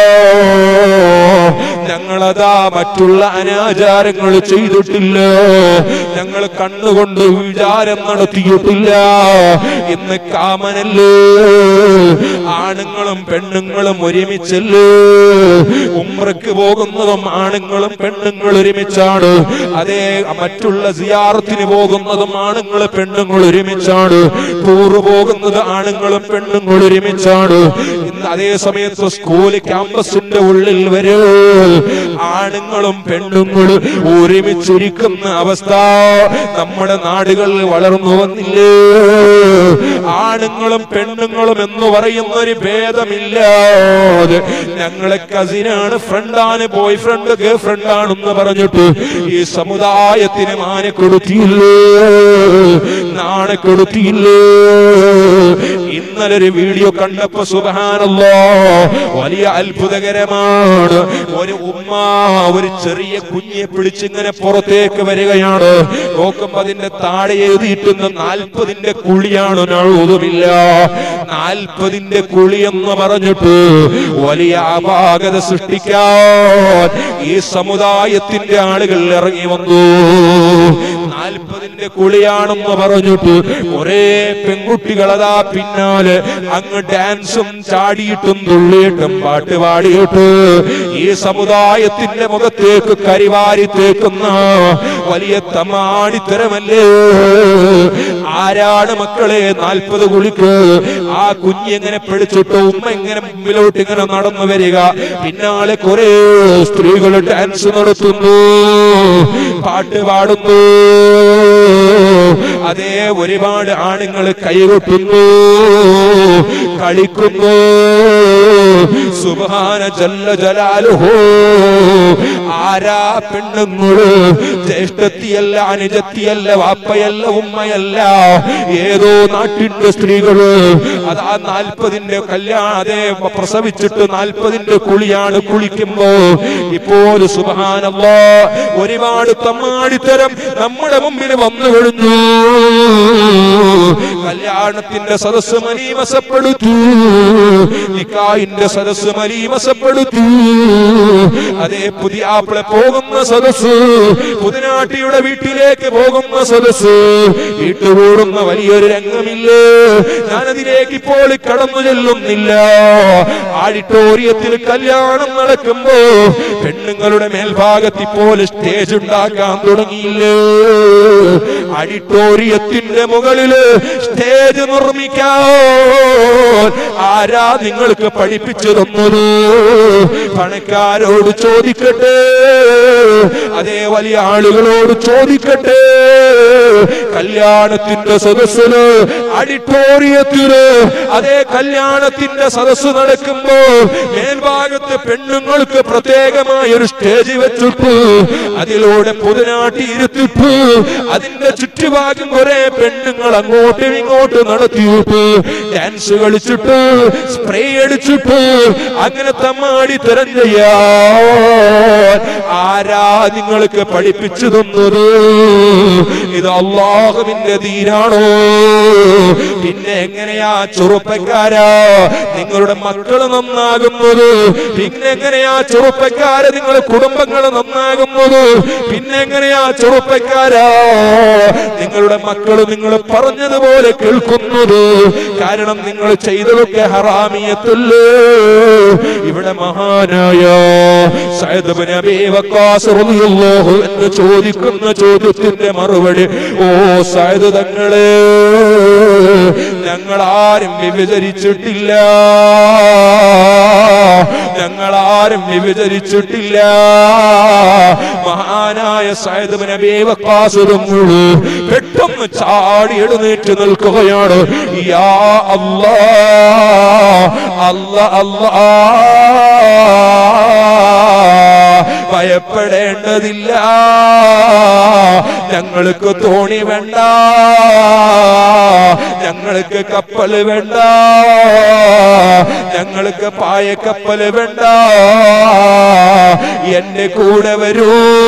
ഞങ്ങളതാ മറ്റുള്ള അനാചാരങ്ങൾ ചെയ്തിട്ടില്ല ഞങ്ങൾ കണ്ണുകൊണ്ട് വിചാരം നടത്തിയിട്ടില്ല ഇന്ന് കാമനല്ലേ ആണുങ്ങളും പെണ്ണുങ്ങളും ഒരുമിച്ചല്ലേ ഉമ്രക്ക് പോകുന്നതും ആണുങ്ങളും പെണ്ണുങ്ങൾ ഒരുമിച്ചാണ് അതേ മറ്റുള്ള സിയാറത്തിന് പോകുന്നതും ആണുങ്ങൾ പെണ്ണുങ്ങൾ ഒരുമിച്ചാണ് ടൂറ് പോകുന്നത് ആണുങ്ങളും പെണ്ണുങ്ങൾ ഒരുമിച്ചാണ് ഇന്ന് അതേ സമയത്ത് സ്കൂൾ ക്യാമ്പസിന്റെ ഉള്ളിൽ വരെ ആണുങ്ങളും പെണ്ണുങ്ങളും ഒരുമിച്ചിരിക്കുന്ന അവസ്ഥ നമ്മുടെ നാടുകളിൽ വളർന്നു വന്നില്ലേ ആണുങ്ങളും പെണ്ണുങ്ങളും എന്ന് പറയുന്ന ഒരു ഭേദമില്ലാതെ ഞങ്ങളെ കസിനാണ് ഫ്രണ്ടാണ് ബോയ് ഫ്രണ്ട് ഗേൾ ഫ്രണ്ട് ആണെന്ന് പറഞ്ഞിട്ട് ഈ സമുദായത്തിന് മാനെ കൊടുത്തിയില്ലേ നാണെ കൊടുത്തിയില്ലേ ഇന്നലെ ഒരു വീഡിയോ കണ്ടപ്പോ സുബഹാനല്ലോ വലിയ അത്ഭുതകരമാണ് ഒരു ഉമ്മ ഒരു ചെറിയ കുഞ്ഞെ പിടിച്ചിങ്ങനെ പുറത്തേക്ക് വരികയാണ് നോക്കുമ്പോ അതിന്റെ താഴെ എഴുതിയിട്ടുണ്ട് നാൽപ്പതിന്റെ കുഴിയാണ് ഒതുമില്ല നാൽപ്പതിന്റെ കുഴി എന്ന് പറഞ്ഞിട്ട് വലിയ അപാകത സൃഷ്ടിക്കാൻ ഈ സമുദായത്തിന്റെ ആളുകൾ ഇറങ്ങി വന്നു നാൽപ്പതിന്റെ കുളിയാണെന്ന് പറഞ്ഞിട്ട് ഒരേ പെൺകുട്ടികൾ അതാ പിന്നാലെ അങ്ങ് ഡാൻസും ചാടിയിട്ടും തുള്ളിയിട്ടും പാട്ട് പാടിയിട്ട് ഈ സമുദായത്തിന്റെ മുഖത്തേക്ക് കരിവാരി തേക്കുന്ന വലിയ തമാടിത്തരമല്ലേ ആരാണ് മക്കളെ നാൽപ്പത് കുളിക്ക് ആ കുഞ്ഞെങ്ങനെ പിടിച്ചിട്ട് ഉമ്മ ഇങ്ങനെ മുമ്പിലോട്ട് ഇങ്ങനെ നടന്നു വരിക പിന്നാലെ കുറെ സ്ത്രീകൾ ഡാൻസ് നടത്തുന്നു പാട്ട് പാടുന്നു അതേ ഒരുപാട് ആണുങ്ങൾ കൈകൊട്ടുന്നു കളിക്കുന്നു സുബാന ജല്ല ജലാലുഹോ ആരാ പെണ്ണുങ്ങള് ജ്യേഷ്ഠത്തിയല്ല അനുജത്തിയല്ല വാപ്പയല്ല ഉമ്മയല്ല ഏതോ നാട്ടിന്റെ സ്ത്രീകള് അതാ നാൽപ്പതിന്റെ കല്യാണം അതേ പ്രസവിച്ചിട്ട് നാൽപ്പതിന്റെ കുളിയാണ് കുളിക്കുമ്പോ ഇപ്പോൾ സുബാനല്ലോ ഒരുപാട് തമ്മാടിത്തരം നമ്മുടെ മുമ്പിൽ വന്നു കഴിഞ്ഞു കല്യാണത്തിന്റെ സദസ് മലീമസപ്പെടുത്തു നിക്കായിന്റെ സദസ് മലീമസപ്പെടുത്തു അതേ പുതിയ ആപ്പിളെ പോകുന്ന സദസ് പുതിനാട്ടിയുടെ വീട്ടിലേക്ക് പോകുന്ന സദസ് വീട്ടുകൂടുന്ന വലിയൊരു രംഗമില്ലേ ഞാനതിലേക്ക് ഇപ്പോൾ കടന്നു ചെല്ലുന്നില്ല ആഡിറ്റോറിയത്തിൽ കല്യാണം നടക്കുമ്പോ പെണ്ണുങ്ങളുടെ മേൽഭാഗത്ത് ഇപ്പോൾ സ്റ്റേജ് ഉണ്ടാക്കാൻ തുടങ്ങിയില്ലേ ആഡിറ്റോറിയത്തിന്റെ മുകളില് സ്റ്റേജ് നിർമ്മിക്കാൻ ആരാ നിങ്ങൾക്ക് പഠിപ്പിച്ചു തന്നത് പണക്കാരോട് ചോദിക്കട്ടെ അതേ വലിയ ആളുകളോട് ചോദിക്കട്ടെ കല്യാണത്തിന്റെ സദസ്സിന് ഓഡിറ്റോറിയത്തില് അതേ കല്യാണത്തിന്റെ സദസ്സ് നടക്കുമ്പോ മേൽഭാഗത്ത് പെണ്ണുങ്ങൾക്ക് പ്രത്യേകമായ ഒരു സ്റ്റേജ് വെച്ചിട്ട് അതിലൂടെ പുതുനാട്ടി ഇരുത്തിട്ട് അതിന്റെ ചുറ്റുഭാഗം കുറെ പെണ്ണുങ്ങൾ അങ്ങോട്ടും ഇങ്ങോട്ടും നടത്തിയിട്ട് ഡാൻസ് കളിച്ചിട്ട് സ്പ്രേ അടിച്ചിട്ട് അങ്ങനെ തമ്മാടി തരം ചെയ്യാ ആരാ നിങ്ങൾക്ക് പഠിപ്പിച്ചു തന്നത് ഇത് അള്ളാഹുവിന്റെ തീരാണോ പിന്നെ എങ്ങനെയാ ചെറുപ്പക്കാരാ നിങ്ങളുടെ മക്കള് നന്നാകുന്നത് പിന്നെ എങ്ങനെയാ ചെറുപ്പക്കാര് നിങ്ങളുടെ കുടുംബങ്ങൾ നന്നാകുന്നത് പിന്നെ എങ്ങനെയാ ചെറുപ്പക്കാരാ നിങ്ങളുടെ മക്കള് നിങ്ങൾ പറഞ്ഞതുപോലെ കേൾക്കുന്നത് കാരണം നിങ്ങൾ ചെയ്തതൊക്കെ ഹറാമിയത്തല്ലേ ഇവിടെ മഹാനായ സയ്യിദ് ഇബ്നു അബീ വഖാസ് റളിയല്ലാഹു എന്ന് ചോദിക്കുന്ന ചോദ്യത്തിന്റെ മറുപടി ഓ സയ്യിദ് തങ്ങളെ ഞങ്ങൾ ആരും വിഭജിച്ചിട്ടില്ല ഞങ്ങൾ ആരും വിഭജിച്ചിട്ടില്ല മഹാനായ സയ്യിദ് ഇബ്നു അബീ വഖാസ് തങ്ങൾ പെട്ടെന്ന് ചാടി എഴുന്നേറ്റ് നിൽക്കുകയാണ് യാ അല്ലാ അല്ലാ അല്ലാ ഭയപ്പെടേണ്ടതില്ല ഞങ്ങൾക്ക് തോണി വേണ്ട ഞങ്ങൾക്ക് കപ്പൽ വേണ്ട ഞങ്ങൾക്ക് പായക്കപ്പൽ വേണ്ട എന്റെ കൂടെ വരൂ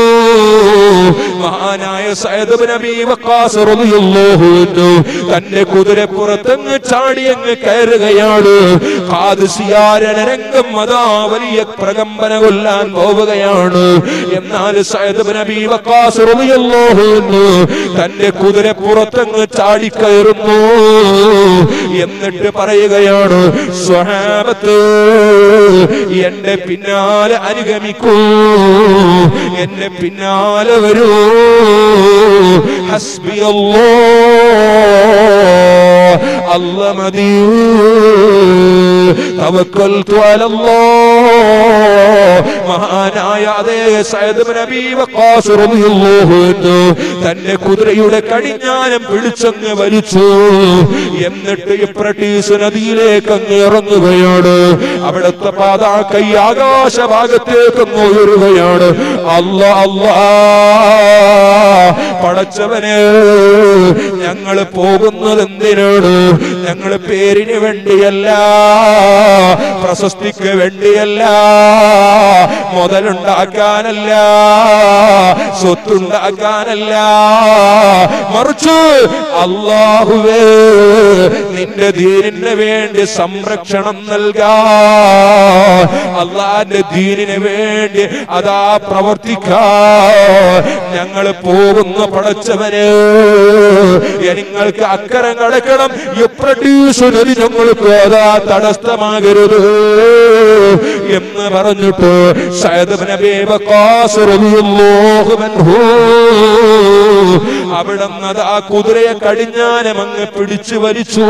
മഹാനായ സയ്യിദ് ഇബ്നു അബീ വഖാസ് റളിയല്ലാഹു അൻഹു തന്റെ കുതിരപ്പുറത്തങ്ങ് ചാടി അങ്ങ് കയറുകയാണ് ഖാദിസിയാരണ രംഗം അതാ വലിയ പ്രകമ്പന കൊല്ലാൻ പോവുകയാണ് എന്നാൽ സയ്യിദ് ഇബ്നു അബീ വഖാസ് റളിയല്ലാഹു അൻഹു തന്റെ കുതിരപ്പുറത്തങ്ങ് ചാടി കയറുന്നു എന്നിട്ട് പറയുകയാണ് സ്വഹാബത്ത് എന്റെ പിന്നാലെ അനുഗമിക്കൂ എന്റെ പിന്നാലെ വരൂ ഹസ്ബി അല്ല മതി തവക്കൽതു അലല്ലാഹ് മഹാനായ അതേ സയ്യിദ് ഇബ്നു അബീ വഖാസ് റളിയല്ലാഹു അൻഹു തന്റെ കുതിരയുടെ കടിഞ്ഞാനം പിടിച്ചങ്ങ് വലിച്ചു എന്നിട്ട് ഇപ്രട്ടീസ് നദിയിലേക്ക് അങ്ങ് ഇറങ്ങുകയാണ് അവിടുത്തെ പാത കൈ ആകാശഭാഗത്തേക്ക് അങ്ങ് ഉയരുകയാണ് അല്ല അല്ല പടച്ചവന് ഞങ്ങൾ പോകുന്നത് എന്തിനാണ് ഞങ്ങൾ പേരിന് വേണ്ടിയല്ല പ്രശസ്തിക്ക് വേണ്ടിയല്ല മുതലുണ്ടാക്കാനല്ല സ്വത്തുണ്ടാക്കാനല്ല മറിച്ച് അള്ളാഹുവേ നിന്റെ ദീനിന് വേണ്ടി സംരക്ഷണം നൽകാ അള്ളാന്റെ ദീനിന് വേണ്ടി അതാ പ്രവർത്തിക്കാ ഞങ്ങൾ പോകുന്ന പടച്ചവന് നിങ്ങൾക്ക് അക്കരം കടക്കണം എപ്രഡ്യൂസറി ഞങ്ങൾക്ക് അതാ തടസ്സമാകരുത് എന്ന് പറഞ്ഞിട്ട് സയ്യിദ് ഇബ്നു അബീ വഖാസ് റളിയല്ലാഹു അൻഹു അവിടെ അതാ കുതിരയെ കടിഞ്ഞാനം അങ്ങ് പിടിച്ചു വലിച്ചു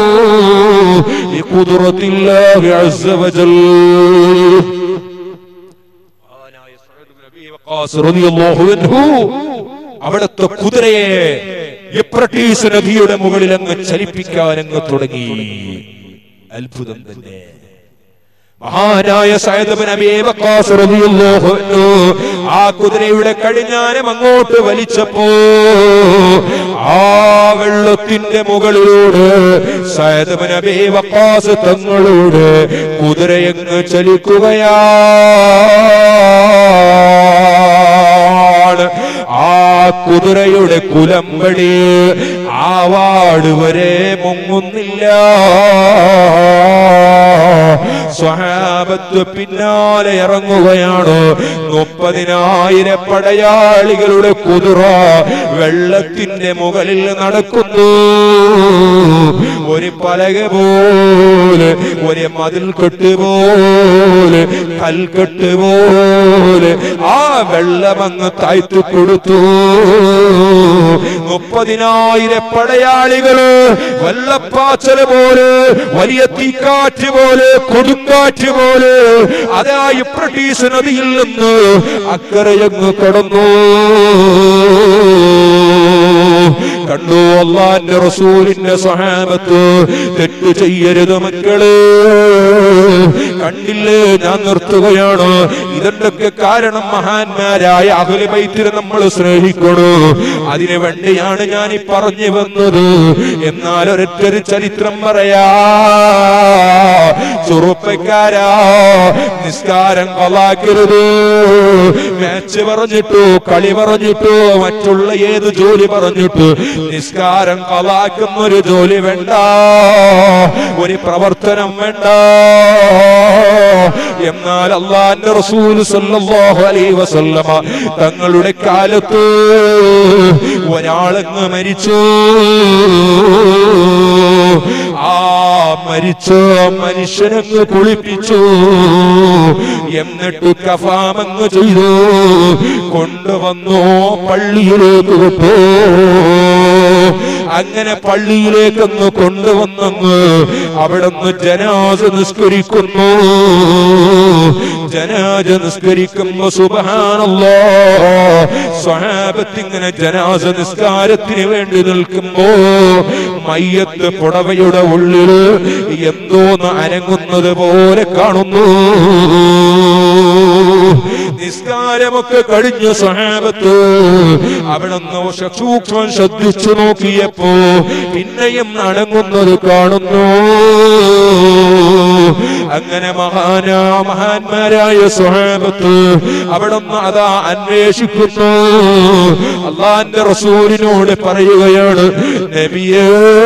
ഈ കുതിരത്തില്ലാഹി അസ്സ വജൽ മഹാനായ സയ്യിദ് ഇബ്നു അബീ വഖാസ് റളിയല്ലാഹു അൻഹു അവിടുത്തെ കുതിരയെ എപ്രട്ടീസ് നദിയുടെ മുകളിൽ അങ്ങ് ചലിപ്പിക്കാൻ അങ്ങ് തുടങ്ങി അത്ഭുതം തന്നെ മഹാനായ സയ്യിദ് ഇബ്നു അബീ വഖാസ് റളിയല്ലാഹു അൻഹു ആ കുതിരയുടെ കടിഞ്ഞാനം അങ്ങോട്ട് വലിച്ചപ്പോ ആ വെള്ളത്തിന്റെ മുകളിലൂടെ സയ്യിദ് ഇബ്നു അബീ വഖാസ് തങ്ങളോട് കുതിരയങ്ങ് ചലിക്കുകയാണ് ആ കുതിരയുടെ കുലമ്പടി ആ വാട് വരെ മുങ്ങുന്നില്ല സ്വഹാബത്ത് പിന്നാലെ ഇറങ്ങുകയാണ് മുപ്പതിനായിരം പടയാളികളുടെ കുതിര വെള്ളത്തിന്റെ മുകളിൽ നടക്കുന്നു ഒരു പലക പോലെ ഒരു മതിൽ കെട്ട് പോലെ കൽക്കെട്ട് പോലെ ആ വെള്ളമങ്ങ് താഴ്ത്തു കൊടുത്തു മുപ്പതിനായിരം പടയാളികള് വെള്ളപ്പാച്ചല് പോലെ വലിയ തീക്കാറ്റ് പോലെ കൊടുങ്കാറ്റ് പോലെ അതാ യുപ്രട്ടീസ് നദിയിൽ നിന്ന് അക്കരയങ്ങ് കടന്നു കണ്ടു അള്ളാന്റെ റസൂലിന്റെ സഹാബത്ത് തെറ്റ് ചെയ്യരുത് മക്കള് കണ്ടില്ലേ ഞാൻ നിർത്തുകയാണ് ഇതിന്റെയൊക്കെ കാരണം മഹാന്മാരായ അഹുലിബൈത്തിനെ നമ്മൾ സ്നേഹിക്കണു അതിനു വേണ്ടിയാണ് ഞാൻ ഈ പറഞ്ഞു വന്നത് എന്നാൽ ഒരൊറ്റൊരു ചരിത്രം പറയാ ചെറുപ്പക്കാരാ നിസ്കാരം കൊലാക്കരുത് മാച്ച് പറഞ്ഞിട്ടു കളി പറഞ്ഞിട്ടു മറ്റുള്ള ഏത് ജോലി പറഞ്ഞിട്ടു നിസ്കാരം കൊലാക്കുന്ന ഒരു ജോലി വേണ്ട ഒരു പ്രവർത്തനം വേണ്ട എന്നാൽ അള്ളാന്റെ റസൂൽ സല്ലല്ലാഹു അലൈഹി വസല്ലമ തങ്ങളുടെ കാലത്ത് ഒരാളങ്ങ് മരിച്ചു ആ മരിച്ച മനുഷ്യനങ്ങ് കുളിപ്പിച്ചു എന്നിട്ട് കഫാമങ്ങ് ചെയ്തു കൊണ്ടുവന്നു പള്ളിയിലേക്ക് വിട്ടു അങ്ങനെ പള്ളിയിലേക്കൊന്ന് കൊണ്ടുവന്നങ്ങ് അവിടുന്ന് ജനാസ നിസ്കരിക്കുന്നു ജനാജ നിസ്കരിക്കുമ്പോ സുബഹാനല്ലോ സ്വഹാബത്തിങ്ങനെ ജനാസ നിസ്കാരത്തിന് വേണ്ടി നിൽക്കുമ്പോ മയ്യത്ത് പുടവയുടെ ഉള്ളില് എന്തോന്ന് അനങ്ങുന്നത് പോലെ കാണുന്നു നിസ്കാരമൊക്കെ കഴിഞ്ഞ സഹാബത്ത് അവിടുന്ന് സൂക്ഷ്മം ശ്രദ്ധിച്ചു നോക്കിയപ്പോ പിന്നെയും അടങ്ങുന്നത് കാണുന്നു അങ്ങനെ മഹാനാ മഹാന്മാരായ സ്വഹാബത്ത് അവിടുന്ന് അതാ അന്വേഷിക്കുന്നു അള്ളാന്റെ റസൂലിനോട് പറയുകയാണ് നബിയേ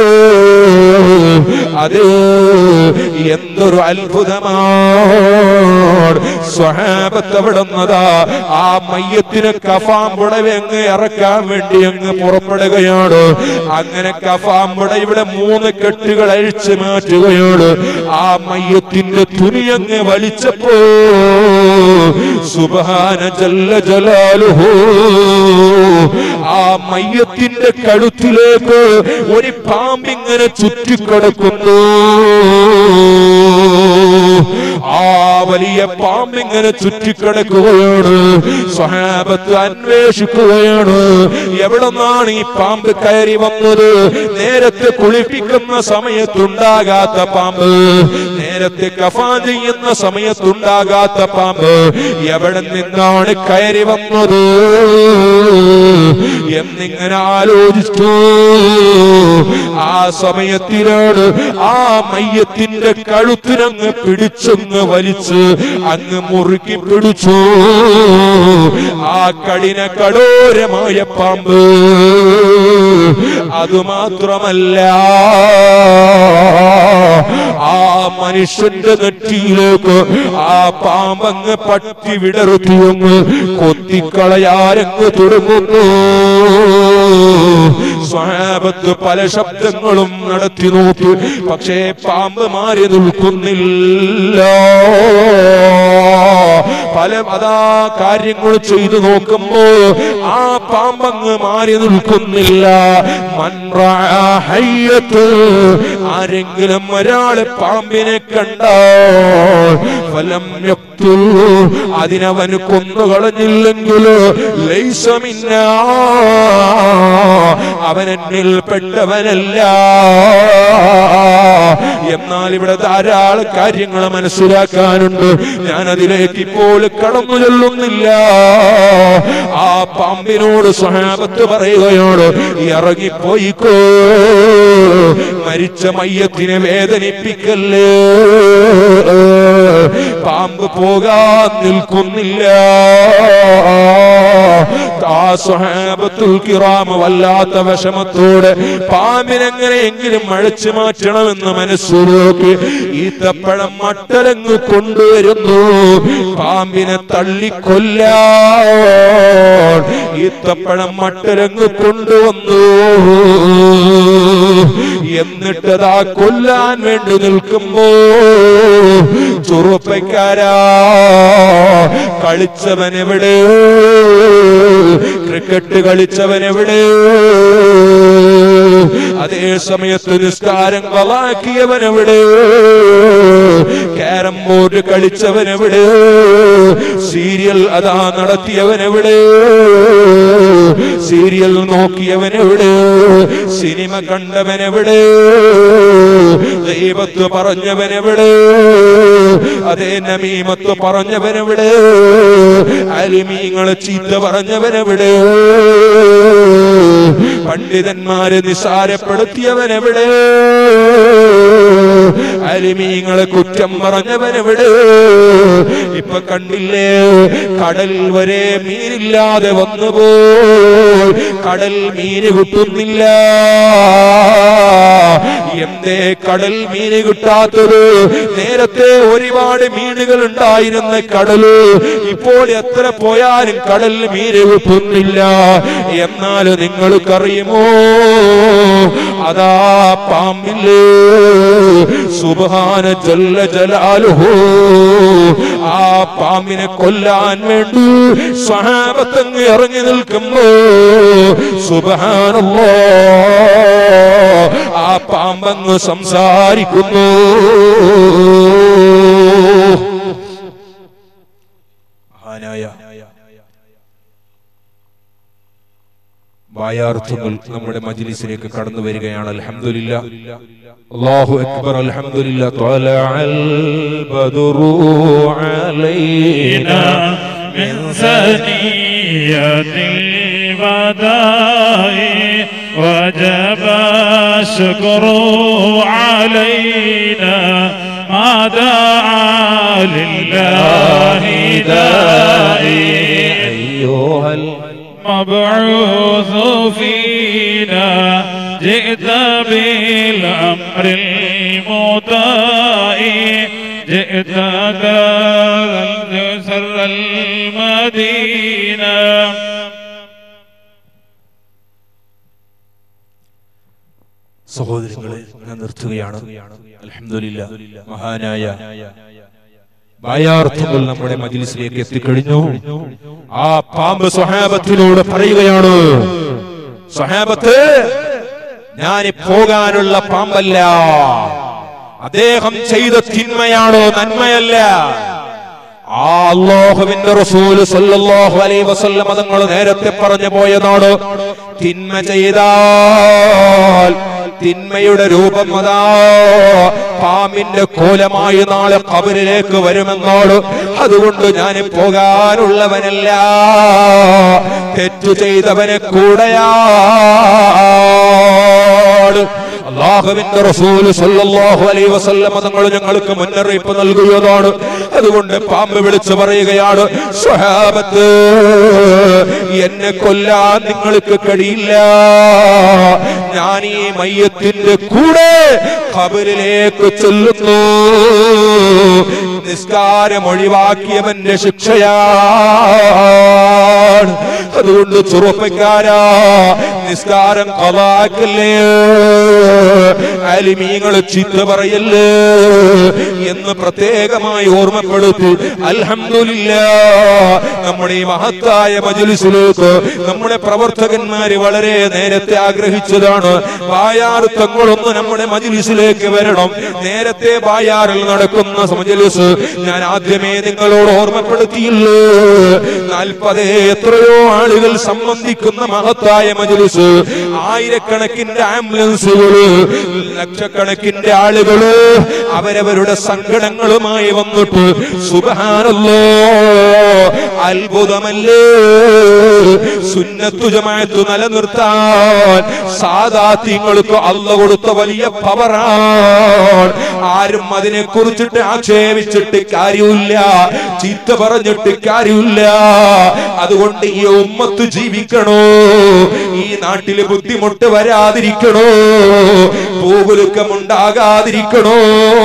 അത് എന്തൊരു അത്ഭുതമാണ് സ്വഹാബത്ത് അവിടുന്നതാ ആ മയ്യത്തിന് കഫാമ്പുടവെ അങ്ങ് ഇറക്കാൻ വേണ്ടി അങ്ങ് പുറപ്പെടുകയാണ് അങ്ങനെ കഫാമ്പുട ഇവിടെ മൂന്ന് കെട്ടുകൾ അഴിച്ചു മാറ്റുകയാണ് ആ മയ്യത്തിന്റെ തുണി അങ്ങ് വലിച്ചപ്പോ സുബാന ജല്ല ജലാലുഹു ആ മയ്യത്തിന്റെ കഴുത്തിലേക്ക് ഒരു പാമ്പിങ്ങനെ ചുറ്റിക്കിടക്കുന്നു ആ വലിയ പാമ്പിങ്ങനെ ചുറ്റിക്കിടക്കുകയാണ് സ്വഹാബത്ത് അന്വേഷിക്കുകയാണ് എവിടെ നിന്നാണ് ഈ പാമ്പ് കയറി വന്നത് നേരത്തെ കുളിപ്പിക്കുന്ന സമയത്തുണ്ടാകാത്ത പാമ്പ് നേരത്തെ കഫാൻ ചെയ്യുന്ന സമയത്തുണ്ടാകാത്ത പാമ്പ് എവിടെ നിന്നാണ് കയറി വന്നത് എന്നിങ്ങനെ ആലോചിച്ചു ആ സമയത്തിലാണ് ആ മയ്യത്തിന്റെ കഴുത്തിനങ്ങ് പിടിച്ചങ്ങ് വലിച്ച് അങ്ങ് മുറുക്കി പിടിച്ചു ആ കഠിന കടോരമായ പാമ്പ് അതുമാത്രമല്ല ആ മനുഷ്യന്റെ നെറ്റിയിലേക്ക് ആ പാമ്പങ്ങ് പട്ടി വിടറുത്തിയങ്ങ് കൊത്തിക്കളയാരങ്ങ് തുടങ്ങുന്നു സ്വാപത്ത് പല ശബ്ദങ്ങളും നടത്തി നോക്കി പക്ഷേ പാമ്പ് മാറി നിൽക്കുന്നില്ല പല അതാ കാര്യങ്ങൾ ചെയ്തു നോക്കുമ്പോ ആ പാമ്പങ്ങ് മാറി നിൽക്കുന്നില്ല മൻറാഹയ്യത്ത് ആരെങ്കിലും ഒരാള് പാമ്പിനെ കണ്ടാൽ ഫലം യക്തുൽ അതിനവന് കൊന്നുകളഞ്ഞില്ലെങ്കിൽ ലൈസമിന്ന അവൻ എന്നിൽ പെട്ടവനല്ല എന്നാൽ ഇവിടെ ധാരാളം കാര്യങ്ങൾ മനസ്സിലാക്കാനുണ്ട് ഞാൻ അതിലേക്ക് ഇപ്പോൾ കടന്നു ചെല്ലുന്നില്ല ആ പാമ്പിനോട് സ്വഹാബത്ത് പറയുകയാണ് ഇറങ്ങിപ്പോയിക്കോ മരിച്ച മയ്യത്തിനെ വേദനിപ്പിക്കല്ലേ പാമ്പ് പോകാൻ നിൽക്കുന്നില്ല ആ സ്വഹാബത്തുൽ കിറാമ വല്ലാത്ത വിഷമത്തോടെ പാമ്പിനെങ്ങനെയെങ്കിലും അഴിച്ചു മാറ്റണമെന്ന് മനസ്സിലാക്കി ഈത്തപ്പഴം മട്ടലങ്ങ് കൊണ്ടുവരുന്നു പാമ്പിനെ തള്ളിക്കൊല്ല ഈത്തപ്പഴം മട്ടലങ്ങ് കൊണ്ടുവന്നു എന്നിട്ടതാ കൊല്ലാൻ വേണ്ടി നിൽക്കുമ്പോ ചുറുപ്പക്കാരാ കളിച്ചവൻ എവിടെ ക്രിക്കറ്റ് കളിച്ചവൻ എവിടെ അതേ സമയത്ത് നിസ്കാരം കളാക്കിയവൻ എവിടെ ക്യാരം ബോർഡ് കളിച്ചവൻ എവിടെ സീരിയൽ അതാ നടത്തിയവൻ എവിടെ സീരിയൽ നോക്കിയവൻ എവിടെ സിനിമ കണ്ടവൻ എവിടെ ദൈവത്ത് പറഞ്ഞവൻ എവിടെ അതേ നമീമത്ത് പറഞ്ഞവൻ എവിടെ അലിമീങ്ങളെ ചീത്ത പറഞ്ഞവൻ എവിടെ പണ്ഡിതന്മാരെ നിസാരപ്പെടുത്തിയവൻ എവിടെ അലിമീങ്ങളെ കുറ്റം പറഞ്ഞവൻ എവിടെ ഇപ്പൊ കണ്ടില്ലേ കടൽ വരെ മീനില്ലാതെ വന്നുപോയി കടൽ മീന് കിട്ടുന്നില്ല എന്തേ കടൽ മീന് കിട്ടാത്തത് നേരത്തെ ഒരുപാട് മീനുകൾ ഉണ്ടായിരുന്ന കടല് ഇപ്പോൾ എത്ര പോയാലും കടൽ മീന് കിട്ടുന്നില്ല എന്നാൽ നിങ്ങൾക്കറിയുമോ അതാ പാമ്പില്ലേ സുബാന ജല്ല ജലാലുഹോ ആ പാമ്പിനെ കൊല്ലാൻ വേണ്ടി സ്വഹാബത്തങ്ങ് ഇറങ്ങി നിൽക്കുമ്പോ സുബാനല്ലോ ആ പാമ്പങ്ങ് സംസാരിക്കുന്നു മഹാനായ വായാർത്ഥങ്ങൾ നമ്മുടെ മജ്ലിസിലേക്ക് കടന്നു വരികയാണ് അൽഹംദുലില്ലാ അല്ലാഹു അക്ബർ അൽഹംദുലില്ലാ ത്വലഅൽ ബദറു അലൈനാ من ثنية الوداع وجب الشكر علينا ما دعا لله داعي أيها مبعوث فينا جئت بالأمر المطاع جئت سر المدينة സഹോദരങ്ങളെ ഞാൻ നിർത്തുകയാണ് അൽഹംദുലില്ലാ മഹാനായ വായാർത്ഥങ്ങൾ നമ്മുടെ മജിലിസിലേക്ക് എത്തിക്കഴിഞ്ഞു ആ പാമ്പ് സ്വഹാബത്തിനോട് പറയുകയാണ് സ്വഹാബത്ത് ഞാൻ പോകാനുള്ള പാമ്പല്ല അദ്ദേഹം ചെയ്ത തിന്മയാണോ നന്മയല്ല ആ അള്ളാഹുവിന്റെ റസൂല് സല്ലല്ലാഹു അലൈഹി വസല്ലം തങ്ങൾ നേരത്തെ പറഞ്ഞു പോയതാണ് തിന്മ ചെയ്താൽ തിന്മയുടെ രൂപം അതാ പാമ്പിന്റെ കോലമായി നാളെ കബറിലേക്ക് വരുമെന്നോട് അതുകൊണ്ട് ഞാൻ പോകാനുള്ളവനല്ല തെറ്റു ചെയ്തവനെ കൂടെയാണ് അള്ളാഹുവിന്റെ റസൂൽ സല്ലല്ലാഹു അലൈഹി വസല്ലം തങ്ങൾ ഞങ്ങൾക്ക് മുന്നറിയിപ്പ് നൽകുകയാണ് അതുകൊണ്ട് പാമ്പ് വിളിച്ചു പറയുകയാണ് സ്വഹാബത്ത് എന്നെ കൊല്ലാൻ നിങ്ങൾക്ക് കഴിയില്ല ഞാൻ ഈ മയ്യത്തിന്റെ കൂടെ ഖബറിലേക്ക് ചെല്ലുന്നു നിസ്കാരം ഒഴിവാക്കിയവന്റെ ശിക്ഷയാണ് അതുകൊണ്ട് ചെറുപ്പക്കാരാ നിസ്കാരം കലാക്കല്ലേ അലിമീങ്ങൾ ചീത്ത പറയല്ലേ എന്ന് പ്രത്യേകമായി ഓർമ്മപ്പെടുത്തി അൽഹംദുലില്ല നമ്മുടെ ഈ മഹത്തായ മജലിസിലേക്ക് നമ്മുടെ പ്രവർത്തകന്മാര് വളരെ നേരത്തെ ആഗ്രഹിച്ചതാണ് ബായാർത്ഥങ്ങളൊന്ന് നമ്മുടെ മജലിസിലേക്ക് വരണം നേരത്തെ ബായാറിൽ നടക്കുന്ന മജലിസ് ഞാൻ ആദ്യമേ നിങ്ങളോട് ഓർമ്മപ്പെടുത്തിയില്ലേ നാൽപ്പതേ എത്രയോ ആളുകൾ സംബന്ധിക്കുന്ന മഹത്തായ മജലിസ് ആയിരക്കണക്കിന് ആംബുലൻസുകള് ലക്ഷക്കണക്കിന്റെ ആളുകള് അവരവരുടെ സങ്കടങ്ങളുമായി വന്നിട്ട് സുബഹാനല്ലോ അത്ഭുതമല്ലേ സുന്നത്തു ജമാഅത്ത് നിലനിർത്താൻ സാദാത്യങ്ങൾക്ക് അല്ല കൊടുത്ത വലിയ പവറാണ് ആരും അതിനെ കുറിച്ചിട്ട് ആക്ഷേപിച്ചിട്ട് കാര്യമില്ല ചീത്ത പറഞ്ഞിട്ട് കാര്യമില്ല അതുകൊണ്ട് ഈ ഉമ്മത്ത് ജീവിക്കണോ ഈ നാട്ടില് ബുദ്ധിമുട്ട് വരാതിരിക്കണോ പൂകുലുക്കമുണ്ടാകാതിരിക്കണോ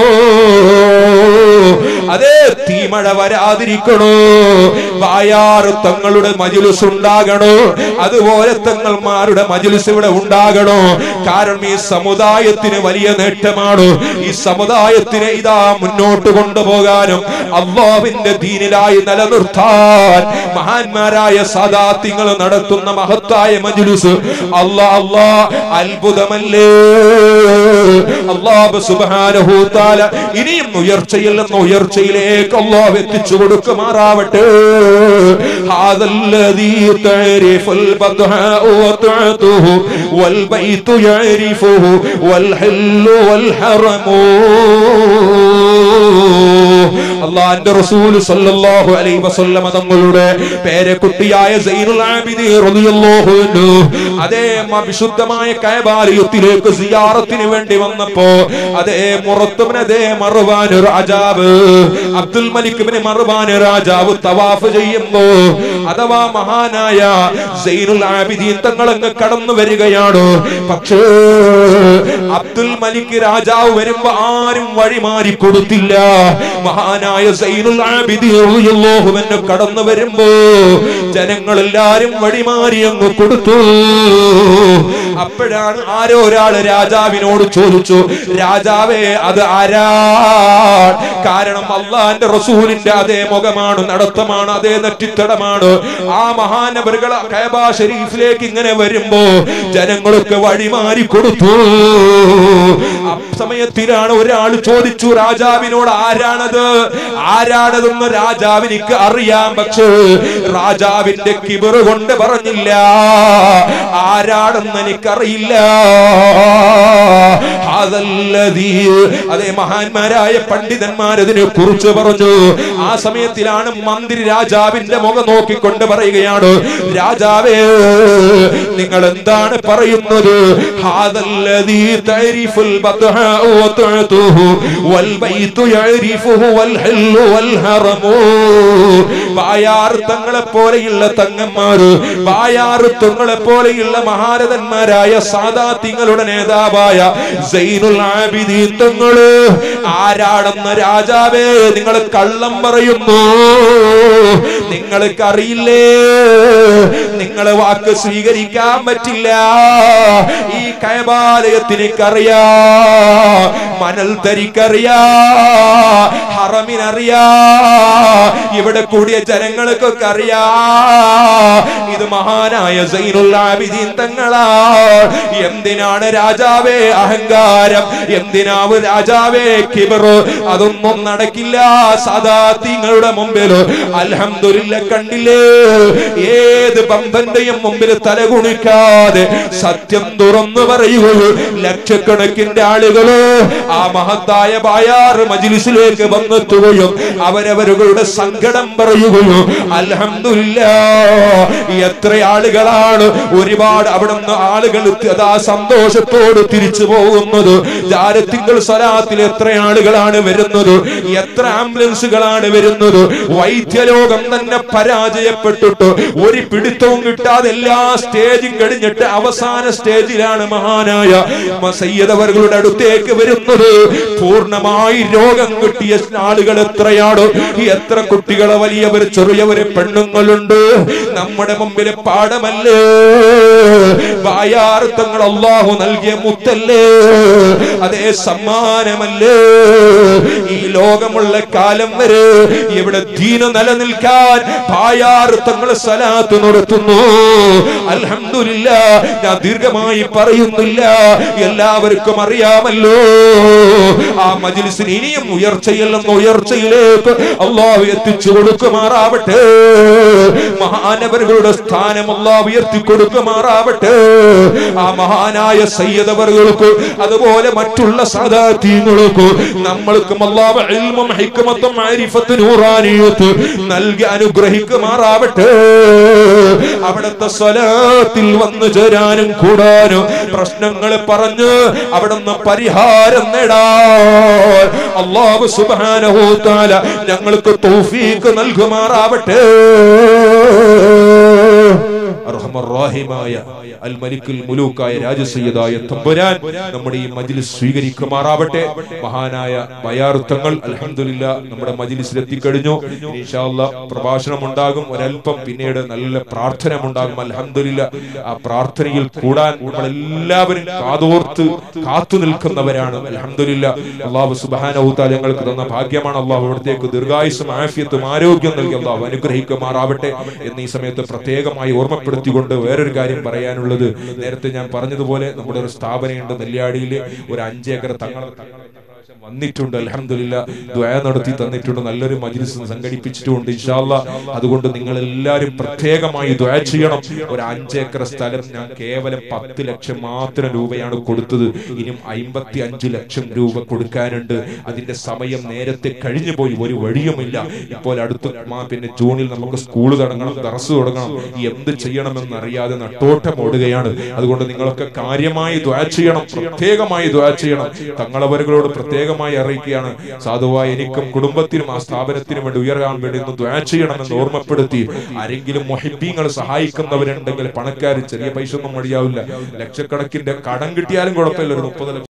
അതേ തീമഴ വരാതിരിക്കണോ വായാറ് തങ്ങളുടെ മജിലിസ് ഉണ്ടാകണോ അതുപോലെ തങ്ങൾമാരുടെ മജിലിസ് ഇവിടെ ഉണ്ടാകണോ കാരണം ഈ സമുദായത്തിന് വലിയ നേട്ടമാണ് ഈ സമുദായത്തിനെ ഇതാ മുന്നോട്ട് കൊണ്ടുപോകാനും അള്ളാവിന്റെ ദീനിലായി നിലനിർത്താൻ മഹാന്മാരായ സദാത്യങ്ങൾ നടത്തുന്ന മഹത്തായ മജിലിസ് അല്ലാ അല്ലാ അത്ഭുതമല്ലേ അള്ളാഹ് സുബ്ഹാനഹു തആല ഇനിയും ഉയർച്ചയിൽ നിന്ന് ഉയർച്ചയിലേക്ക് അള്ളാഹ് എത്തിച്ചു കൊടുക്കുമാറാവട്ടെ ഹാദല്ലദീ തഅരിഫുൽ ബദ്ഹാഉ വതഅതുഹു വൽ ബൈതു യഅരിഫുഹു വൽ ഹല്ലു വൽ ഹറമു അള്ളാന്റെ റസൂൽ സല്ലല്ലാഹു അലൈഹി വസല്ലമ തങ്ങളുടെ പേരക്കുട്ടിയായ സൈനുൽ ആബിദീൻ റളിയല്ലാഹു അൻഹു അതേ മ- വിശുദ്ധമായ കയബാലയത്തിലേക്ക് സിയാറത്തിന് വേണ്ടി വന്നപ്പോ അതേ മുറത്തുബിന് അതേ മറുവാൻ രാജാവ് അബ്ദുൽ മലിക് ബിൻ മറുവാൻ രാജാവ് തവാഫ് ചെയ്യുമ്പോ അഥവാ മഹാനായ സൈനുൽ ആബിദീൻ തങ്ങളങ്ങ് കടന്നു വരികയാണ് പക്ഷേ അബ്ദുൽ മലിക് രാജാവ് വരുമ്പോ ആരും വഴിമാറി കൊടുത്തില്ല മഹാനായ സൈനുൽ ആബിദീൻ റളിയല്ലാഹു അൻഹു കടന്നു വരുമ്പോ ജനങ്ങളെല്ലാരും വഴിമാറി അങ്ങ് കൊടുത്തു അപ്പോഴാണ് ആരോ ഒരാള് രാജാവിനോട് ചോദിച്ചു രാജാവേ അത് ആരാ കാരണം അള്ളാന്റെ റസൂലിന്റെ അതേ മുഖമാണ് നടത്തമാണ് അതേ നെറ്റിത്തടമാണ് ആ മഹാനവറുകൾ കൈബ ഷരീഫിലേക്ക് ഇങ്ങനെ വരുമ്പോ ജനങ്ങളൊക്കെ വഴിമാറി കൊടുത്തു ആ സമയത്തിലാണ് ഒരാൾ ചോദിച്ചു രാജാവിനോട് ആരാണത് ആരാണതെന്ന് രാജാവിനിക്ക് അറിയാം പക്ഷേ രാജാവിന്റെ കിബറ് കൊണ്ട് പറഞ്ഞില്ല ആരാണെന്ന് എനിക്കറിയില്ല അതല്ലതീ അതേ മഹാന്മാരായ പണ്ഡിതന്മാർ അതിനെ കുറിച്ച് പറഞ്ഞു ആ സമയത്തിലാണ് മന്ത്രി രാജാവിന്റെ മുഖം നോക്കിക്കൊണ്ട് പറയുകയാണ് രാജാവേ നിങ്ങൾ എന്താണ് പറയുന്നത് ഹാദല്ലദീ തഅരിഫുൽ ബദ്ഹാഉ വതഅതുഹു വൽ ബൈതു യഅരിഫുഹു വൽ ഹല്ലു വൽ ഹറമു ബായാർ തങ്ങളെ പോലെയുള്ള തങ്ങന്മാര് ബായാർ തങ്ങളെ പോലെയുള്ള മഹാരഥന്മാരായ സാദാത്യങ്ങളുടെ നേതാവായ സൈനുൽ ആബിദീൻ തങ്ങള് ആരാണെന്ന് രാജാവേ നിങ്ങൾ കള്ളം പറയുന്നു നിങ്ങൾക്ക് അറിയില്ലേ നിങ്ങളെ വാക്ക് സ്വീകരിക്കാൻ പറ്റില്ല ഈ കൈബാലയത്തിന് എനിക്കറിയാ മണൽ തരിക്കറിയാ ഹറമിനറിയാ ഇവിടെ കൂടിയ ജനങ്ങൾക്കൊക്കെ അറിയാ ഇത് മഹാനായ സൈനുൽ ആബിദീൻ തങ്ങളാ എന്തിനാണ് രാജാവേ അഹങ്കാരം എന്തിനാവ് രാജാവേ കിബറ് അതൊന്നും നടക്കില്ല സദാത്യങ്ങളുടെ മുമ്പിൽ അൽഹംദുലില്ല കണ്ടില്ലേ ഏത് ബന്ധന്റെയും മുമ്പിൽ തലകുണിക്കാതെ സത്യം തുറന്നു പറയുകയോ ലക്ഷക്കണക്കിന്റെ ആളുകള് ആ മഹത്തായ ബായാറ് മജിലിസിലേക്ക് വന്നെത്തുകയും അവരവരുടെ സങ്കടം പറയുകയോ അൽഹംദുലില്ല എത്ര ആളുകളാണ് ഒരുപാട് അവിടുന്ന് ആളുകൾ അതാ സന്തോഷത്തോട് തിരിച്ചു പോകുന്നത് ജാരത്തിങ്കൾ സ്വലാത്തിൽ എത്ര ആളുകളാണ് വരുന്നത് എത്ര ആംബുലൻസുകളാണ് വരുന്നത് വൈദ്യലോകം തന്നെ പരാജയപ്പെട്ടിട്ട് ഒരു പിടുത്തവും കിട്ടാതെ എല്ലാ സ്റ്റേജും കഴിഞ്ഞിട്ട് അവസാന സ്റ്റേജിലാണ് മഹാനായ സയ്യദവர்களுടെ അടുത്തേക്ക് വരുന്നത് പൂർണ്ണമായി രോഗം കിട്ടിയ ആളുകൾ എത്രയാണ് എത്ര കുട്ടികളെ വലിയവർ ചെറിയവര് പെണ്ണുങ്ങളുണ്ട് നമ്മുടെ മുമ്പിലെ പാഠമല്ലേ വായാർത്ഥങ്ങൾ അള്ളാഹു നൽകിയ മുത്തല്ലേ അതേ സമ്മാനമല്ലേ ഈ ലോകമുള്ള കാലം വരെ ഇവിടെ ദീന നിലനിൽക്കാൻ പായാർത്ഥങ്ങൾ സലാത്ത് നടത്തുന്നു അൽഹംദുലില്ല ഞാൻ ദീർഘമായി പറയുന്നില്ല എല്ലാവർക്കും അറിയാമല്ലോ ആ മജിലിസിന് ഇനിയും ഉയർച്ചയിൽ നിന്ന് ഉയർച്ചയിലേക്ക് അള്ളാഹു എത്തിച്ചു എത്തിച്ചു കൊടുക്കുമാറാവട്ടെ മഹാനവറുകളുടെ സ്ഥാനം അല്ലാഹ് ഉയർത്തി കൊടുക്കുമാറാവട്ടെ ആ മഹാനായ സയ്യദവറുകൾക്ക് അതുപോലെ മറ്റുള്ള സാധാത്യങ്ങൾക്ക് നമ്മൾക്കും അല്ലാഹ് ഇൽമും ഹിക്മത്തും മാരിഫത്ത് നൂറാനിയത്ത് നൽകി അനുഗ്രഹിക്കുമാറാവട്ടെ അവിടുത്തെ സ്വലാത്തിൽ വന്നു ചേരാനും കൂടാനും പ്രശ്നങ്ങൾ പറഞ്ഞ് അവിടുന്ന് പരിഹാരം നേടാൻ അള്ളാഹു സുബ്ഹാനഹു തആല ഞങ്ങൾക്ക് തൗഫീഖ് നൽകുമാറാവട്ടെ അർഹമറാഹിമായ അൽ മലിക്കുൽ മുലൂക്കായ രാജസയ്യദായ തമ്പുരാൻ നമ്മുടെ ഈ മജ്ലിസ് സ്വീകരിക്കുമാറാവട്ടെ മഹാനായ ബയാറുത്തങ്ങൾ അൽഹംദുലില്ല നമ്മുടെ മജ്ലിസിൽ എത്തിക്കഴിഞ്ഞു ഇൻഷാ അല്ലാഹ് പ്രഭാഷണം ഉണ്ടാകും ഒരല്പം പിന്നീട് നല്ല പ്രാർത്ഥന ഉണ്ടാകും അൽഹംദുലില്ല ആ പ്രാർത്ഥനയിൽ കൂടാൻ നമ്മൾ എല്ലാവരും കാതോർത്ത് കാത്തു നിൽക്കുന്നവരാണ് അൽഹംദുലില്ല അള്ളാഹു സുബ്ഹാനഹു തആല ഞങ്ങൾക്ക് തന്ന ഭാഗ്യമാണ് അള്ളാഹു അവിടത്തേക്ക് ദീർഘായുസും ആഫിയത്തും ആരോഗ്യം നൽകി അള്ളാഹു അനുഗ്രഹിക്കുമാറാവട്ടെ എന്ന് ഈ സമയത്ത് പ്രത്യേകമായി ഓർമ്മപ്പെടുത്തിക്കൊണ്ട് വേറൊരു കാര്യം പറയാനുള്ളത് നേരത്തെ ഞാൻ പറഞ്ഞതുപോലെ നമ്മുടെ ഒരു സ്ഥാപനമുണ്ട് നെല്ലിയാടിയിൽ ഒരു അഞ്ചേക്കർ തങ്ങൾ വന്നിട്ടുണ്ട് അലഹമില്ല ദ്വയ നടത്തി തന്നിട്ടുണ്ട് നല്ലൊരു മജ്ലിസ് സംഘടിപ്പിച്ചിട്ടുണ്ട് ഇൻഷാല്ല അതുകൊണ്ട് നിങ്ങൾ എല്ലാവരും പ്രത്യേകമായി ദ്വയ ചെയ്യണം ഒരു അഞ്ചേക്കർ സ്ഥലം ഞാൻ കേവലം പത്ത് ലക്ഷം മാത്രം രൂപയാണ് കൊടുത്തത് ഇനിയും അമ്പത്തി അഞ്ച് ലക്ഷം രൂപ കൊടുക്കാനുണ്ട് അതിന്റെ സമയം നേരത്തെ കഴിഞ്ഞു പോയി ഒരു വഴിയുമില്ല ഇപ്പോൾ അടുത്ത മാ- പിന്നെ ജൂണിൽ നമുക്ക് സ്കൂൾ തുടങ്ങണം ദറസ് തുടങ്ങണം ഈ എന്ത് ചെയ്യണമെന്ന് അറിയാതെ നട്ടോട്ടം ഓടുകയാണ് അതുകൊണ്ട് നിങ്ങളൊക്കെ കാര്യമായി ദ്വാ ചെയ്യണം പ്രത്യേകമായി ദ്വാ ചെയ്യണം തങ്ങളവരുകളോട് പ്രത്യേകമായി അറിയിക്കുകയാണ് സാധുവായ എനിക്കും കുടുംബത്തിനും ആ സ്ഥാപനത്തിനും വേണ്ടി ഉയരാൻ വേണ്ടി ഒന്ന് ദ്വാ ചെയ്യണമെന്ന് ഓർമ്മപ്പെടുത്തി ആരെങ്കിലും മൊഹിബീങ്ങൾ സഹായിക്കുന്നവരുണ്ടെങ്കിൽ പണക്കാർ ചെറിയ പൈസ ഒന്നും മതിയാവില്ല ലക്ഷക്കണക്കിന്റെ കടം കിട്ടിയാലും കുഴപ്പമില്ല ഒരു മുപ്പത് ലക്ഷം